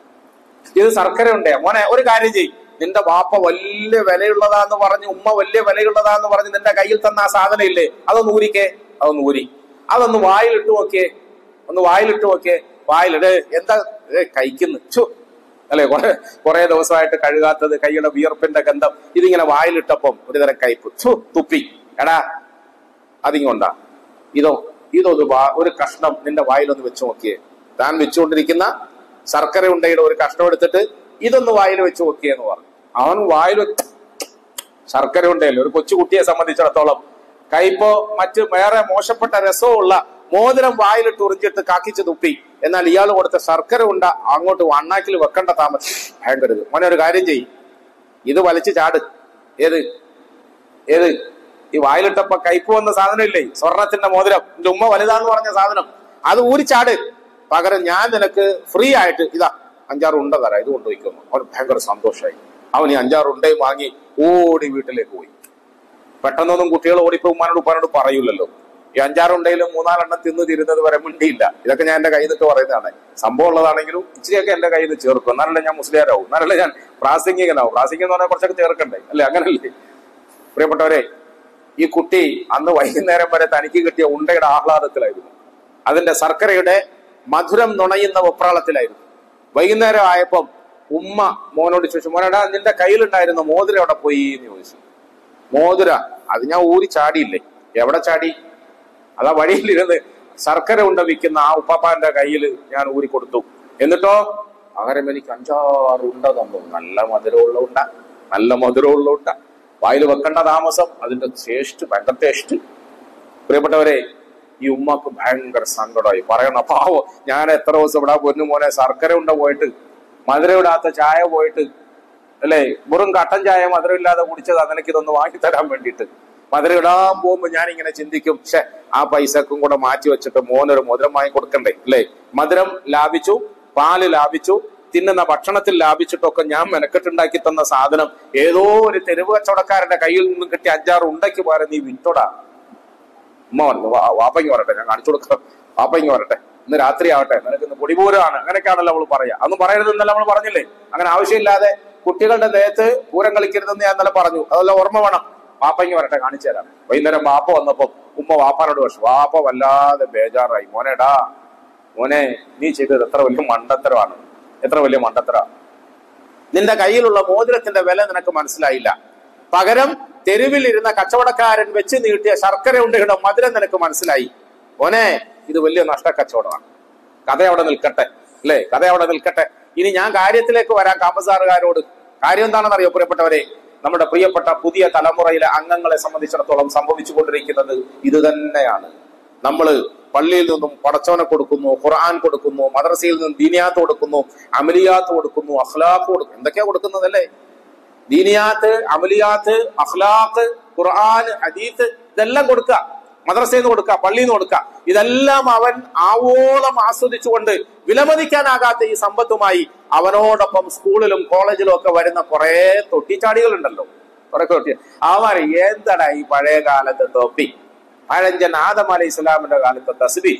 ഇത് ശർക്കര ഉണ്ടേ മോനെ ഒരു കാര്യം ചെയ് നിന്റെ വാപ്പ വലിയ വിലയുള്ളതാന്ന് പറഞ്ഞ് ഉമ്മ വലിയ വിലയുള്ളതാന്ന് പറഞ്ഞ് നിന്റെ കയ്യിൽ തന്ന ആ സാധനം ഇല്ലേ അതൊന്ന് ഊരിക്കേ അതൊന്ന് ഊരി അതൊന്ന് വായിലിട്ട് നോക്കിയേ ഒന്ന് വായിലിട്ട് നോക്കിയേ വായിലിട് എന്താ ഏ, കഴിക്കുന്നു ചു അല്ലെ കുറെ കുറെ ദിവസമായിട്ട് കഴുകാത്തത് കൈയുടെ വിയർപ്പിന്റെ ഗന്ധം ഇതിങ്ങനെ വായിലിട്ടപ്പം ഒരു തരം കയ്പ് ഛു, തുപ്പി എടാ അതിങ്ങോണ്ടാ ഇതോ ഇതൊന്ന് വാ- ഒരു കഷ്ണം നിന്റെ വായിലൊന്ന് വെച്ച് നോക്കിയേ താൻ വെച്ചുകൊണ്ടിരിക്കുന്ന ശർക്കര ഉണ്ടയുടെ ഒരു കഷ്ണം എടുത്തിട്ട് ഇതൊന്ന് വായിൽ വെച്ച് നോക്കിയെന്ന് പറഞ്ഞു അവൻ വായിൽ വെച്ച് ശർക്കര ഉണ്ടല്ലോ ഒരു കൊച്ചുകുട്ടിയെ സംബന്ധിച്ചിടത്തോളം കൈപ്പോ മറ്റ് വേറെ മോശപ്പെട്ട രസമുള്ള മോതിരം വായിലിട്ട് ഉറിഞ്ചിട്ട് കാക്കിച്ച് തുപ്പി എന്നാൽ ഇയാൾ കൊടുത്ത ശർക്കര ഉണ്ട അങ്ങോട്ട് വണ്ണാക്കിൽ വെക്കേണ്ട താമസം ഭയങ്കര ഇത് മോനെ ഒരു കാര്യം ചെയ്യും ഇത് വലിച്ച് ചാട് ഏത് ഏത് ഈ വായിലിട്ടപ്പോ കയ്പ് വന്ന സാധനം ഇല്ലേ സ്വർണത്തിന്റെ മോതിരം എന്റെ ഉമ്മ വലുതാന്ന് പറഞ്ഞ സാധനം അത് ഊരിച്ചാട് പകരം ഞാൻ നിനക്ക് ഫ്രീ ആയിട്ട് ഇതാ അഞ്ചാറ് ഉണ്ട തരാം ഇത് കൊണ്ടുപോയിക്കുന്നു അവൻ ഭയങ്കര സന്തോഷമായി അവൻ ഈ അഞ്ചാറ് ഉണ്ടയും വാങ്ങി ഓടി വീട്ടിലേക്ക് പോയി പെട്ടെന്നൊന്നും കുട്ടികൾ ഓടിപ്പോ ഉമ്മാനോട് ഉപ്പാനോട് പറയൂലല്ലോ ഈ അഞ്ചാറുണ്ടെങ്കിലും മൂന്നാലെണ്ണം തിന്ന് തിരുന്നത് വരെ മിണ്ടിയില്ല ഇതൊക്കെ ഞാൻ എന്റെ കയ്യിൽ നിന്നിട്ട് പറയുന്നതാണ് സംഭവം ഉള്ളതാണെങ്കിലും ഇച്ചിരിയൊക്കെ എന്റെ കയ്യിൽ നിന്ന് ചേർക്കും എന്നാലല്ലേ ഞാൻ മുസ്ലിയാരാവും എന്നാലല്ലേ ഞാൻ പ്രാസംഗികനാവും പ്രാസംഗികം എന്ന് പറഞ്ഞാൽ കുറച്ചൊക്കെ ചേർക്കണ്ടേ അല്ലെ അങ്ങനല്ലേ പ്രിയപ്പെട്ടവരെ ഈ കുട്ടി അന്ന് വൈകുന്നേരം വരെ തനിക്ക് കിട്ടിയ ഉണ്ടയുടെ ആഹ്ലാദത്തിലായിരുന്നു അതിന്റെ ശർക്കരയുടെ മധുരം നുണയുന്ന വെപ്രാളത്തിലായിരുന്നു വൈകുന്നേരം ആയപ്പം ഉമ്മ മോനോട് ചോദിച്ചു മോനടാ നിന്റെ കയ്യിലുണ്ടായിരുന്ന മോതിരം എവിടെ പോയി എന്ന് ചോദിച്ചു മോതിര അത് ഞാൻ ഊരി ചാടിയില്ലേ എവിടെ ചാടി അതാ വഴിയിലിരുന്ന് ശർക്കര ഉണ്ട വിൽക്കുന്ന ആ ഉപ്പാപ്പാന്റെ കയ്യിൽ ഞാൻ ഊരി കൊടുത്തു എന്നിട്ടോ പകരം എനിക്ക് അഞ്ചാറ് ഉണ്ട തന്നു നല്ല മധുരമുള്ള ഉണ്ട നല്ല മധുരമുള്ള ഉണ്ട വായിൽ വെക്കേണ്ട താമസം അതിന്റെ ടേസ്റ്റ് ഭയങ്കര ടേസ്റ്റ് പ്രിയപ്പെട്ടവരെ ഈ ഉമ്മക്ക് ഭയങ്കര സങ്കടമായി പറയണ പാവോ ഞാൻ എത്ര ദിവസം ഇവിടെ പൊന്നു മോനെ ശർക്കര ഉണ്ട പോയിട്ട് മധുരം ഇടാത്ത ചായ പോയിട്ട് അല്ലേ വെറും കട്ടൻ ചായ മധുരം ഇല്ലാതെ കുടിച്ചത് നിനക്ക് ഇതൊന്ന് വാങ്ങിത്തരാൻ വേണ്ടിയിട്ട് മധുരം ഇടാൻ പോകുമ്പോൾ ഞാൻ ഇങ്ങനെ ചിന്തിക്കും ഷേ ആ പൈസക്കും കൂടെ മാറ്റി വെച്ചിട്ട് മോനൊരു മധുരം വാങ്ങി കൊടുക്കണ്ടേ അല്ലേ മധുരം ലാഭിച്ചു പാല് ലാഭിച്ചു തിന്നുന്ന ഭക്ഷണത്തിൽ ലാഭിച്ചിട്ടൊക്കെ ഞാൻ മെനക്കെട്ടുണ്ടാക്കി തന്ന സാധനം ഏതോ ഒരു തെരുവ് കച്ചവടക്കാരന്റെ കയ്യിൽ നിന്നും കിട്ടി അഞ്ചാറ് ഉണ്ടയ്ക്ക് പകരം നീ വിറ്റോടാ ഉമ്മ പറഞ്ഞു "വാ- വാപ്പയ്ക്ക് വരട്ടെ ഞാൻ കാണിച്ചു കൊടുക്കാം വാപ്പയ്ക്ക് വരട്ടെ ഇന്ന് രാത്രി ആവട്ടെ നിനക്ക് ഇന്ന് പൊടിപൂരമാണ് അങ്ങനെയൊക്കെയാണല്ലോ അവൾ പറയാ അതൊന്നും പറയരുതെന്നല്ല നമ്മൾ പറഞ്ഞില്ലേ അങ്ങനെ ആവശ്യമില്ലാതെ കുട്ടികളുടെ ദേഹത്ത് പൂരം കളിക്കരുതെന്ന് ഞാൻ ഇന്നലെ പറഞ്ഞു അതെല്ലാം ഓർമ്മ വേണം വാപ്പയ്ക്ക് വരട്ടെ കാണിച്ചു തരാം വൈകുന്നേരം വാപ്പ വന്നപ്പോ ഉമ്മ വാപ്പാനോട് പക്ഷെ വാപ്പ വല്ലാതെ ബേജാറായി മോനെടാ മോനെ നീ ചെയ്തത് എത്ര വലിയ മണ്ടത്തരമാണ് എത്ര വലിയ മണ്ടത്തരമാണ് നിന്റെ കയ്യിലുള്ള മോതിരത്തിന്റെ വില നിനക്ക് മനസ്സിലായില്ല പകരം തെരുവിലിരുന്ന കച്ചവടക്കാരൻ വെച്ച് നീട്ടിയ ശർക്കര ഉണ്ടയുടെ മധുരം നിനക്ക് മനസ്സിലായി ഓനെ ഇത് വലിയ നഷ്ടക്കച്ചവടമാണ് കഥ അവിടെ നിൽക്കട്ടെ അല്ലേ കഥ അവിടെ നിൽക്കട്ടെ ഇനി ഞാൻ കാര്യത്തിലേക്ക് വരാം കാമ്പസാറുകാരോട് കാര്യം എന്താണെന്നറിയോ പ്രിയപ്പെട്ടവരെ നമ്മുടെ പ്രിയപ്പെട്ട പുതിയ തലമുറയിലെ അംഗങ്ങളെ സംബന്ധിച്ചിടത്തോളം സംഭവിച്ചുകൊണ്ടിരിക്കുന്നത് ഇത് തന്നെയാണ് നമ്മള് പള്ളിയിൽ നിന്നും പടച്ചവനെ കൊടുക്കുന്നു ഖുർആൻ കൊടുക്കുന്നു മദ്രസയിൽ നിന്നും ദീനിയാത്ത് കൊടുക്കുന്നു അമലിയാത്ത് കൊടുക്കുന്നു അഖ്ലാഖ് കൊടുക്കുന്നു എന്തൊക്കെയാ കൊടുക്കുന്നതല്ലേ ദീനിയാത്ത് അമലിയാത്ത് അഖ്ലാഖ് ഖുർആൻ ഹദീത്ത് ഇതെല്ലാം കൊടുക്കുക മദ്രസയിൽ നിന്ന് കൊടുക്കുക പള്ളിയിൽ നിന്ന് കൊടുക്കുക ഇതെല്ലാം അവൻ ആവോളം ആസ്വദിച്ചുകൊണ്ട് വിലമതിക്കാനാകാത്ത ഈ സമ്പത്തുമായി അവനോടൊപ്പം സ്കൂളിലും കോളേജിലും ഒക്കെ വരുന്ന കുറെ തൊട്ടിച്ചാടികളുണ്ടല്ലോ കുറെ തൊട്ടി അവന്മാര് എന്തടാ ഈ പഴയ കാലത്തെ തൊപ്പി പഴഞ്ചൻ ആദം അലൈഹി ഇസ്ലാമിന്റെ കാലത്തെ തസ്ബി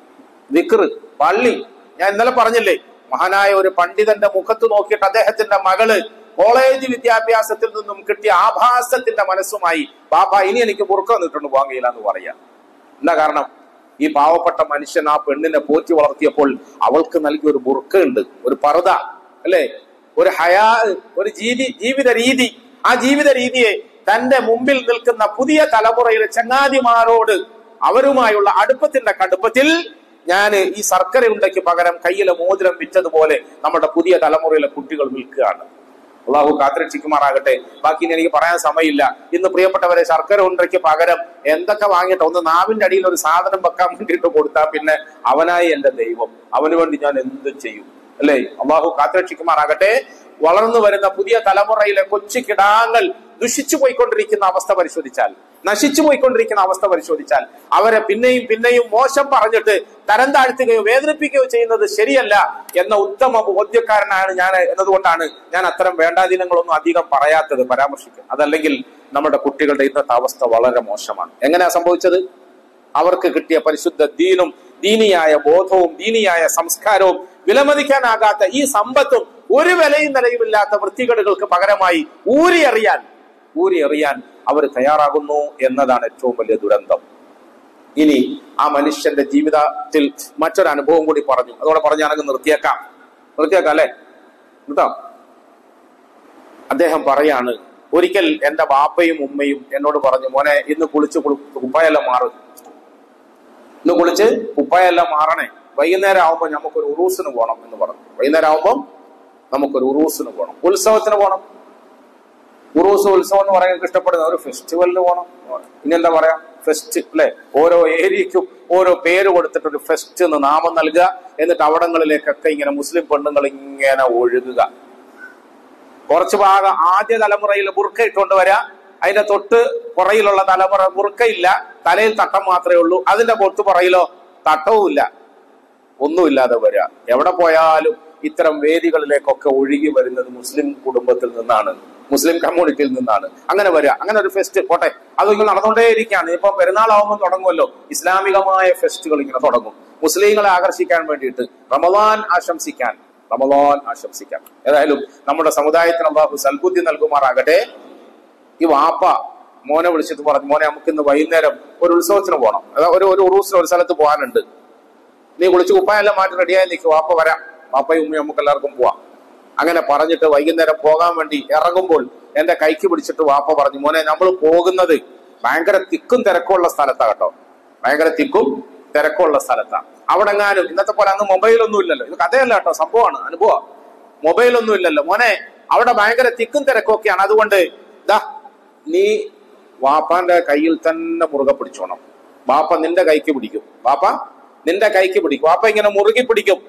വിക്റ് പള്ളി ഞാൻ ഇന്നലെ പറഞ്ഞില്ലേ മഹാനായ ഒരു പണ്ഡിതന്റെ മുഖത്ത് നോക്കിയിട്ട് അദ്ദേഹത്തിന്റെ മകള് കോളേജ് വിദ്യാഭ്യാസത്തിൽ നിന്നും കിട്ടിയ ആഭാസത്തിന്റെ മനസ്സുമായി പാപ്പ ഇനി എനിക്ക് ബുർക്ക നിട്ടുണ്ട് പോകാൻ കഴിയില്ല എന്ന് പറയാ എന്താ കാരണം ഈ പാവപ്പെട്ട മനുഷ്യൻ ആ പെണ്ണിനെ പോറ്റി വളർത്തിയപ്പോൾ അവൾക്ക് നൽകിയ ഒരു ബുർക്ക ഉണ്ട് ഒരു പർദ അല്ലെ ഒരു ഹയാ ഒരു ജീവി ജീവിത രീതി ആ ജീവിത രീതിയെ തന്റെ മുമ്പിൽ നിൽക്കുന്ന പുതിയ തലമുറയിലെ ചങ്ങാതിമാരോട് അവരുമായുള്ള അടുപ്പത്തിന്റെ കടുപ്പത്തിൽ ഞാൻ ഈ ശർക്കര ഉണ്ടയ്ക്ക് പകരം കയ്യിലെ മോതിരം വിറ്റതുപോലെ നമ്മുടെ പുതിയ തലമുറയിലെ കുട്ടികൾ നിൽക്കുകയാണ് അള്ളാഹു കാത്തിരക്ഷിക്കുമാറാകട്ടെ ബാക്കി ഇനി എനിക്ക് പറയാൻ സമയമില്ല ഇന്ന് പ്രിയപ്പെട്ടവരെ ശർക്കര ഉണ്ടയ്ക്ക് പകരം എന്തൊക്കെ വാങ്ങിയിട്ട് ഒന്ന് നാവിന്റെ അടിയിൽ ഒരു സാധനം വെക്കാൻ വേണ്ടിയിട്ട് കൊടുത്താൽ പിന്നെ അവനായി എന്റെ ദൈവം അവന് വേണ്ടി ഞാൻ എന്ത് ചെയ്യും അല്ലേ അള്ളാഹു കാത്തിരക്ഷിക്കുമാറാകട്ടെ വളർന്നു വരുന്ന പുതിയ തലമുറയിലെ കൊച്ചു കിടാങ്ങൾ ദുഷിച്ചു പോയിക്കൊണ്ടിരിക്കുന്ന അവസ്ഥ പരിശോധിച്ചാൽ നശിച്ചു പോയിക്കൊണ്ടിരിക്കുന്ന അവസ്ഥ പരിശോധിച്ചാൽ അവരെ പിന്നെയും പിന്നെയും മോശം പറഞ്ഞിട്ട് തരം താഴ്ത്തുകയോ വേദനിപ്പിക്കുകയോ ചെയ്യുന്നത് ശരിയല്ല എന്ന ഉത്തമ ബോധ്യക്കാരനാണ് ഞാൻ എന്നതുകൊണ്ടാണ് ഞാൻ അത്തരം വേണ്ടാധീനങ്ങളൊന്നും അധികം പറയാത്തത് പരാമർശിക്കുക അതല്ലെങ്കിൽ നമ്മുടെ കുട്ടികളുടെ ഇന്നത്തെ അവസ്ഥ വളരെ മോശമാണ് എങ്ങനെയാ സംഭവിച്ചത് അവർക്ക് കിട്ടിയ പരിശുദ്ധ ദീനും ദീനിയായ ബോധവും ദീനിയായ സംസ്കാരവും വിലമതിക്കാനാകാത്ത ഈ സമ്പത്തും ഒരു വിലയും നിലയുമില്ലാത്ത വൃത്തികേടുകൾക്ക് പകരമായി ഊരിയെറിയാൻ ഊരിയെറിയാൻ അവർ തയ്യാറാകുന്നു എന്നതാണ് ഏറ്റവും വലിയ ദുരന്തം ഇനി ആ മനുഷ്യന്റെ ജീവിതത്തിൽ മറ്റൊരു അനുഭവം കൂടി പറഞ്ഞു അതോടെ പറഞ്ഞ് ഞാനങ്ങ് നിർത്തിയേക്കാം നിർത്തിയേക്കാം അല്ലെ നിർത്താം അദ്ദേഹം പറയാണ് ഒരിക്കൽ എന്റെ ബാപ്പയും ഉമ്മയും എന്നോട് പറഞ്ഞു മോനെ ഇന്ന് കുളിച്ച് കുളി കുപ്പായെല്ലാം മാറ് ഇന്ന് കുളിച്ച് കുപ്പായെല്ലാം മാറണേ വൈകുന്നേരം ആവുമ്പോൾ നമുക്കൊരു ഉറൂസിന് പോകണം എന്ന് പറഞ്ഞു വൈകുന്നേരം ആവുമ്പോൾ നമുക്കൊരു ഉറൂസിന് പോകണം ഉത്സവത്തിന് പോകണം ഉറൂസ് ഉത്സവം എന്ന് പറയാൻ ഇഷ്ടപ്പെടുന്ന ഒരു ഫെസ്റ്റിവലിന് പോകണം ഇനി എന്താ പറയാ ഫെസ്റ്റ് അല്ലെ ഓരോ ഏരിയക്കും ഓരോ പേര് കൊടുത്തിട്ട് ഒരു ഫെസ്റ്റ് എന്ന് നാമം നൽകുക എന്നിട്ട് അവിടങ്ങളിലേക്കൊക്കെ ഇങ്ങനെ മുസ്ലിം പെണ്ണുങ്ങൾ ഇങ്ങനെ ഒഴുകുക കുറച്ച് ഭാഗം ആദ്യ തലമുറയിൽ ബുർക്ക ഇട്ടുകൊണ്ട് വരാ അതിന്റെ തൊട്ട് പുറയിലുള്ള തലമുറ ബുർക്കയില്ല തലയിൽ തട്ടം മാത്രമേ ഉള്ളൂ അതിന്റെ പൊത്ത് പുറയിലോ തട്ടവുമില്ല ഒന്നുമില്ലാതെ വരിക എവിടെ പോയാലും ഇത്തരം വേദികളിലേക്കൊക്കെ ഒഴുകി വരുന്നത് മുസ്ലിം കുടുംബത്തിൽ നിന്നാണ് മുസ്ലിം കമ്മ്യൂണിറ്റിയിൽ നിന്നാണ് അങ്ങനെ വരിക അങ്ങനെ ഒരു ഫെസ്റ്റ് പോട്ടെ അത് ഇങ്ങനെ നടന്നുകൊണ്ടേയിരിക്കുകയാണ് ഇപ്പൊ പെരുന്നാളാവുമ്പോൾ തുടങ്ങുമല്ലോ ഇസ്ലാമികമായ ഫെസ്റ്റുകൾ ഇങ്ങനെ തുടങ്ങും മുസ്ലിങ്ങളെ ആകർഷിക്കാൻ വേണ്ടിയിട്ട് റമദാൻ ആശംസിക്കാൻ റമദാൻ ആശംസിക്കാൻ ഏതായാലും നമ്മുടെ സമുദായത്തിന് അള്ളാഹു സൽബുദ്ധി നൽകുമാറാകട്ടെ ഈ വാപ്പ മോനെ വിളിച്ചിട്ട് പറഞ്ഞു മോനെ നമുക്ക് ഇന്ന് വൈകുന്നേരം ഒരു ഉത്സവത്തിന് പോകണം അതാ ഒരു ഒരു ഉറൂസിന് ഒരു സ്ഥലത്ത് പോകാനുണ്ട് നീ കുളിച്ച് കുപ്പായെല്ലാം മാറ്റി റെഡിയായി നിൽക്കും വാപ്പ വരാം വാപ്പയും ഉമ്മയും നമുക്ക് എല്ലാവർക്കും പോവാം അങ്ങനെ പറഞ്ഞിട്ട് വൈകുന്നേരം പോകാൻ വേണ്ടി ഇറങ്ങുമ്പോൾ എന്റെ കൈക്ക് പിടിച്ചിട്ട് വാപ്പ പറഞ്ഞു മോനെ നമ്മൾ പോകുന്നത് ഭയങ്കര തിക്കും തിരക്കുള്ള സ്ഥലത്താ കേട്ടോ ഭയങ്കര തിക്കും തിരക്കുള്ള സ്ഥലത്താ അവിടെ എങ്ങാനും ഇന്നത്തെ പോലെ അന്ന് മൊബൈലൊന്നും ഇല്ലല്ലോ ഇത് കഥയല്ല കേട്ടോ സംഭവമാണ് അനുഭവം മൊബൈലൊന്നും ഇല്ലല്ലോ മോനെ അവിടെ ഭയങ്കര തിക്കും തിരക്കൊക്കെയാണ് അതുകൊണ്ട് ദാ നീ വാപ്പാന്റെ കയ്യിൽ തന്നെ മുറുകെ പിടിച്ചോണം വാപ്പ നിന്റെ കൈക്ക് പിടിക്കും വാപ്പ നിന്റെ കൈക്ക് പിടിക്കും വാപ്പ ഇങ്ങനെ മുറുകി പിടിക്കും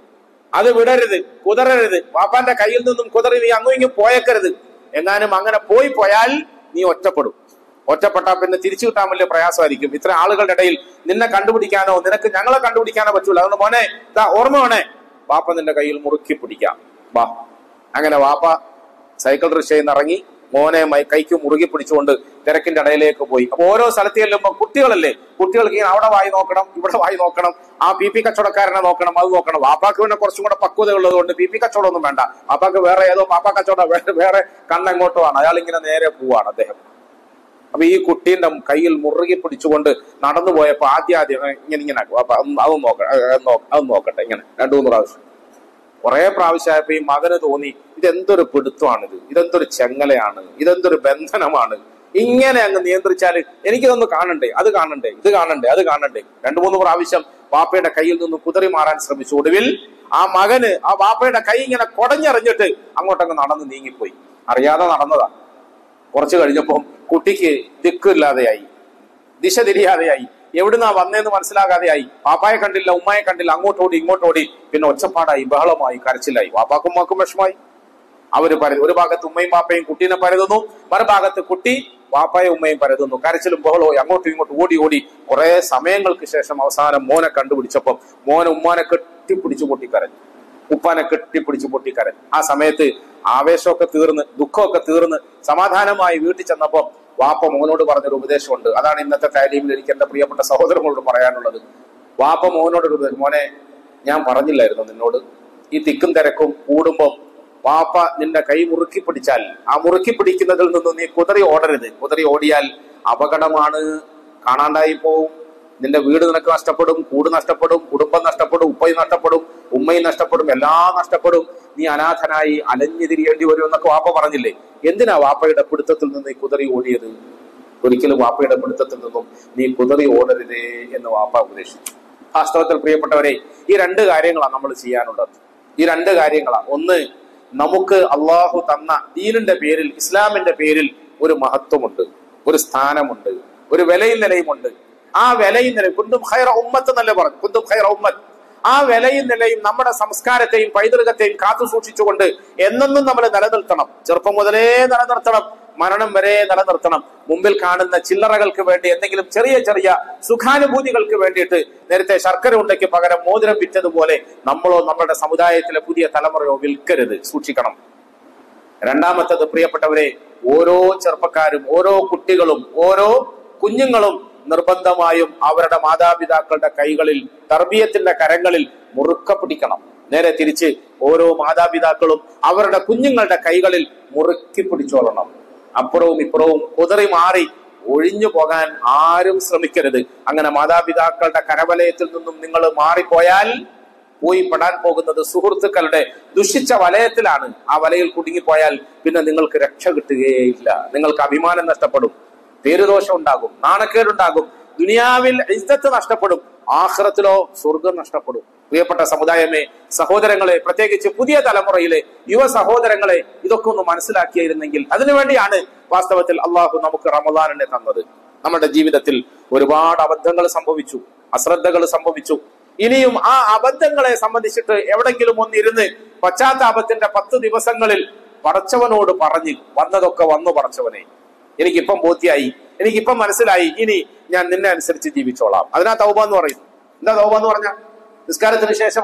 അത് വിടരുത് കുതറരുത് വാപ്പാന്റെ കയ്യിൽ നിന്നും കുതറി നീ അങ്ങും ഇങ്ങും പോയേക്കരുത് എങ്ങാനും അങ്ങനെ പോയി പോയാൽ നീ ഒറ്റപ്പെടും ഒറ്റപ്പെട്ടാ പിന്നെ തിരിച്ചു കിട്ടാൻ വലിയ പ്രയാസമായിരിക്കും ഇത്ര ആളുകളുടെ ഇടയിൽ നിന്നെ കണ്ടുപിടിക്കാനോ നിനക്ക് ഞങ്ങളെ കണ്ടുപിടിക്കാനോ പറ്റൂല അതുകൊണ്ട് മോനെ ദാ ഓർമ്മ വേണേ വാപ്പ നിന്റെ കയ്യിൽ മുറുക്കി പിടിക്കാം വാ അങ്ങനെ വാപ്പ സൈക്കിൾ റിക്ഷയിൽ നിന്ന് ഇറങ്ങി മോനെ മൈ- കൈക്ക് മുറുകി പിടിച്ചുകൊണ്ട് തിരക്കിന്റെ ഇടയിലേക്ക് പോയി അപ്പൊ ഓരോ സ്ഥലത്ത് ചെല്ലുമ്പോൾ കുട്ടികളല്ലേ കുട്ടികൾക്ക് ഇങ്ങനെ അവിടെ വായി നോക്കണം ഇവിടെ വായി നോക്കണം ആ പി പി കച്ചവടക്കാരനെ നോക്കണം അത് നോക്കണം വാപ്പാക്ക് പിന്നെ കുറച്ചും കൂടെ പക്വത ഉള്ളതുകൊണ്ട് പി പി കച്ചവടം ഒന്നും വേണ്ട വാപ്പാക്ക് വേറെ ഏതോ പാപ്പ കച്ചവടം വേറെ വേറെ കണ്ണെങ്ങോട്ടോ ആണ് അയാൾ ഇങ്ങനെ നേരെ പോവാണ് അദ്ദേഹം അപ്പൊ ഈ കുട്ടീന്റെ കയ്യിൽ മുറുകി പിടിച്ചുകൊണ്ട് നടന്നു പോയപ്പോ ആദ്യം ആദ്യം ഇങ്ങനെ ഇങ്ങനെ ആക്കും. അപ്പൊ അതൊന്ന് അതൊന്ന് നോക്കട്ടെ അത് നോക്കട്ടെ ഇങ്ങനെ രണ്ടു മൂന്ന് പ്രാവശ്യം കുറെ പ്രാവശ്യമായപ്പോ ഈ മകന് തോന്നി ഇതെന്തൊരു പിടുത്തമാണിത് ഇതെന്തൊരു ചെങ്ങലയാണ് ഇതെന്തൊരു ബന്ധനമാണ് ഇങ്ങനെ അങ്ങ് നിയന്ത്രിച്ചാൽ എനിക്കിതൊന്ന് കാണണ്ടേ അത് കാണണ്ടേ ഇത് കാണണ്ടേ അത് കാണണ്ടേ രണ്ടു മൂന്ന് പ്രാവശ്യം വാപ്പയുടെ കയ്യിൽ നിന്ന് കുതറി മാറാൻ ശ്രമിച്ചു ഒടുവിൽ ആ മകന് ആ വാപ്പയുടെ കൈ ഇങ്ങനെ കൊടഞ്ഞെറിഞ്ഞിട്ട് അങ്ങോട്ടങ്ങ് നടന്ന് നീങ്ങിപ്പോയി അറിയാതെ നടന്നതാ കുറച്ച് കഴിഞ്ഞപ്പം കുട്ടിക്ക് ദിക്കില്ലാതെയായി ദിശ തിരിയാതെയായി എവിടുന്നാ വന്നേന്ന് മനസ്സിലാകാതെയായി പാപ്പായെ കണ്ടില്ല ഉമ്മയെ കണ്ടില്ല അങ്ങോട്ടോടി ഇങ്ങോട്ടോടി പിന്നെ ഒച്ചപ്പാടായി ബഹളമായി കരച്ചിലായി വാപ്പാക്കും ഉമ്മാക്കും വിഷമായി അവര് പര ഒരു ഭാഗത്ത് ഉമ്മയും പാപ്പയും കുട്ടീനെ പരതുന്നു മറുഭാഗത്ത് കുട്ടി വാപ്പായും ഉമ്മയും പരതുന്നു കരച്ചിലും ബഹളവും അങ്ങോട്ടും ഇങ്ങോട്ടും ഓടി ഓടി കുറെ സമയങ്ങൾക്ക് ശേഷം അവസാനം മോനെ കണ്ടുപിടിച്ചപ്പം മോനെ ഉമ്മാനെ കെട്ടിപ്പിടിച്ചു പൊട്ടിക്കരഞ്ഞു ഉപ്പാനെ കെട്ടിപ്പിടിച്ചു പൊട്ടിക്കരഞ്ഞു ആ സമയത്ത് ആവേശമൊക്കെ തീർന്ന് ദുഃഖമൊക്കെ തീർന്ന് സമാധാനമായി വീട്ടിൽ ചെന്നപ്പോ വാപ്പ മോനോട് പറഞ്ഞൊരു ഉപദേശമുണ്ട് അതാണ് ഇന്നത്തെ താലീമിൽ എനിക്ക് എന്റെ പ്രിയപ്പെട്ട സഹോദരങ്ങളോട് പറയാനുള്ളത് വാപ്പ മോനോട് ഒരു ഉപദേശം മോനെ ഞാൻ പറഞ്ഞില്ലായിരുന്നു നിന്നോട് ഈ തിക്കും തിരക്കും കൂടുമ്പോ വാപ്പ നിന്റെ കൈ മുറുക്കി പിടിച്ചാൽ ആ മുറുക്കി പിടിക്കുന്നതിൽ നിന്നും നീ കുതറി ഓടരുത് കുതറി ഓടിയാൽ അപകടമാണ് കാണാണ്ടായി പോവും നിന്റെ വീട് നിനക്ക് നഷ്ടപ്പെടും കൂട് നഷ്ടപ്പെടും കുടുംബം നഷ്ടപ്പെടും ഉപ്പയും നഷ്ടപ്പെടും ഉമ്മയും നഷ്ടപ്പെടും എല്ലാം നഷ്ടപ്പെടും നീ അനാഥനായി അലഞ്ഞു തിരിയേണ്ടി വരും എന്നൊക്കെ വാപ്പ പറഞ്ഞില്ലേ എന്തിനാ വാപ്പയുടെ പിടുത്തത്തിൽ നിന്ന് നീ കുതറി ഓടിയത് ഒരിക്കലും വാപ്പയുടെ പിടുത്തത്തിൽ നിന്നും നീ കുതറി ഓടരുതേ എന്ന് വാപ്പ ഉപദേശിച്ചു വാസ്തവത്തിൽ പ്രിയപ്പെട്ടവരെ ഈ രണ്ട് കാര്യങ്ങളാണ് നമ്മൾ ചെയ്യാനുള്ളത് ഈ രണ്ട് കാര്യങ്ങളാണ് ഒന്ന് നമുക്ക് അള്ളാഹു തന്ന ദീനിന്റെ പേരിൽ ഇസ്ലാമിന്റെ പേരിൽ ഒരു മഹത്വമുണ്ട് ഒരു സ്ഥാനമുണ്ട് ഒരു വിലയും നിലയുമുണ്ട് ആ വിലയും നിലയും കുന്തും ഖൈറ ഉമ്മത്ത് എന്നല്ലേ പറഞ്ഞു കുന്തും ഖൈറ ഉമ്മത്ത് ആ വിലയും നിലയും നമ്മുടെ സംസ്കാരത്തെയും പൈതൃകത്തെയും കാത്തു സൂക്ഷിച്ചുകൊണ്ട് എന്നെന്നും നമ്മൾ നിലനിർത്തണം ചെറുപ്പം മുതലേ നിലനിർത്തണം മരണം വരെ നിലനിർത്തണം മുമ്പിൽ കാണുന്ന ചില്ലറകൾക്ക് വേണ്ടി എന്തെങ്കിലും ചെറിയ ചെറിയ സുഖാനുഭൂതികൾക്ക് വേണ്ടിയിട്ട് നേരത്തെ ശർക്കര ഉണ്ടയ്ക്ക് പകരം മോതിരം വിറ്റതുപോലെ നമ്മളോ നമ്മുടെ സമുദായത്തിലെ പുതിയ തലമുറയോ വിൽക്കരുത് സൂക്ഷിക്കണം രണ്ടാമത്തത് പ്രിയപ്പെട്ടവരെ ഓരോ ചെറുപ്പക്കാരും ഓരോ കുട്ടികളും ഓരോ കുഞ്ഞുങ്ങളും നിർബന്ധമായും അവരുടെ മാതാപിതാക്കളുടെ കൈകളിൽ തർബീയത്തിന്റെ കരങ്ങളിൽ മുറുക്ക പിടിക്കണം നേരെ തിരിച്ച് ഓരോ മാതാപിതാക്കളും അവരുടെ കുഞ്ഞുങ്ങളുടെ കൈകളിൽ മുറുക്കി പിടിച്ചോളണം അപ്പുറവും ഇപ്പുറവും കുതറി മാറി ഒഴിഞ്ഞു പോകാൻ ആരും ശ്രമിക്കരുത് അങ്ങനെ മാതാപിതാക്കളുടെ കരവലയത്തിൽ നിന്നും നിങ്ങൾ മാറിപ്പോയാൽ പോയി പെടാൻ പോകുന്നത് സുഹൃത്തുക്കളുടെ ദുഷിച്ച വലയത്തിലാണ് ആ വലയിൽ കുടുങ്ങിപ്പോയാൽ പിന്നെ നിങ്ങൾക്ക് രക്ഷ കിട്ടുകയില്ല നിങ്ങൾക്ക് അഭിമാനം നഷ്ടപ്പെടും പേരുദോഷം ഉണ്ടാകും നാണക്കേടുണ്ടാകും ദുനിയാവിൽ ഇജ്ജത്ത് നഷ്ടപ്പെടും ആഹ്റത്തിലോ സ്വർഗം നഷ്ടപ്പെടും പ്രിയപ്പെട്ട സമുദായമേ സഹോദരങ്ങളെ പ്രത്യേകിച്ച് പുതിയ തലമുറയിലെ യുവ സഹോദരങ്ങളെ ഇതൊക്കെ ഒന്ന് മനസ്സിലാക്കിയിരുന്നെങ്കിൽ അതിനുവേണ്ടിയാണ് വാസ്തവത്തിൽ അള്ളാഹു നമുക്ക് റമദാനിനെ തന്നത് നമ്മുടെ ജീവിതത്തിൽ ഒരുപാട് അബദ്ധങ്ങൾ സംഭവിച്ചു അശ്രദ്ധകൾ സംഭവിച്ചു ഇനിയും ആ അബദ്ധങ്ങളെ സംബന്ധിച്ചിട്ട് എവിടെങ്കിലും ഒന്നിരുന്ന് പശ്ചാത്താപത്തിന്റെ പത്ത് ദിവസങ്ങളിൽ പടച്ചവനോട് പറഞ്ഞ് വന്നതൊക്കെ വന്നു പടച്ചവനെ എനിക്കിപ്പം ബോധ്യായി എനിക്കിപ്പം മനസ്സിലായി ഇനി ഞാൻ നിന്നെ അനുസരിച്ച് ജീവിച്ചോളാം അതിനാ തൗബ എന്ന് പറയും എന്താ തൗബ എന്ന് പറഞ്ഞ നിസ്കാരത്തിന് ശേഷം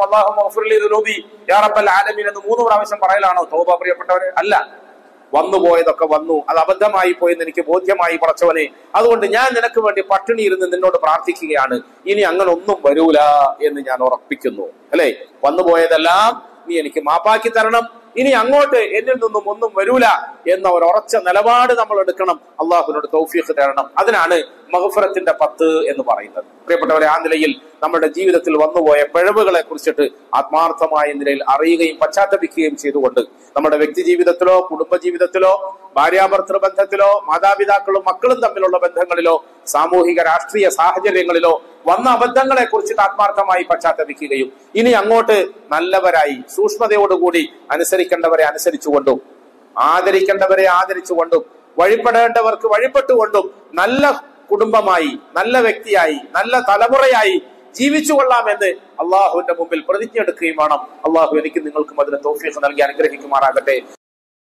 അള്ളാഹു ആലമീൻ എന്ന് മൂന്ന് പ്രാവശ്യം പറയലാണോ തൗബ പ്രിയപ്പെട്ടവരെ അല്ല വന്നുപോയതൊക്കെ വന്നു അത് അബദ്ധമായി പോയെന്ന് എനിക്ക് ബോധ്യമായി പടച്ചവനെ അതുകൊണ്ട് ഞാൻ നിനക്ക് വേണ്ടി പട്ടിണി ഇരുന്ന് നിന്നോട് പ്രാർത്ഥിക്കുകയാണ് ഇനി അങ്ങനെ ഒന്നും വരൂല എന്ന് ഞാൻ ഉറപ്പിക്കുന്നു അല്ലെ വന്നുപോയതെല്ലാം നീ എനിക്ക് മാപ്പാക്കി തരണം ഇനി അങ്ങോട്ട് എന്നിൽ നിന്നും ഒന്നും വരൂല എന്ന ഒരു ഉറച്ച നിലപാട് നമ്മൾ എടുക്കണം അള്ളാഹുവിനോട് തൗഫീഖ് തരണം അതിനാണ് മഹഫറത്തിന്റെ പത്ത് എന്ന് പറയുന്നത് പ്രിയപ്പെട്ടവരെ ആ നിലയിൽ നമ്മുടെ ജീവിതത്തിൽ വന്നുപോയ പിഴവുകളെ കുറിച്ചിട്ട് ആത്മാർത്ഥമായ നിലയിൽ അറിയുകയും പശ്ചാത്തപിക്കുകയും ചെയ്തുകൊണ്ട് നമ്മുടെ വ്യക്തി ജീവിതത്തിലോ കുടുംബ ജീവിതത്തിലോ ഭാര്യാഭർത്തൃ ബന്ധത്തിലോ മാതാപിതാക്കളും മക്കളും തമ്മിലുള്ള ബന്ധങ്ങളിലോ സാമൂഹിക രാഷ്ട്രീയ സാഹചര്യങ്ങളിലോ വന്ന അബദ്ധങ്ങളെ കുറിച്ചിട്ട് ആത്മാർത്ഥമായി പശ്ചാത്തപിക്കുകയും ഇനി അങ്ങോട്ട് നല്ലവരായി സൂക്ഷ്മതയോടുകൂടി അനുസരിക്കേണ്ടവരെ അനുസരിച്ചുകൊണ്ടും ആദരിക്കേണ്ടവരെ ആദരിച്ചുകൊണ്ടും വഴിപ്പെടേണ്ടവർക്ക് വഴിപ്പെട്ടുകൊണ്ടും നല്ല കുടുംബമായി നല്ല വ്യക്തിയായി നല്ല തലമുറയായി ജീവിച്ചു കൊള്ളാമെന്ന് അള്ളാഹുവിന്റെ മുമ്പിൽ പ്രതിജ്ഞ എടുക്കുകയും വേണം അള്ളാഹു എനിക്ക് നിങ്ങൾക്കും അതിന് തോഫീഖ് നൽകി അനുഗ്രഹിക്കുമാറാകട്ടെ